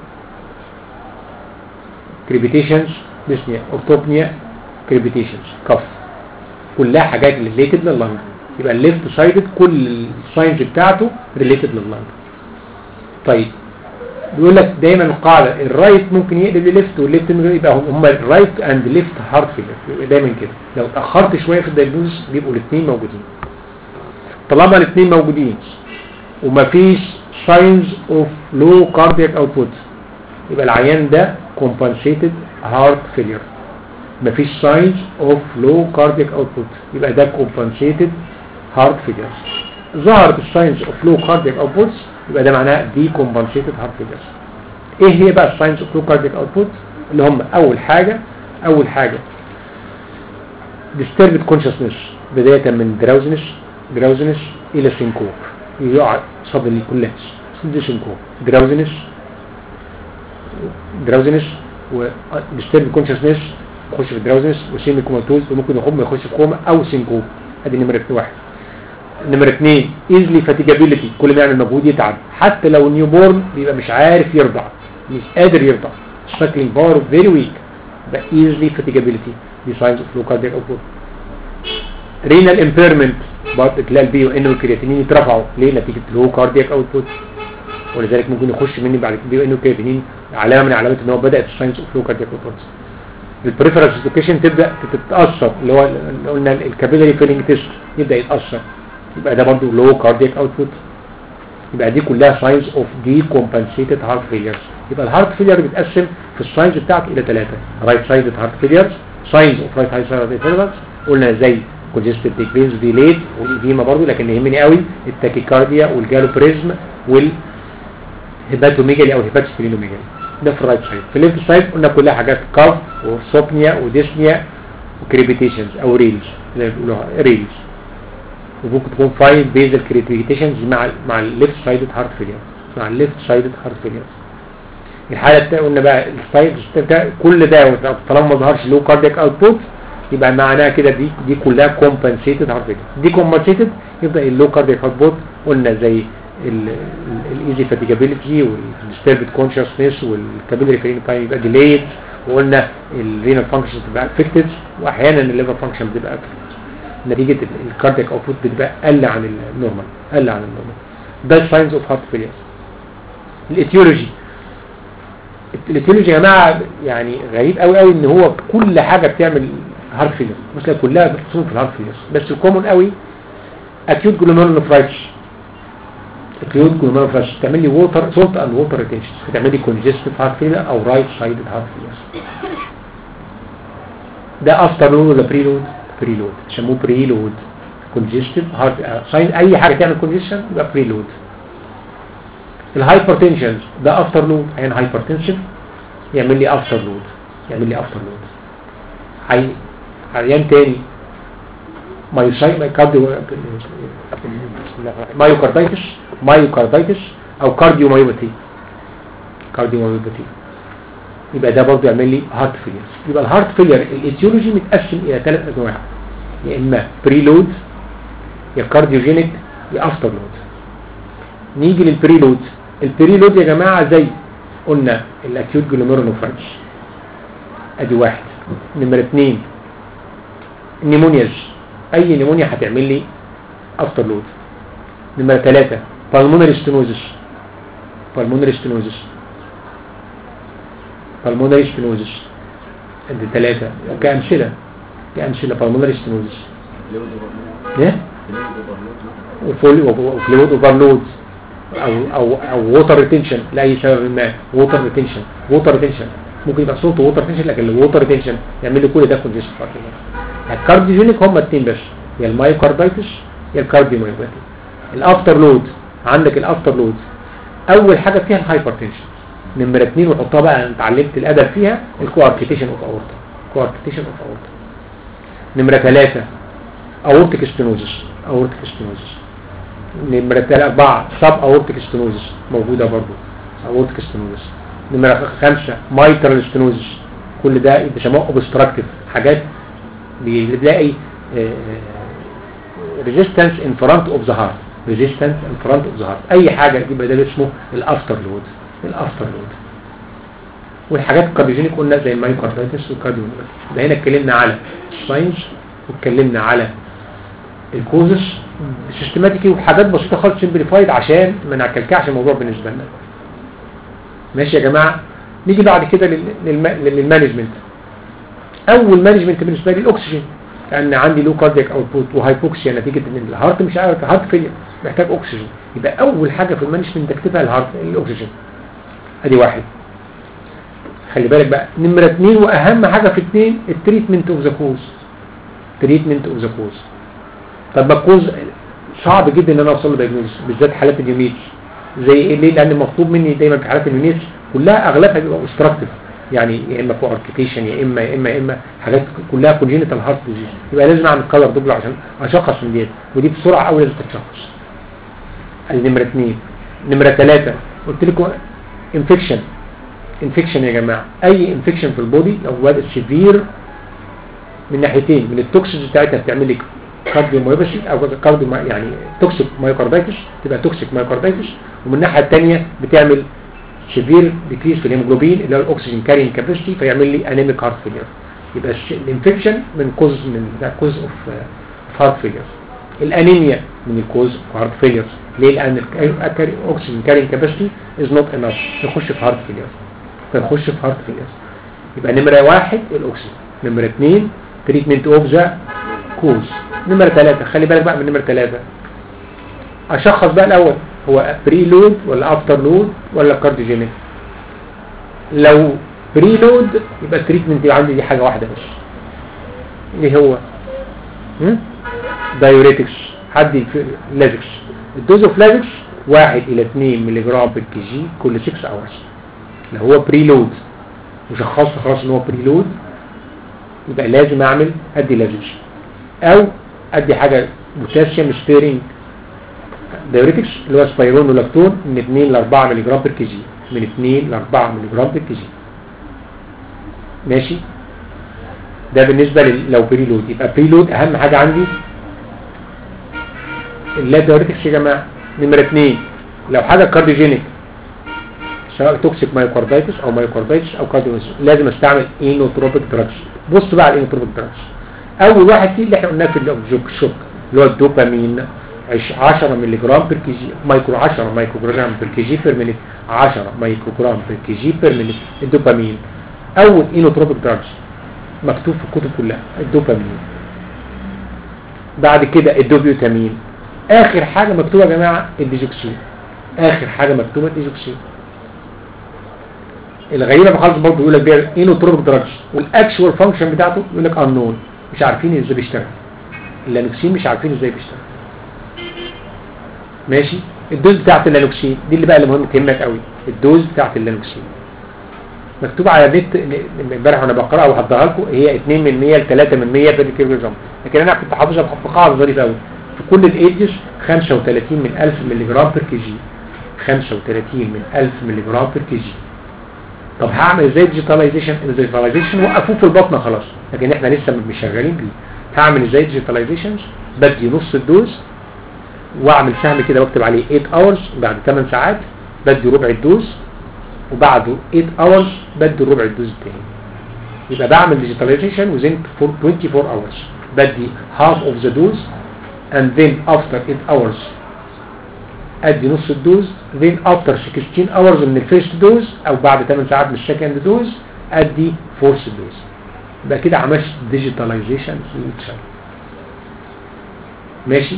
كريبيتيشنز ديسنيا اورثوبنيا كريبيتيشنز كف كلها حاجات ريليتد لللنج يبقى الليفت سايدد كل الساينز بتاعته ريليتد لللنج طيب بيقول لك دايما القاعده الرايت ممكن يقلب لليفت والليفت ممكن يبقى هم الرايت اند ليفت هارت فيلر دايما كده لو اتاخرت شويه في الدايجنوز بيبقوا الاثنين موجودين طالما الاثنين موجودين ومفيش ساينز اوف لو كاردياك اوتبوت يبقى العيان ده compensated heart failure مفيش ساينز اوف لو كاردياك اوتبوت يبقى ده compensated heart failure ظهرت الساينز اوف لو كاردياك اوتبوت يبقى ده معناه دي compensated heart failure ايه هي بقى الساينز اوف لو كاردياك اوتبوت اللي هم اول حاجة اول حاجة disturbed consciousness بداية من drowsiness drowsiness الى سينكوب يقع suddenly collapse دي سينكوب drowsiness drowsiness و disturbed consciousness يخش في drowsiness وسيمي كوماتوز وممكن يخم يخش في كوما او سينكوب ادي نمرة واحد نمرة اثنين easily fatigability كل ما يعمل مجهود يتعب حتى لو نيو بورن بيبقى مش عارف يرضع مش قادر يرضع suckling power very weak يبقى easily fatigability دي signs of low cardiac output renal impairment برضه تلاقي البي وان والكرياتينين يترفعوا ليه نتيجة low cardiac output ولذلك ممكن يخش مني بعد البي وان والكرياتينين علامة من علامات ان هو بدأت signs of low cardiac output البريفرال سيتوكيشن تبدأ تتأثر اللي هو اللي قلنا الكابيلاري فيلينج تيست يبدأ يتأثر يبقى ده برضه لو كاردياك اوتبوت يبقى دي كلها ساينز اوف دي كومبنسيتد هارت فيليرز يبقى الهارت فيلير بيتقسم في الساينز بتاعته الى ثلاثه رايت سايدد هارت فيليرز ساينز اوف رايت هاي سايد فيليرز قلنا زي كونجستيف ديكريز ديليد والايديما برضه لكن يهمني قوي التاكيكارديا والجالوبريزم والهيباتوميجالي او هيباتوسبلينوميجالي ده في الرايت سايد في الليفت سايد قلنا كلها حاجات كاف وسوبنيا وديسنيا وكريبيتيشنز او ريلز زي ما بيقولوها ريلز وممكن تكون فايل بيزل كريتيفيكيشنز مع ال مع الليفت سايدد هارت فيلير مع الليفت سايدد هارت فيلير الحاله الثانيه قلنا بقى السايد كل ده طالما ما ظهرش لو كاردياك اوتبوت يبقى معناها كده دي دي كلها كومبنسيتد هارت فيلير دي كومبنسيتد يبقى اللو كاردياك اوتبوت قلنا زي الايزي فاتيجابيلتي والديستربد كونشسنس والكابيلري فيلينج تايم يبقى ديليد وقلنا الرينال فانكشن بتبقى افكتد واحيانا الليفر فانكشن بتبقى افكتد نتيجة الكاردياك اوتبوت بتبقى اقل عن النورمال اقل عن النورمال ده ساينز اوف هارت فيلير الاتيولوجي الاتيولوجي يا جماعه يعني غريب قوي قوي ان هو كل حاجه بتعمل هارت فيلير مثلا كلها بتصوم في الهارت فيلير بس الكومون قوي اكيوت جلوميرولوفرايتس اكيوت جلوميرولوفرايتس تعمل لي ووتر سولت اند ووتر ريتنشن هتعمل لي كونجستيف هارت فيلير او رايت سايدد هارت فيلير ده افتر لود ولا بري لود بريلود يسموه بريلود كونجستيف هارت ساين اي حاجه تعمل كونجستيشن يبقى بريلود الهايبرتنشن ده افتر لود عين هايبرتنشن يعمل لي افتر لود يعمل لي افتر لود عين عيان تاني مايوساي مايكارديو مايوكاردايتس مايوكاردايتس او كارديو مايوباثي كارديو مايوباثي يبقى ده برضه يعمل لي هارت فيلير يبقى الهارت فيلير الايتيولوجي متقسم الى ثلاث انواع يا اما بريلود يا كارديوجينيك يا افتر لود نيجي للبريلود البريلود يا جماعة زي قلنا الاكيوت جلوميرونوفرايتس ادي واحد نمرة اتنين النيمونياز اي نيمونيا هتعمل لي افتر لود نمرة ثلاثة بالمونري ستينوزس بالمونري ستينوزس بالمونري ستينوزس ادي ثلاثة كأمثلة كأمثلة بالمونري ستينوزس فلويد اوفرلود ايه فلويد اوفرلود وفول- وفلويد اوفرلود او او او ووتر ريتنشن لاي سبب ما ووتر ريتنشن ووتر ريتنشن ممكن يبقى صوته ووتر ريتنشن لكن الووتر ريتنشن يعمل لي كل ده كونجيشن الكارديوجينيك هم الاثنين بس يا المايوكاردايتس يا الكارديوميوباثي الافتر لود عندك الافتر لود اول حاجه فيها الهايبرتنشن نمره اثنين وحطها بقى انا اتعلمت الادب فيها الكوارتيشن اوف اورتا كوارتيشن اوف اورتا نمره ثلاثه اورتيك ستينوزس اورتيك ستينوزس نمرة تل- أربعة سب أورتيك ستينوزس موجودة برضو أورتيك ستينوزس نمرة خمسة مايترال ستينوزس كل ده بيسموه اوبستراكتيف حاجات بنلاقي ريزيستنس ان فرونت اوف ذا هارت ريزيستنس ان فرونت اوف ذا هارت اي حاجه يبقى ده اسمه الافتر لود الافتر لود والحاجات الكارديوجينيك قلنا زي المايوكاردايتس والكارديوميوباثي ده هنا اتكلمنا على الساينس واتكلمنا على الكوزس سيستماتيكي وحاجات بسيطه خالص سمبليفايد عشان ما نعكلكعش الموضوع بالنسبه لنا ماشي يا جماعه نيجي بعد كده لل- للم- للمانجمنت اول مانجمنت بالنسبه لي الاكسجين لان عندي لو كاردياك اوتبوت وهايبوكسيا نتيجه ان الهارت مش عارف هارت فيلير محتاج اكسجين يبقى اول حاجه في المانجمنت اكتبها الهارت الاكسجين ادي واحد خلي بالك بقى نمره اثنين واهم حاجه في اثنين التريتمنت اوف ذا كوز تريتمنت اوف ذا كوز طب ما الكوز صعب جدا ان انا اوصل له دايجنوز بالذات حالات اليونيت زي ايه ليه لان المطلوب مني دايما في حالات اليونيت كلها اغلبها بيبقى اوبستراكتيف يعني يا اما كوارتيكيشن يا اما يا اما يا اما حاجات كلها كونجينيتال هارت ديزيز يبقى لازم اعمل كلر دوبل عشان اشخص من ديت ودي بسرعه قوي لازم تتشخص ادي نمره اثنين نمره ثلاثه قلت لكم انفكشن انفكشن يا جماعه اي انفكشن في البودي لو بدات سيفير من ناحيتين من التوكسيز بتاعتها بتعمل لك كارديو مايوباثي او كارديو ما- يعني توكسيك مايوكاردايتس تبقى توكسيك مايوكاردايتس ومن الناحيه الثانيه بتعمل سيفير ديكريس في الهيموجلوبين اللي هو الاكسجين كارينج كاباسيتي فيعمل لي انيميك هارت فيلير يبقى الش- الانفكشن من كوز من كوز اوف هارت فيلير الانيميا من الكوز اوف هارت فيلير ليه لان الاكسجين كارينج كاباسيتي از نوت انف نخش في هارت فيلير فنخش في هارت فيلير يبقى نمرة واحد الأكسجين نمرة اثنين تريتمنت اوف ذا كوز نمرة ثلاثة خلي بالك بقى من نمرة ثلاثة أشخص بقى الأول هو بري لود ولا افتر لود ولا كارديوجينيك لو بري لود يبقى التريتمنت اللي عندي دي حاجة واحدة بس ايه هو دايوريتكس حد لازكس الدوز اوف لازكس واحد الى 2 ملي جرام بر كي جي كل 6 اورز لو هو بري لود وشخصت خلاص ان هو بري لود يبقى لازم اعمل ادي لازكس او ادي حاجه بوتاسيوم سبيرنج دايوريتكس اللي هو سبايرون ولاكتون من 2 ل 4 ملي جرام بر كي جي من 2 ل 4 ملي جرام بر كي جي ماشي ده بالنسبه لل- لو بري لود يبقى بري لود اهم حاجه عندي اللا دايوريتكس يا جماعه نمره 2 لو حاجه كارديوجينيك سواء توكسيك مايوكاردايتس او مايوكاردايتس او كارديوميوس لازم استعمل اينوتروبيك دراجز بص بقى على الاينوتروبيك دراجز اول واحد فيه اللي احنا قلناه في الجوك شوك اللي هو الدوبامين عش- 10 مللي جرام بير كي جي مايكرو 10 مايكرو جرام بير كي جي بير مينيت 10 مايكرو جرام بير كي جي بير مينيت الدوبامين اول اينوتروبيك دراجز مكتوب في الكتب كلها الدوبامين بعد كده الدوبيوتامين اخر حاجه مكتوبه يا جماعه الديجوكسين اخر حاجه مكتوبه الديجوكسين الغريبه خالص برضه يقول لك ده اينوتروبيك دراجز والاكشوال فانكشن بتاعته يقول لك انون مش عارفين ازاي بيشتغل اللانوكسين مش عارفين ازاي بيشتغل ماشي الدوز بتاعت اللانوكسين دي اللي بقى اللي مهم تهمك قوي الدوز بتاعت اللانوكسين مكتوب على النت ن- امبارح وانا بقراها وهديها لكم هي 2 من 100 ل 3 من 100 بير كيلو جرام لكن انا كنت حافظها بحط قاعده ظريفه قوي في كل الايدجز 35 من 1000 مللي جرام بير كي جي 35 من 1000 مللي جرام بير كي جي طب هعمل ازاي ديجيتاليزيشن الديجيتاليزيشن وقفوه في البطنه خلاص لكن احنا لسه مش شغالين بيه هعمل ازاي ديجيتاليزيشن بدي نص الدوز واعمل سهم كده واكتب عليه 8 hours بعد 8 ساعات بدي ربع الدوز وبعده 8 hours بدي ربع الدوز التاني يبقى بعمل digitalization within 24 hours بدي half of the dose and then after 8 hours ادي نص الدوز then after 16 hours من الفيرست دوز او بعد 8 ساعات من السكند دوز ادي فورس دوز يبقى كده عملت digitalization للشغل ماشي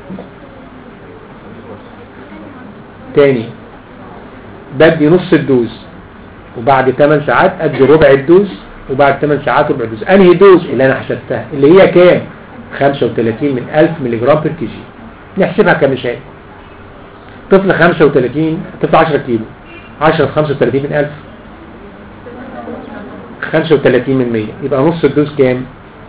تاني بدي نص الدوز وبعد 8 ساعات ادي ربع الدوز وبعد 8 ساعات ربع الدوز انهي دوز اللي انا حسبتها اللي هي كام 35 من 1000 ملي جرام بير كي جي نحسبها كمثال طفل 35 طفل 10 كيلو 10 في 35 من 1000 35 من 100 يبقى نص الدوز كام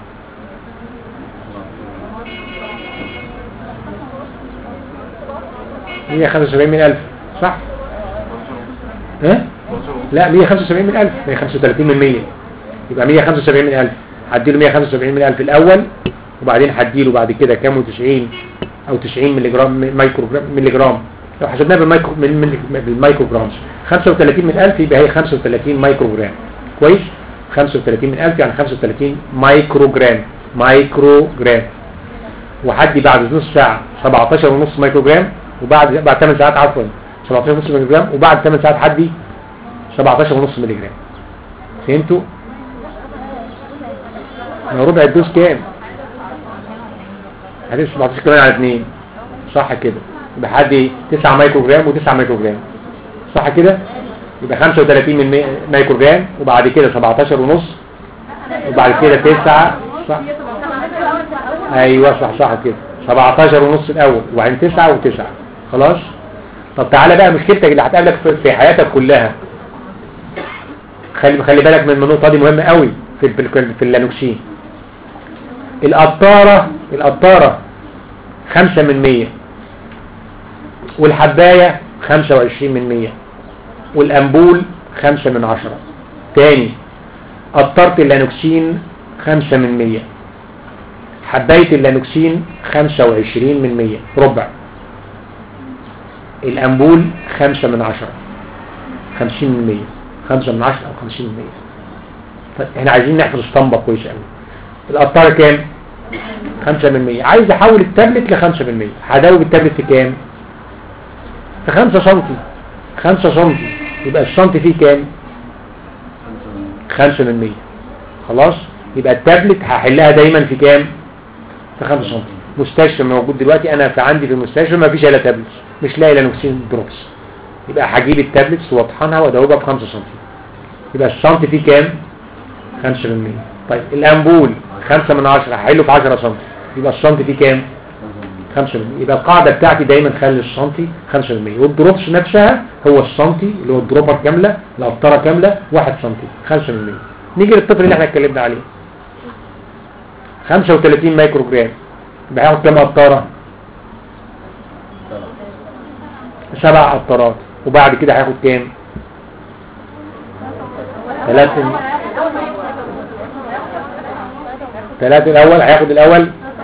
مية خمسة وسبعين من ألف صح؟ ها؟ لا مية خمسة وسبعين من ألف مية خمسة وتلاتين من مية يبقى مية خمسة وسبعين من ألف هديله مية خمسة وسبعين من ألف الأول وبعدين هديله بعد كده كام وتسعين أو تسعين ملي جرام مايكرو جرام ملي جرام لو حسبناها بالمايكرو من من بالمايكرو جرامز 35 من 1000 يبقى هي 35 مايكرو جرام كويس 35 من 1000 يعني 35 مايكرو جرام مايكرو جرام وحدي بعد نص ساعة 17 ونص مايكرو جرام وبعد بعد 8 ساعات عفوا 17 ونص ملي جرام وبعد 8 ساعات حدي 17 ونص ملي جرام فهمتوا؟ ما ربع الدوز كام؟ هتبقى 17 كمان على 2 صح كده يبقى حد 9 مايكرو جرام و9 مايكرو جرام صح كده يبقى 35 من مي- مايكرو جرام وبعد كده 17 ونص وبعد كده 9 صح ايوه صح صح كده 17 ونص الاول وبعدين 9 و9 خلاص طب تعالى بقى مشكلتك اللي هتقابلك في- في حياتك كلها خلي خلي بالك من النقطه دي مهمه قوي في في, في اللانوكسين القطاره القطاره 5 من 100 والحبايه 25 من 100 والأنبول خمسة من عشرة تاني قطرة اللانوكسين خمسة من مية حباية اللانوكسين خمسة وعشرين من مية ربع الأنبول خمسة من عشرة خمسين من مية خمسة من عشرة أو خمسين من مية فاحنا عايزين نحفظ اسطمبة كويس قوي القطارة كام؟ خمسة من مية عايز احول التابلت لخمسة من مية هدوب التابلت في كام؟ في خمسة سنتي خمسة سنتي يبقى السنتي فيه كام خمسة من مية خلاص يبقى التابلت هحلها دايما في كام في خمسة سنتي مستشفى موجود دلوقتي انا في عندي في المستشفى ما فيش الا تابلت مش لاقي الا نوكسين دروبس يبقى هجيب التابلتس واطحنها وادوبها بخمسة سنتي يبقى السنتي فيه كام خمسة من مية طيب الامبول خمسة من عشرة هحله في عشرة سنتي يبقى السنتي فيه كام خمسة من مية يبقى القاعدة بتاعتي دايما خلي السنتي خمسة من مية والدروبس نفسها هو السنتي اللي هو الدروبر كاملة القطرة كاملة واحد سنتي خمسة من مية نيجي للطفل اللي احنا اتكلمنا عليه خمسة وتلاتين مايكرو جرام بياخد كام قطارة سبع قطارات وبعد كده هياخد كام ثلاثة ثلاثة الأول هياخد الأول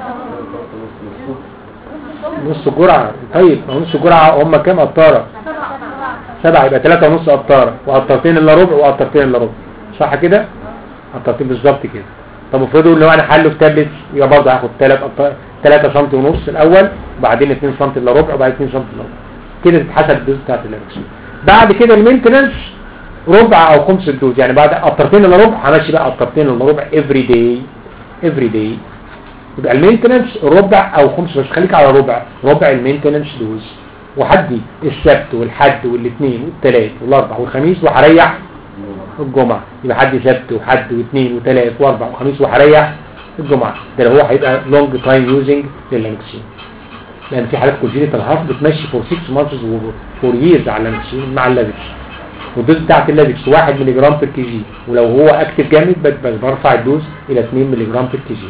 نص جرعة طيب ما هو نص جرعة هم كام قطارة سبعة يبقى ثلاثة ونص قطارة وقطرتين الا ربع وقطرتين الا ربع صح كده قطرتين بالظبط كده طب افرضوا لو انا حله في تابلت يبقى برضه هاخد 3 3 سم ونص الاول وبعدين 2 سم الا ربع وبعدين 2 سم الا ربع كده تتحسب الدوز بتاعت اللانكسين بعد كده المينتنس ربع او خمس الدوز يعني بعد قطرتين الا ربع همشي بقى قطرتين الا ربع افري داي افري داي يبقى المينتنس ربع او خمس بس خليك على ربع ربع المينتنس دوز وحدي السبت والحد والاثنين والثلاث والاربع والخميس وهريح الجمعة يبقى حد سبت وحد واثنين وثلاث واربع وخميس وهريح الجمعة ده اللي هو هيبقى لونج تايم يوزنج للانكسين لان في حالات كونجينيتال هارت بتمشي فور 6 مانثس فور ييرز على الانكسين مع اللافكس والدوز بتاعت اللافكس 1 ملي جرام بير كي جي ولو هو اكتف جامد بس برفع الدوز الى 2 ملي جرام بير كي جي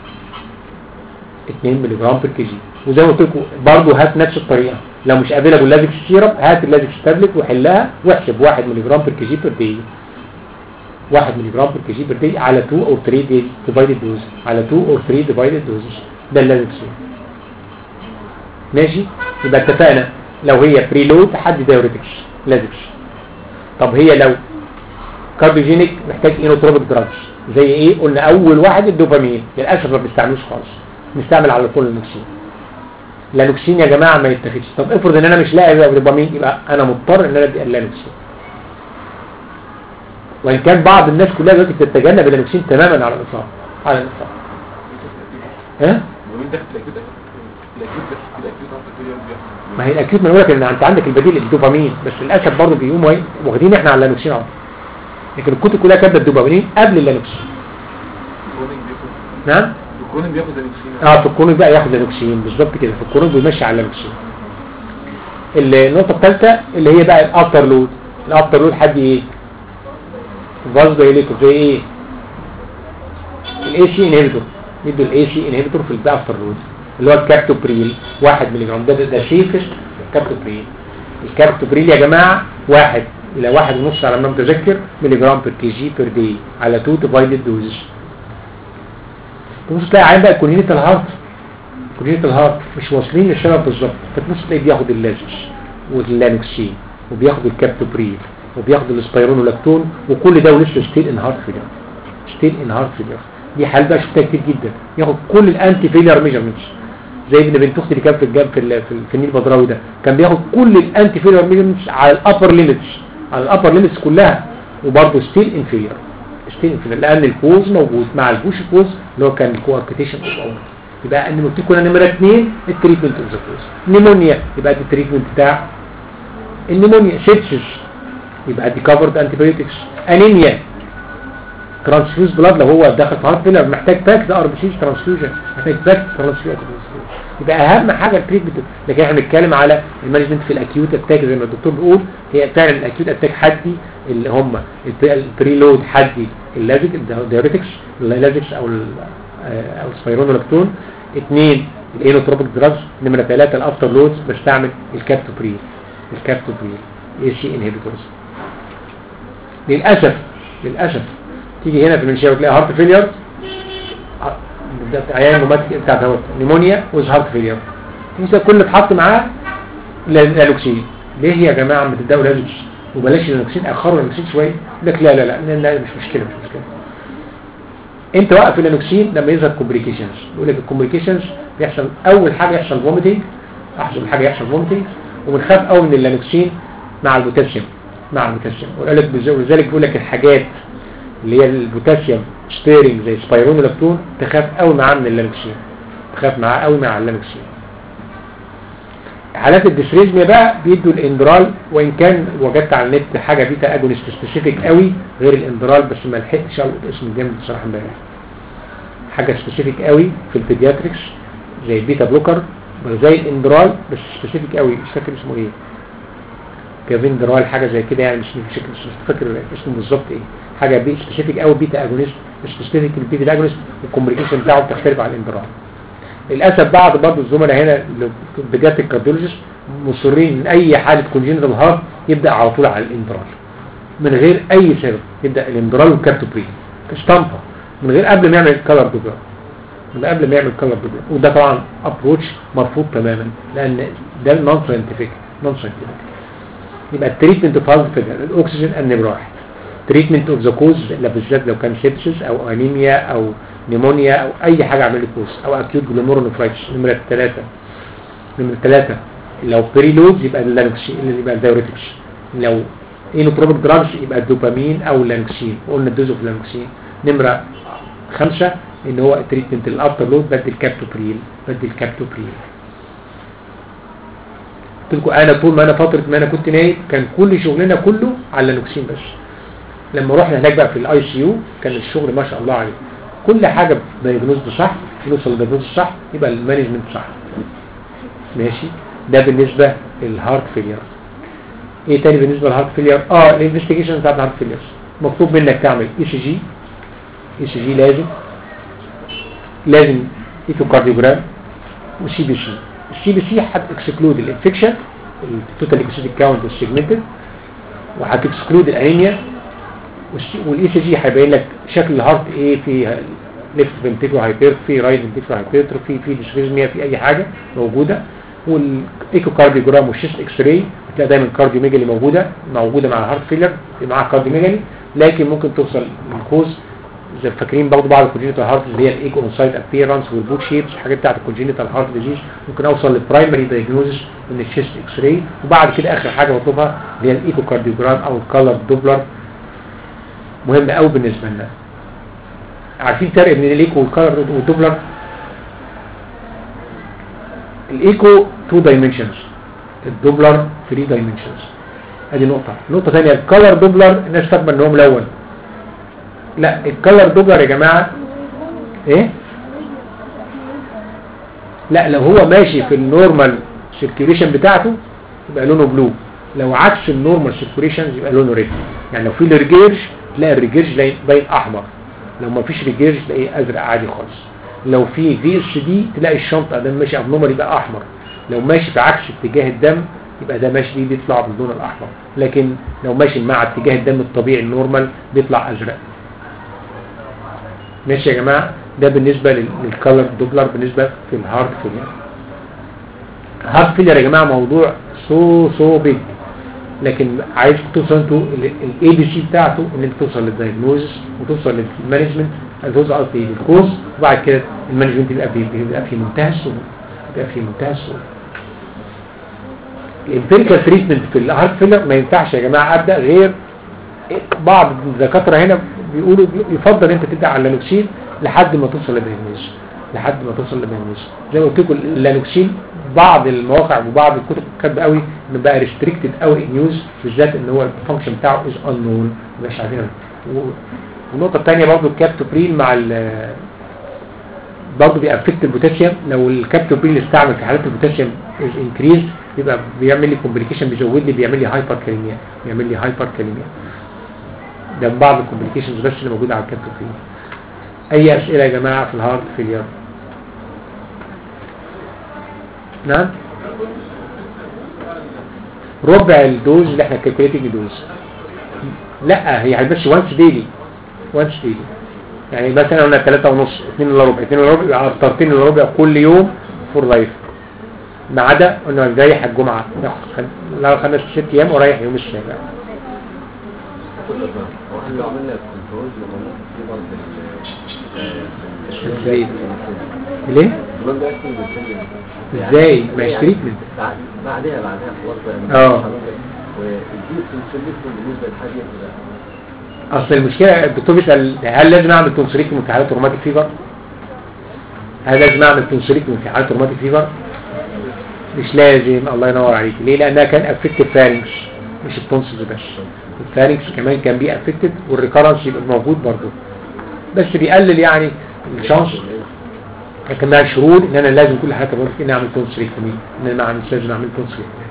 2 ملي جرام بير كي جي وزي ما قلت لكم برضه هات نفس الطريقه لو مش افيلابل لافكس سيرب هات اللافكس تابلت وحلها واحسب 1 ملي جرام بير كي جي بير داي 1 ملي جرام بير كي جي بير داي على 2 او 3 داي ديفايدد دوز على 2 او 3 ديفايدد دوز ده اللافكس ماشي يبقى اتفقنا لو هي بريلود حد دايوريتكس لازكس طب هي لو كارديوجينيك محتاج اينوتروبيك دراجز زي ايه قلنا اول واحد الدوبامين للاسف ما بنستعملوش خالص بنستعمل على طول اللانوكسين اللانوكسين يا جماعه ما يتاخدش طب افرض ان انا مش لاقي دوبامين يبقى انا مضطر ان انا ادي اللانوكسين وان كان بعض الناس كلها دلوقتي بتتجنب اللانوكسين تماما على الاطلاق على الاطلاق ها ومين داخل الاكيد الاكيد بس كده اكيد ضغط الفيلير بيحصل ما هي الاكيد ما يقول لك ان انت عندك البديل الدوبامين بس للاسف برضه بيقوموا ايه واخدين احنا على اللانوكسين اهو لكن الكتب كلها كاتبه الدوبامين قبل اللانوكسين الكرونيك بياخد نعم الكرونيك بياخد زانكسين اه في الكورونيك بقى ياخد اللانوكسين بالظبط كده في الكورونيك بيمشي على اللانوكسين النقطه الثالثه اللي هي بقى الافتر لود الافتر لود حد ايه فاز دايليتور زي ايه الاي سي انهبيتور يدوا الاي سي انهبيتور في الافتر لود اللي هو الكابتوبريل 1 ملي جرام ده ده, ده سيفست الكابتوبريل الكابتوبريل يا جماعه واحد الى واحد ونص على ما متذكر ملي جرام بير كي جي بير داي على 2 ديفايدد دوزز تبص تلاقي عين بقى كونينيتال هارت كونينيتال هارت مش واصلين للسبب بالظبط فتبص تلاقي بياخد اللازكس واللانوكسين وبياخد الكابتوبريل وبياخد الاسبيرونولاكتون وكل ده ولسه ستيل ان هارت فيلر ستيل ان هارت فيلر دي حال بقى شفتها كتير جدا ياخد كل الانتي فيلر ميجرمنتس زي ابن بنت اختي اللي كان في الجنب في ال- في ال- في النيل بدراوي ده كان بياخد كل الانتي فيلر ميجرمنتس على الابر ليميتس على الابر ليميتس كلها وبرضه ستيل انفير ستيل انفير لان البوز موجود مع البوش بوز اللي هو كان الكواركتيشن اوف اول يبقى ان قلت لكم نمره 2 التريتمنت اوف ذا بوز نيمونيا يبقى دي التريتمنت بتاع النيمونيا سيبسيس يبقى دي كفرد انتيبيوتكس انيميا ترانسفيوز بلاد لو هو داخل في هارت فيلر محتاج باك ده ار بي سي ترانسفيوجن محتاج باك ترانسفيوجن يبقى اهم حاجه التريتمنت لكن احنا بنتكلم على المانجمنت في الاكيوت اتاك زي ما الدكتور بيقول هي فعلا الاكيوت اتاك حدي اللي هم البريلود حدي اللازك الدايوريتكس اللازكس او ال- آه، او السبيرونولاكتون اثنين الانوتروبيك دراجز نمره ثلاثه الافتر لودز بستعمل الكابتوبريل الكابتوبريل اي سي انهبيتورز للاسف للاسف تيجي هنا في المنشاه وتلاقي هارت فيلير عيان روماتيك بتاع دوت نيمونيا وز هارت فيلير انت كل اللي اتحط معاه لالوكسين ليه يا جماعه ما تبداوا لازكس وبلاش اللانوكسين اخروا اللانوكسين شويه يقول لك لا لا لا لا, لا مش مشكله مش مشكله انت وقف اللانوكسين لما يظهر كومبليكيشنز يقول لك الكومبليكيشنز بيحصل اول حاجه يحصل فوميتنج احسن حاجه يحصل فوميتنج وبنخاف قوي من اللانوكسين مع البوتاسيوم مع البوتاسيوم ويقول لك بز- ولذلك بيقول لك الحاجات اللي هي البوتاسيوم ستيرنج زي سبايرونولاكتون تخاف قوي معاه من اللانوكسين تخاف معاه قوي مع اللانوكسين حالات الديسريزميا بقى بيدوا الاندرال وان كان وجدت على النت حاجه بيتا اجونست سبيسيفيك قوي غير الاندرال بس ما لحقتش القط اسم الجامد بصراحه امبارح حاجه سبيسيفيك قوي في البيدياتريكس زي البيتا بلوكر زي الاندرال بس سبيسيفيك قوي مش فاكر اسمه ايه كافيندرال حاجه زي كده يعني مش مش مش فاكر اسمه بالظبط ايه حاجه بي سبيسيفيك قوي بيتا اجونست سبيسيفيك البيتا اجونست والكومبليكيشن بتاعه بتختلف عن الاندرال للاسف بعض برضه الزملاء هنا بجد الكارديولوجيست مصرين ان اي حاله كونجنتال هارت يبدا على طول على الاندرال من غير اي سبب يبدا الاندرال والكابتوبرين كشطمطه من غير قبل ما يعمل كلر دوجرام من قبل ما يعمل كلر دوجرام وده طبعا ابروتش مرفوض تماما لان ده نون ساينتفك نون ساينتفك يبقى التريتمنت اوف هارت فيلر الاكسجين النبراح تريتمنت اوف ذا كوز بالذات لو كان سيبسيس او انيميا او نيمونيا او اي حاجه عمل لي كوز او اكيوت جلوميرونيفرايتس نمره ثلاثة نمره ثلاثة لو بريلود يبقى اللانكسين اللي يبقى الدايوريتكس لو انوبروبيك دراجز يبقى الدوبامين او اللانكسين قلنا الدوز اوف اللانكسين نمره خمسة ان هو تريتمنت الافتر لود بدي الكابتوبريل بدي الكابتوبريل قلت لكم انا طول ما انا فتره ما انا كنت نايم كان كل شغلنا كله على اللانكسين بس لما رحنا هناك بقى في الاي سي يو كان الشغل ما شاء الله عليه كل حاجه دايجنوز صح نوصل للدايجنوز صح يبقى المانجمنت صح ماشي ده بالنسبه للهارت فيلير ايه تاني بالنسبه للهارت فيلير اه الانفستيجيشن بتاعت الهارت فيلير مطلوب منك تعمل اي سي جي اي سي جي لازم لازم ايكوكارديوجرام وسي بي سي السي بي سي هتكسكلود الانفكشن التوتال ليكوسيتيك كاونت والسيجمنتد وهتكسكلود الانيميا والاي سي جي هيبين لك شكل الهارت ايه في ليفت فنتيكو هايبرتروفي رايت فنتيكو هايبرتروفي في ديسفيزميا في اي حاجه موجوده والايكو كارديوجرام والشيست اكس راي بتلاقي دايما كارديو ميجالي موجوده موجوده مع الهارت فيلر معاها كارديو ميجالي لكن ممكن توصل للكوز زي فاكرين برضه بعض الكونجينيتال هارت اللي هي الايكو اونسايد ابييرنس والبوك شيبس الحاجات بتاعت الكونجينيتال هارت ديزيز ممكن اوصل للبرايمري دايجنوزس من الشيست اكس راي وبعد كده اخر حاجه بطلبها اللي هي الايكو كارديوجرام او الكالر دوبلر مهم قوي بالنسبه لنا عارفين فرق بين الايكو والكالر والدوبلر الايكو 2 دايمنشنز الدوبلر 3 دايمنشنز ادي نقطه نقطه ثانيه الكالر دوبلر الناس فاكره ان هو ملون لا الكالر دوبلر يا جماعه ايه لا لو هو ماشي في النورمال سيركيوليشن بتاعته يبقى لونه بلو لو عكس النورمال سيركيوليشن يبقى لونه ريد يعني لو في الريجيرج تلاقي الريجيرج باين احمر لو ما فيش ريجيرج تلاقيه ازرق عادي خالص لو في في اس دي تلاقي الشنطه ده ماشي ابنورمال يبقى احمر لو ماشي بعكس اتجاه الدم يبقى ده ماشي بيه بيطلع باللون الاحمر لكن لو ماشي مع اتجاه الدم الطبيعي النورمال بيطلع ازرق ماشي يا جماعه ده بالنسبه للكالر دوبلر بالنسبه في الهارت فيلر الهارت فيلر يا جماعه موضوع سو سو بيج لكن عايز توصل انتوا الاي بي سي بتاعته ان انت توصل للدايجنوزس وتوصل للمانجمنت توصل قصدي للكوز وبعد كده المانجمنت يبقى بيبقى في منتهى السهوله يبقى في منتهى السهوله الامبيريكال تريتمنت في الهارت فيلر ما ينفعش يا جماعه ابدا غير بعض الدكاتره هنا بيقولوا يفضل انت تبدا على اللانوكسين لحد ما توصل للدايجنوز لحد ما توصل للدايجنوز زي ما قلت لكم اللانوكسين بعض المواقع وبعض الكتب كاتبه قوي انه بقى ريستريكتد قوي نيوز بالذات ان هو الفانكشن بتاعه از انون مش عارفين والنقطه الثانيه برضه الكابتوبرين مع ال برضه بيأفكت البوتاسيوم لو الكابتوبرين استعمل في حالات البوتاسيوم از انكريز يبقى بيعمل لي كومبليكيشن بيزود لي بيعمل لي هايبر كاليميا بيعمل لي هايبر كاليميا ده من بعض الكومبليكيشنز بس اللي موجوده على الكابتوبرين اي اسئله يا جماعه في الهارت فيلير نعم ربع الدوز اللي احنا كالكوليتنج دوز لا هي هتبقى وانس ديلي وانس ديلي يعني مثلا قلنا 3 ونص 2 الا ربع 2 الا ربع يبقى افطرتين الا ربع كل يوم فور لايف ما عدا انه نريح الجمعه ناخد لو خمس ست ايام ورايح يوم السابع واحنا لو عملنا كنترول لما ممكن في برضه ازاي ليه البلد ده اسمه بالسلم ازاي ما هيش تريتمنت بعد بعدها بعدها خلاص بقى اه. ودي سلسلتهم بالنسبه للحاجه بتبقى اصل المشكله الدكتور بيسال هل لازم اعمل تونسيليكتومي في حالات روماتيك فيفر هل لازم اعمل تونسيليكتومي في حالات روماتيك فيفر مش لازم الله ينور عليك ليه لانها كان افكتد فارنكس مش التونسلز بس الفارنكس كمان كان بيه افكتد والريكارنس يبقى موجود برضه بس بيقلل يعني الشانس لكن مع شروط ان انا لازم كل حاجه بقول اني اعمل تونسيليكتومي ان انا مش لازم اعمل تونسيليكتومي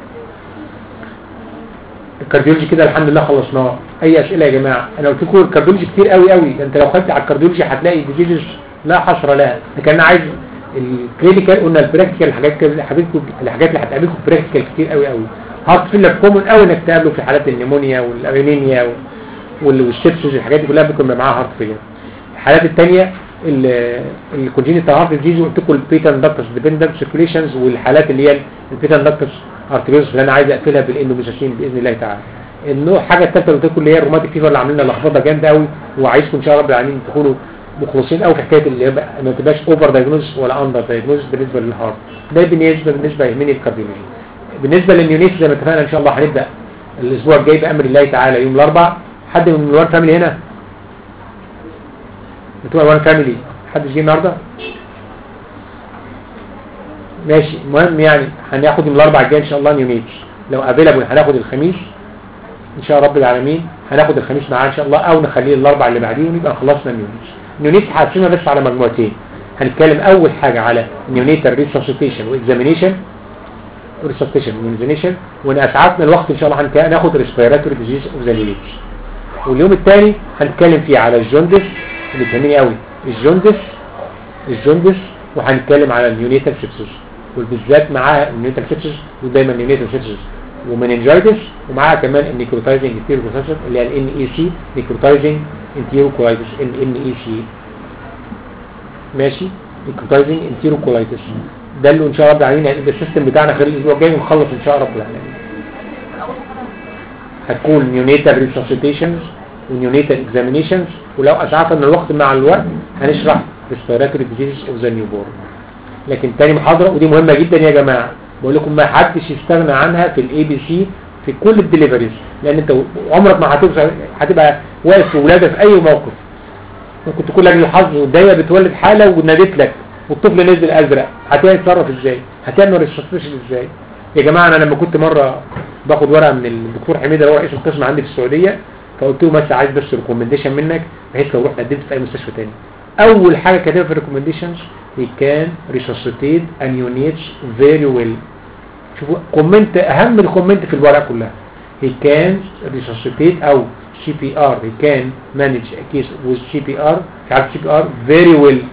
الكارديولوجي كده الحمد لله خلصناه اي اسئله يا جماعه انا قلت لكم الكارديولوجي كتير قوي قوي ده انت لو خدت على الكارديولوجي هتلاقي ديزيزز لا حصر لها لكن انا عايز الكلينيكال قلنا البراكتيكال الحاجات كده حبيبكم الحاجات اللي هتقابلكم براكتيكال كتير قوي قوي هارت فيلر كومن قوي انك تقابله في حالات النيمونيا والانيميا والسيبسز الحاجات دي كلها بيكون معاها هارت فيلر الحالات الثانيه الكونجينيتال هارت ديزيز قلت لكم البيتان داكتس ديبندنت سيركيوليشنز والحالات اللي هي البيتان داكتس ارتريوس اللي انا عايز اقفلها بالاندوميساسين باذن الله تعالى النوع حاجه الثالثه اللي قلت لكم اللي هي الروماتيك فيفر اللي عاملين لنا لخبطه جامده قوي وعايزكم ان شاء الله رب العالمين تكونوا مخلصين قوي في حكايه اللي يبقى ما تبقاش اوفر دايجنوز ولا اندر دايجنوز بالنسبه للهارت ده بالنسبه بالنسبه يهمني الكارديولوجي بالنسبه للنيونيت زي ما اتفقنا ان شاء الله هنبدا الاسبوع الجاي بامر الله تعالى يوم الاربعاء حد من الوان فاميلي هنا بتوع الوان فاميلي حد جه النهارده ماشي المهم يعني هناخد من الاربع الجاي ان شاء الله نيونيت لو افيلابل هناخد الخميس ان شاء رب العالمين هناخد الخميس معاه ان شاء الله او نخليه الاربع اللي بعديه ونبقى خلصنا النيونيت النيونيت هقسمها بس على مجموعتين هنتكلم اول حاجه على نيونيتال ريسوسيتيشن واكزامينيشن ريسوسيتيشن واكزامينيشن وان اسعفنا الوقت ان شاء الله هناخد ريسبيراتوري ديزيز اوف ذا نيونيت واليوم الثاني هنتكلم فيه على الجوندس اللي بيهمني قوي الجوندس الجوندس وهنتكلم على النيونيتال سيبسس وبالذات معاها النيونيتال سيبسس ودايما النيونيتال سيبسس ومننجايتس ومعاها كمان النيكروتايزنج انتيروكولايتس اللي هي الان اي سي نيكروتايزنج انتيروكولايتس ان ان اي سي ماشي نيكروتايزنج انتيروكولايتس ده اللي ان شاء الله رب العالمين هيبقى السيستم بتاعنا خلال الاسبوع الجاي ونخلص ان شاء الله رب العالمين هتكون نيونيتال ريسوسيتيشنز ونيونيتال اكزامينيشنز ولو اسعفنا ان الوقت مع الوقت هنشرح ريستوراتوري ديزيز اوف ذا نيو بورن لكن تاني محاضرة ودي مهمة جدا يا جماعة بقول لكم ما حدش يستغنى عنها في الاي بي سي في كل الدليفريز لان انت عمرك ما هتوصل هتبقى واقف في ولاده في اي موقف ممكن تكون لك الحظ والدايه بتولد حاله ونادت لك والطفل نزل ازرق هتتصرف ازاي هتعمل ريسبشن ازاي يا جماعه انا لما كنت مره باخد ورقه من الدكتور حميد اللي هو رئيس القسم عندي في السعوديه فقلت له بس عايز بس ريكومنديشن منك بحيث لو رحت قدمت في اي مستشفى تاني اول حاجه كاتبها في الريكومنديشنز he can resuscitate and units very well شوفوا كومنت اهم الكومنت في الورقه كلها he can resuscitate او CPR he can manage a case with CPR مش عارف CPR very well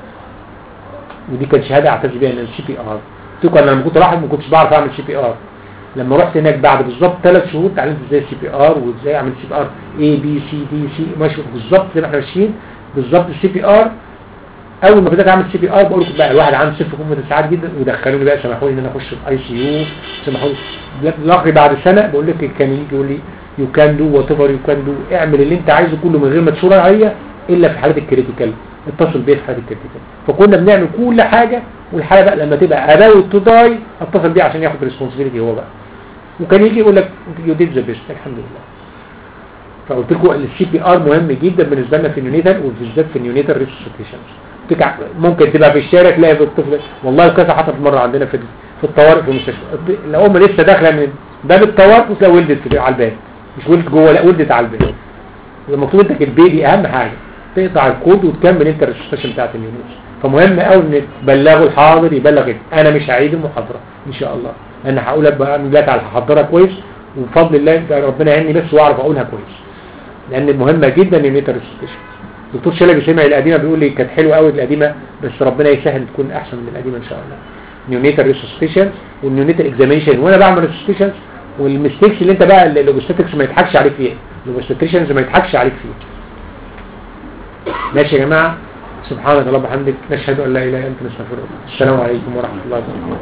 ودي كانت شهاده اعتز بيها ان السي بي ار قلت لكم انا لما كنت راحت ما كنتش بعرف اعمل سي بي ار لما رحت هناك بعد بالظبط ثلاث شهور اتعلمت ازاي السي بي ار وازاي اعمل سي بي ار اي بي سي دي سي ماشي بالظبط زي ما احنا ماشيين بالظبط السي بي ار اول ما بدات اعمل سي بي ار بقول لكم بقى الواحد عنده صفر قمه ساعات جدا ودخلوني بقى سمحوا لي ان انا اخش في اي سي يو سمحوا لي الاخر بعد سنه بقول لك كان يجي يقول لي يو كان دو وات ايفر يو كان دو اعمل اللي انت عايزه كله من غير ما تشورها هي الا في حالات الكريتيكال اتصل بيها في حالات الكريتيكال فكنا بنعمل كل حاجه والحاله بقى لما تبقى اباوت تو داي اتصل بيه عشان ياخد ريسبونسبيلتي هو بقى وكان يجي يقول لك يو ديد ذا بيست الحمد لله فقلت لكم السي بي ار مهم جدا بالنسبه لنا في النيونيتال وبالذات في النيونيتال ريسبشنز ممكن تبقى في الشارع تلاقي الطفل والله كذا حصلت مره عندنا في في الطوارئ في المستشفى الام لسه داخله من باب الطوارئ تلاقي ولدت في- على الباب مش ولدت جوه لا ولدت على الباب المفروض انك البيبي اهم حاجه تقطع الكود وتكمل انت الريسبشن بتاعت النيونيتال فمهم قوي ان تبلغوا الحاضر يبلغ انا مش هعيد المحاضره ان شاء الله انا هقول لك بقى من دلوقتي على هحضرها كويس وبفضل الله ده ربنا يعيني بس واعرف اقولها كويس لان مهمه جدا النيونيتال ريسبشن دكتور شلبي سمع القديمه بيقول لي كانت حلوه قوي القديمه بس ربنا يسهل تكون احسن من القديمه ان شاء الله نيونيتال ريسبشن والنيونيتال اكزامينشن وانا بعمل ريسبشن والميستيكس اللي انت بقى اللوجيستكس ما يضحكش عليك فيها اللوجيستيشنز ما يضحكش عليك فيها ماشي يا جماعه سبحانك اللهم وبحمدك نشهد ان لا اله الا انت نستغفرك السلام عليكم ورحمه الله وبركاته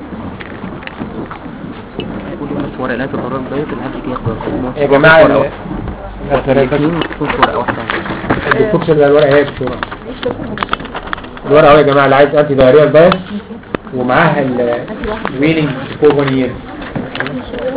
كل الناس ورقات القرار ديت اللي محدش بياخد يا جماعه ورقة ال- واحدة. مخصوص ورقة واحدة الدكتور شلبي الورقه اهي بسرعه الورقه اهو يا جماعه اللي عايز انتي دايريال باس ومعاها الويننج فور 1 يير